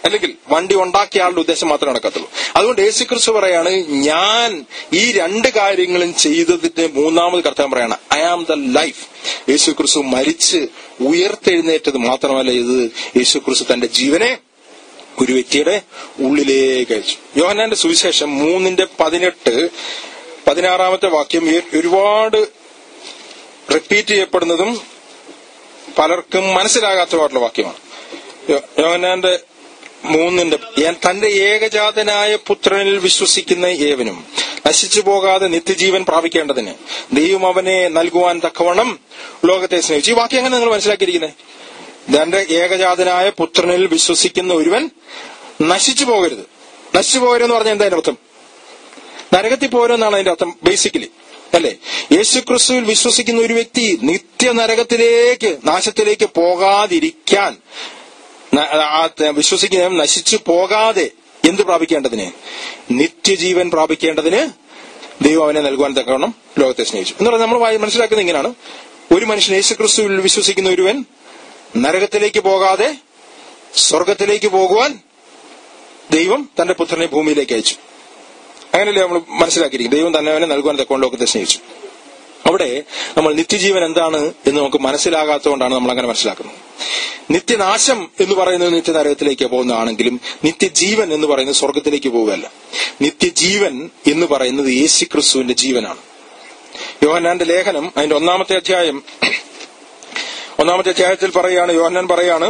അല്ലെങ്കിൽ വണ്ടി ഉണ്ടാക്കിയ ആളുടെ ഉദ്ദേശം മാത്രമേ നടക്കത്തുള്ളൂ അതുകൊണ്ട് യേശു ക്രിസ്തു പറയാണ് ഞാൻ ഈ രണ്ട് കാര്യങ്ങളും ചെയ്തതിന്റെ മൂന്നാമത് കർത്താൻ പറയാണ് I am the life Yeshu Kristu മരിച്ച് ഉയർത്തെഴുന്നേറ്റത് മാത്രമല്ല ഇത് യേശു ക്രിസ്തു തന്റെ ജീവനെ ഒരു വ്യക്തിയുടെ ഉള്ളിലേക്ക് അയച്ചു യോഹന്നാന്റെ സുവിശേഷം മൂന്നിന്റെ പതിനെട്ട് പതിനാറാമത്തെ വാക്യം ഈ ഒരുപാട് റിപ്പീറ്റ് ചെയ്യപ്പെടുന്നതും പലർക്കും മനസ്സിലാകാത്തതായിട്ടുള്ള വാക്യമാണ് യോ- യോഹന്നാന്റെ മൂന്നിന്റെ ഞാൻ തന്റെ ഏകജാതനായ പുത്രനിൽ വിശ്വസിക്കുന്ന ഏവനും നശിച്ചു പോകാതെ നിത്യജീവൻ പ്രാപിക്കേണ്ടതിന് ദൈവം അവനെ നൽകുവാൻ തക്കവണ്ണം ലോകത്തെ സ്നേഹിച്ചു ഈ വാക്യം എങ്ങനെ നിങ്ങൾ മനസ്സിലാക്കിയിരിക്കുന്നത് തന്റെ ഏകജാതനായ പുത്രനിൽ വിശ്വസിക്കുന്ന ഒരുവൻ നശിച്ചു പോകരുത് നശിച്ചു പോകരുതെന്ന് പറഞ്ഞാൽ എന്താ അതിന്റെ അർത്ഥം നരകത്തിൽ പോരെന്നാണ് അതിന്റെ അർത്ഥം ബേസിക്കലി അല്ലെ യേശു ക്രിസ്തുവിൽ വിശ്വസിക്കുന്ന ഒരു വ്യക്തി നിത്യ നരകത്തിലേക്ക് നാശത്തിലേക്ക് പോകാതിരിക്കാൻ ന- ആ ത- വിശ്വസിക്കുന്നവൻ നശിച്ചു പോകാതെ എന്ത് പ്രാപിക്കേണ്ടതിന് നിത്യജീവൻ പ്രാപിക്കേണ്ടതിന് ദൈവം അവനെ നൽകുവാൻ തക്കവണ്ണം ലോകത്തെ സ്നേഹിച്ചു എന്ന് പറഞ്ഞാൽ നമ്മൾ വായി- മനസ്സിലാക്കുന്നത് ഇങ്ങനെയാണ് ഒരു മനുഷ്യൻ യേശു ക്രിസ്തുവിൽ വിശ്വസിക്കുന്ന ഒരുവൻ നരകത്തിലേക്ക് പോകാതെ സ്വർഗത്തിലേക്ക് പോകുവാൻ ദൈവം തന്റെ പുത്രനെ ഭൂമിയിലേക്ക് അയച്ചു അങ്ങനെയല്ലേ നമ്മൾ മനസ്സിലാക്കിയിരിക്കും ദൈവം തന്നെ അവനെ നൽകുവാൻ തക്കവണ്ണം ലോകത്തെ സ്നേഹിച്ചു അവിടെ നമ്മൾ നിത്യജീവൻ എന്താണ് എന്ന് നമുക്ക് മനസ്സിലാകാത്തതുകൊണ്ടാണ് നമ്മൾ അങ്ങനെ മനസ്സിലാക്കുന്നത് നിത്യനാശം എന്ന് പറയുന്നത് നിത്യനരകത്തിലേക്ക് പോകുന്നതാണെങ്കിലും നിത്യജീവൻ എന്ന് പറയുന്നത് സ്വർഗത്തിലേക്ക് പോവുകയല്ല നിത്യജീവൻ എന്ന് പറയുന്നത് യേശു ക്രിസ്തുവിന്റെ ജീവനാണ് യോഹന്നാന്റെ ലേഖനം അതിന്റെ ഒന്നാമത്തെ അധ്യായം ഒന്നാമത്തെ അധ്യായത്തിൽ പറയാണ് യോഹന്നാൻ പറയാണ്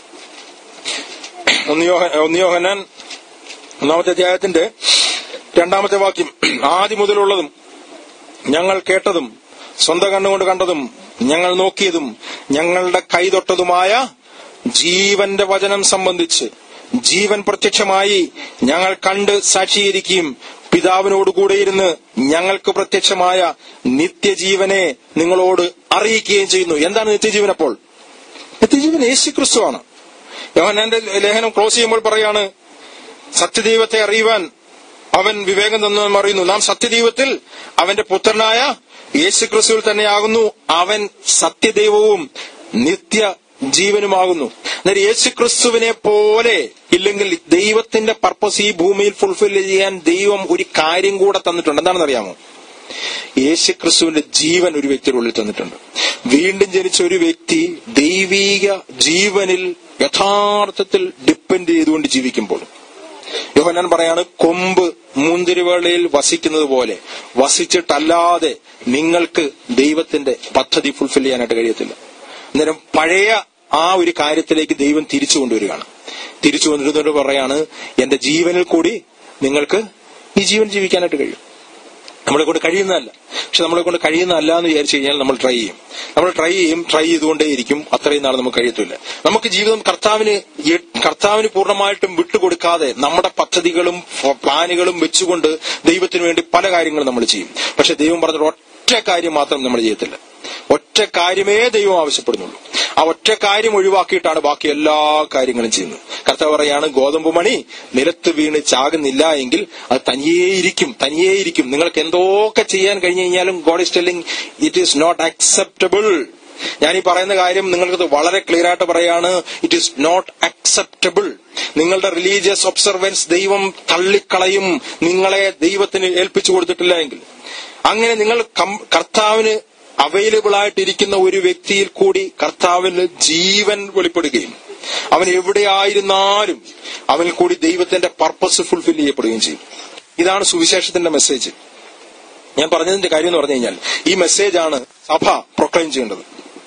ഒന്ന് യോഹ- ഒന്ന് യോഹന്നാൻ ഒന്നാമത്തെ അധ്യായത്തിന്റെ രണ്ടാമത്തെ വാക്യം ആദ്യം മുതലുള്ളതും ഞങ്ങൾ കേട്ടതും സ്വന്തം കണ്ണുകൊണ്ട് കണ്ടതും ഞങ്ങൾ നോക്കിയതും ഞങ്ങളുടെ കൈതൊട്ടതുമായ ജീവന്റെ വചനം സംബന്ധിച്ച് ജീവൻ പ്രത്യക്ഷമായി ഞങ്ങൾ കണ്ട് സാക്ഷീകരിക്കുകയും പിതാവിനോടുകൂടെ ഇരുന്ന് ഞങ്ങൾക്ക് പ്രത്യക്ഷമായ നിത്യജീവനെ നിങ്ങളോട് അറിയിക്കുകയും ചെയ്യുന്നു എന്താണ് നിത്യജീവൻ അപ്പോൾ നിത്യജീവൻ യേശു ക്രിസ്തുവാണ് യോഹന്നാന്റെ ലേഖനം ക്ലോസ് ചെയ്യുമ്പോൾ പറയാണ് സത്യദൈവത്തെ അറിയുവാൻ അവൻ വിവേകം തന്നു അറിയുന്നു നാം സത്യദൈവത്തിൽ അവന്റെ പുത്രനായ യേശു ക്രിസ്തുവിൽ തന്നെയാകുന്നു അവൻ സത്യദൈവവും നിത്യ ജീവനുമാകുന്നു അന്നേരം യേശു ക്രിസ്തുവിനെ പോലെ ഇല്ലെങ്കിൽ ദൈവത്തിന്റെ പർപ്പസ് ഈ ഭൂമിയിൽ ഫുൾഫിൽ ചെയ്യാൻ ദൈവം ഒരു കാര്യം കൂടെ തന്നിട്ടുണ്ട് എന്താണെന്ന് അറിയാമോ യേശു ക്രിസ്തുവിന്റെ ജീവൻ ഒരു വ്യക്തിയുടെ ഉള്ളിൽ തന്നിട്ടുണ്ട് വീണ്ടും ജനിച്ച ഒരു വ്യക്തി ദൈവീക ജീവനിൽ യഥാർത്ഥത്തിൽ ഡിപ്പെൻഡ് ചെയ്തുകൊണ്ട് ജീവിക്കുമ്പോൾ യോഹന്നാൻ പറയാണ് കൊമ്പ് മുന്തിരിവേളയിൽ വസിക്കുന്നത് പോലെ വസിച്ചിട്ടല്ലാതെ നിങ്ങൾക്ക് ദൈവത്തിന്റെ പദ്ധതി ഫുൾഫിൽ ചെയ്യാനായിട്ട് കഴിയത്തില്ല അന്നേരം പഴയ ആ ഒരു കാര്യത്തിലേക്ക് ദൈവം തിരിച്ചു കൊണ്ടുവരികയാണ് തിരിച്ചു കൊണ്ടുവരുന്നവർ പറയാണ് എന്റെ ജീവനിൽ കൂടി നിങ്ങൾക്ക് ഈ ജീവൻ ജീവിക്കാനായിട്ട് കഴിയും നമ്മളെ കൊണ്ട് കഴിയുന്നതല്ല പക്ഷെ നമ്മളെ കൊണ്ട് കഴിയുന്നതല്ല എന്ന് വിചാരിച്ചു കഴിഞ്ഞാൽ നമ്മൾ ട്രൈ ചെയ്യും നമ്മൾ ട്രൈ ചെയ്യും ട്രൈ ചെയ്തുകൊണ്ടേയിരിക്കും അത്രയും നാൾ നമുക്ക് കഴിയത്തില്ല നമുക്ക് ജീവിതം കർത്താവിന് എ- കർത്താവിന് പൂർണ്ണമായിട്ടും വിട്ടുകൊടുക്കാതെ നമ്മുടെ പദ്ധതികളും ഫ- പ്ലാനുകളും വെച്ചുകൊണ്ട് ദൈവത്തിന് വേണ്ടി പല കാര്യങ്ങളും നമ്മൾ ചെയ്യും പക്ഷെ ദൈവം പറഞ്ഞ ഒറ്റ കാര്യം മാത്രം നമ്മൾ ചെയ്യത്തില്ല ഒറ്റ കാര്യമേ ദൈവം ആവശ്യപ്പെടുന്നുള്ളൂ ആ ഒറ്റ കാര്യം ഒഴിവാക്കിയിട്ടാണ് ബാക്കി എല്ലാ കാര്യങ്ങളും ചെയ്യുന്നത് കർത്താവ് പറയാണ് ഗോതമ്പ് മണി നിലത്ത് വീണ് ചാകുന്നില്ല എങ്കിൽ അത് തനിയേയിരിക്കും തനിയേയിരിക്കും നിങ്ങൾക്ക് എന്തൊക്കെ ചെയ്യാൻ കഴിഞ്ഞു കഴിഞ്ഞാലും God is telling it is not acceptable ഞാൻ ഈ പറയുന്ന കാര്യം നിങ്ങൾക്കത് വളരെ ക്ലിയർ ആയിട്ട് പറയാണ് ഇറ്റ് ഈസ് നോട്ട് അക്സെപ്റ്റബിൾ നിങ്ങളുടെ റിലീജിയസ് ഒബ്സർവൻസ് ദൈവം തള്ളിക്കളയും നിങ്ങളെ ദൈവത്തിന് ഏൽപ്പിച്ചു കൊടുത്തിട്ടില്ല എങ്കിൽ അങ്ങനെ നിങ്ങൾ കം- കർത്താവിന് അവൈലബിൾ ആയിട്ടിരിക്കുന്ന ഒരു വ്യക്തിയിൽ കൂടി കർത്താവിന് ജീവൻ വെളിപ്പെടുകയും അവൻ എവിടെയായിരുന്നാലും അവനിൽ കൂടി ദൈവത്തിന്റെ പർപ്പസ് ഫുൾഫിൽ ചെയ്യപ്പെടുകയും ചെയ്യും ഇതാണ് സുവിശേഷത്തിന്റെ മെസ്സേജ് ഞാൻ പറഞ്ഞതിന്റെ കാര്യം എന്ന് പറഞ്ഞു കഴിഞ്ഞാൽ ഈ മെസ്സേജാണ് സഭ പ്രൊക്ലെയിം ചെയ്യേണ്ടത്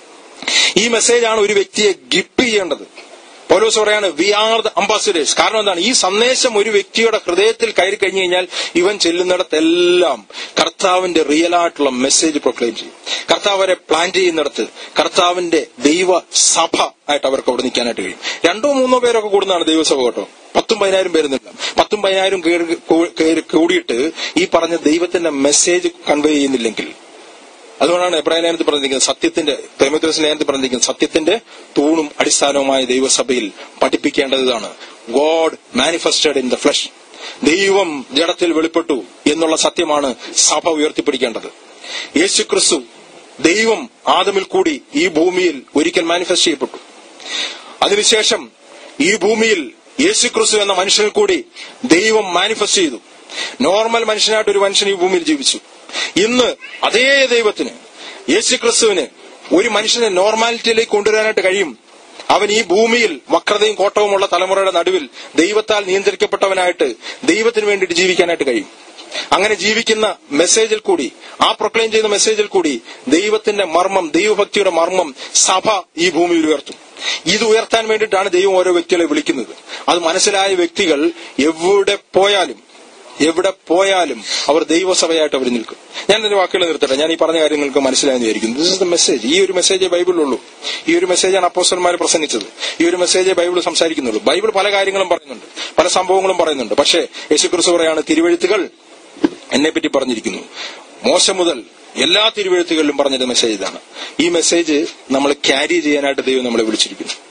ഈ മെസ്സേജാണ് ഒരു വ്യക്തിയെ ഗിപ്പ് ചെയ്യേണ്ടത് പൗലോസ് പറയാണ് വി ആർ ദ അംബാസിഡേഴ്സ് കാരണം എന്താണ് ഈ സന്ദേശം ഒരു വ്യക്തിയുടെ ഹൃദയത്തിൽ കയറി കഴിഞ്ഞു കഴിഞ്ഞാൽ ഇവൻ ചെല്ലുന്നിടത്തെല്ലാം കർത്താവിന്റെ റിയൽ ആയിട്ടുള്ള മെസ്സേജ് പ്രൊക്ലെയിം ചെയ്യും കർത്താവ് അവരെ പ്ലാൻ ചെയ്യുന്നിടത്ത് കർത്താവിന്റെ ദൈവ സഭ ആയിട്ട് അവർക്ക് അവിടെ നിൽക്കാനായിട്ട് കഴിയും രണ്ടോ മൂന്നോ പേരൊക്കെ കൂടുന്നതാണ് ദൈവസഭ കേട്ടോ പത്തും പതിനായിരം പേരുന്നില്ല പത്തും പതിനായിരം കേറി- കൂ- കേറി- കൂടിയിട്ട് ഈ പറഞ്ഞ ദൈവത്തിന്റെ മെസ്സേജ് കൺവേ ചെയ്യുന്നില്ലെങ്കിൽ അതുകൊണ്ടാണ് എബ്രാഹിം ലേഖനത്തിൽ പറഞ്ഞിരിക്കുന്നത് സത്യത്തിന്റെ പ്രേമദ്രസ് ലേഖനത്തിൽ പറഞ്ഞിരിക്കുന്നത് സത്യത്തിന്റെ തൂണും അടിസ്ഥാനവുമായ ദൈവസഭയിൽ പഠിപ്പിക്കേണ്ടതാണ് God manifested in the flesh ദൈവം ജഡത്തിൽ വെളിപ്പെട്ടു എന്നുള്ള സത്യമാണ് സഭ ഉയർത്തിപ്പിടിക്കേണ്ടത് യേശു ക്രിസ്തു ദൈവം ആദമിൽ കൂടി ഈ ഭൂമിയിൽ ഒരിക്കൽ മാനിഫെസ്റ്റ് ചെയ്യപ്പെട്ടു അതിനുശേഷം ഈ ഭൂമിയിൽ യേശുക്രിസ്തു എന്ന മനുഷ്യനിൽ കൂടി ദൈവം മാനിഫെസ്റ്റ് ചെയ്തു നോർമൽ മനുഷ്യനായിട്ട് ഒരു മനുഷ്യൻ ഈ ഭൂമിയിൽ ജീവിച്ചു ഇന്ന് അതേ ദൈവത്തിന് യേശുക്രിസ്തുവിന് ഒരു മനുഷ്യനെ നോർമാലിറ്റിയിലേക്ക് കൊണ്ടുവരാനായിട്ട് കഴിയും അവൻ ഈ ഭൂമിയിൽ വക്രതയും കോട്ടവുമുള്ള തലമുറയുടെ നടുവിൽ ദൈവത്താൽ നിയന്ത്രിക്കപ്പെട്ടവനായിട്ട് ദൈവത്തിന് വേണ്ടിയിട്ട് ജീവിക്കാനായിട്ട് കഴിയും അങ്ങനെ ജീവിക്കുന്ന മെസ്സേജിൽ കൂടി ആ പ്രൊക്ലെയിം ചെയ്യുന്ന മെസ്സേജിൽ കൂടി ദൈവത്തിന്റെ മർമ്മം ദൈവഭക്തിയുടെ മർമ്മം സഭ ഈ ഭൂമിയിൽ ഉയർത്തും ഇത് ഉയർത്താൻ വേണ്ടിയിട്ടാണ് ദൈവം ഓരോ വ്യക്തികളെ വിളിക്കുന്നത് അത് മനസ്സിലായ വ്യക്തികൾ എവിടെ പോയാലും എവിടെ പോയാലും അവർ ദൈവസഭയായിട്ട് അവർ നിൽക്കും ഞാൻ എന്റെ വാക്കുകൾ നിർത്തട്ടെ ഞാൻ ഈ പറഞ്ഞ കാര്യങ്ങൾക്ക് മനസ്സിലായെന്ന് വിചാരിക്കുന്നു ദിസ് ഇസ് ദ മെസ്സേജ് ഈ ഒരു മെസ്സേജേ ബൈബിളിലുള്ളൂ ഈ ഒരു മെസ്സേജാണ് അപ്പോസ്റ്റന്മാർ പ്രസംഗിച്ചത് ഈ ഒരു മെസ്സേജേ ബൈബിൾ സംസാരിക്കുന്നുള്ളൂ ബൈബിൾ പല കാര്യങ്ങളും പറയുന്നുണ്ട് പല സംഭവങ്ങളും പറയുന്നുണ്ട് പക്ഷേ യേശുക്രിസ്തു പറയാണ് തിരുവഴുത്തുകൾ എന്നെ പറ്റി പറഞ്ഞിരിക്കുന്നു മോശം മുതൽ എല്ലാ തിരുവഴുത്തുകളിലും പറഞ്ഞിരുന്ന മെസ്സേജ് ഇതാണ് ഈ മെസ്സേജ് നമ്മൾ ക്യാരി ചെയ്യാനായിട്ട് ദൈവം നമ്മളെ വിളിച്ചിരിക്കുന്നു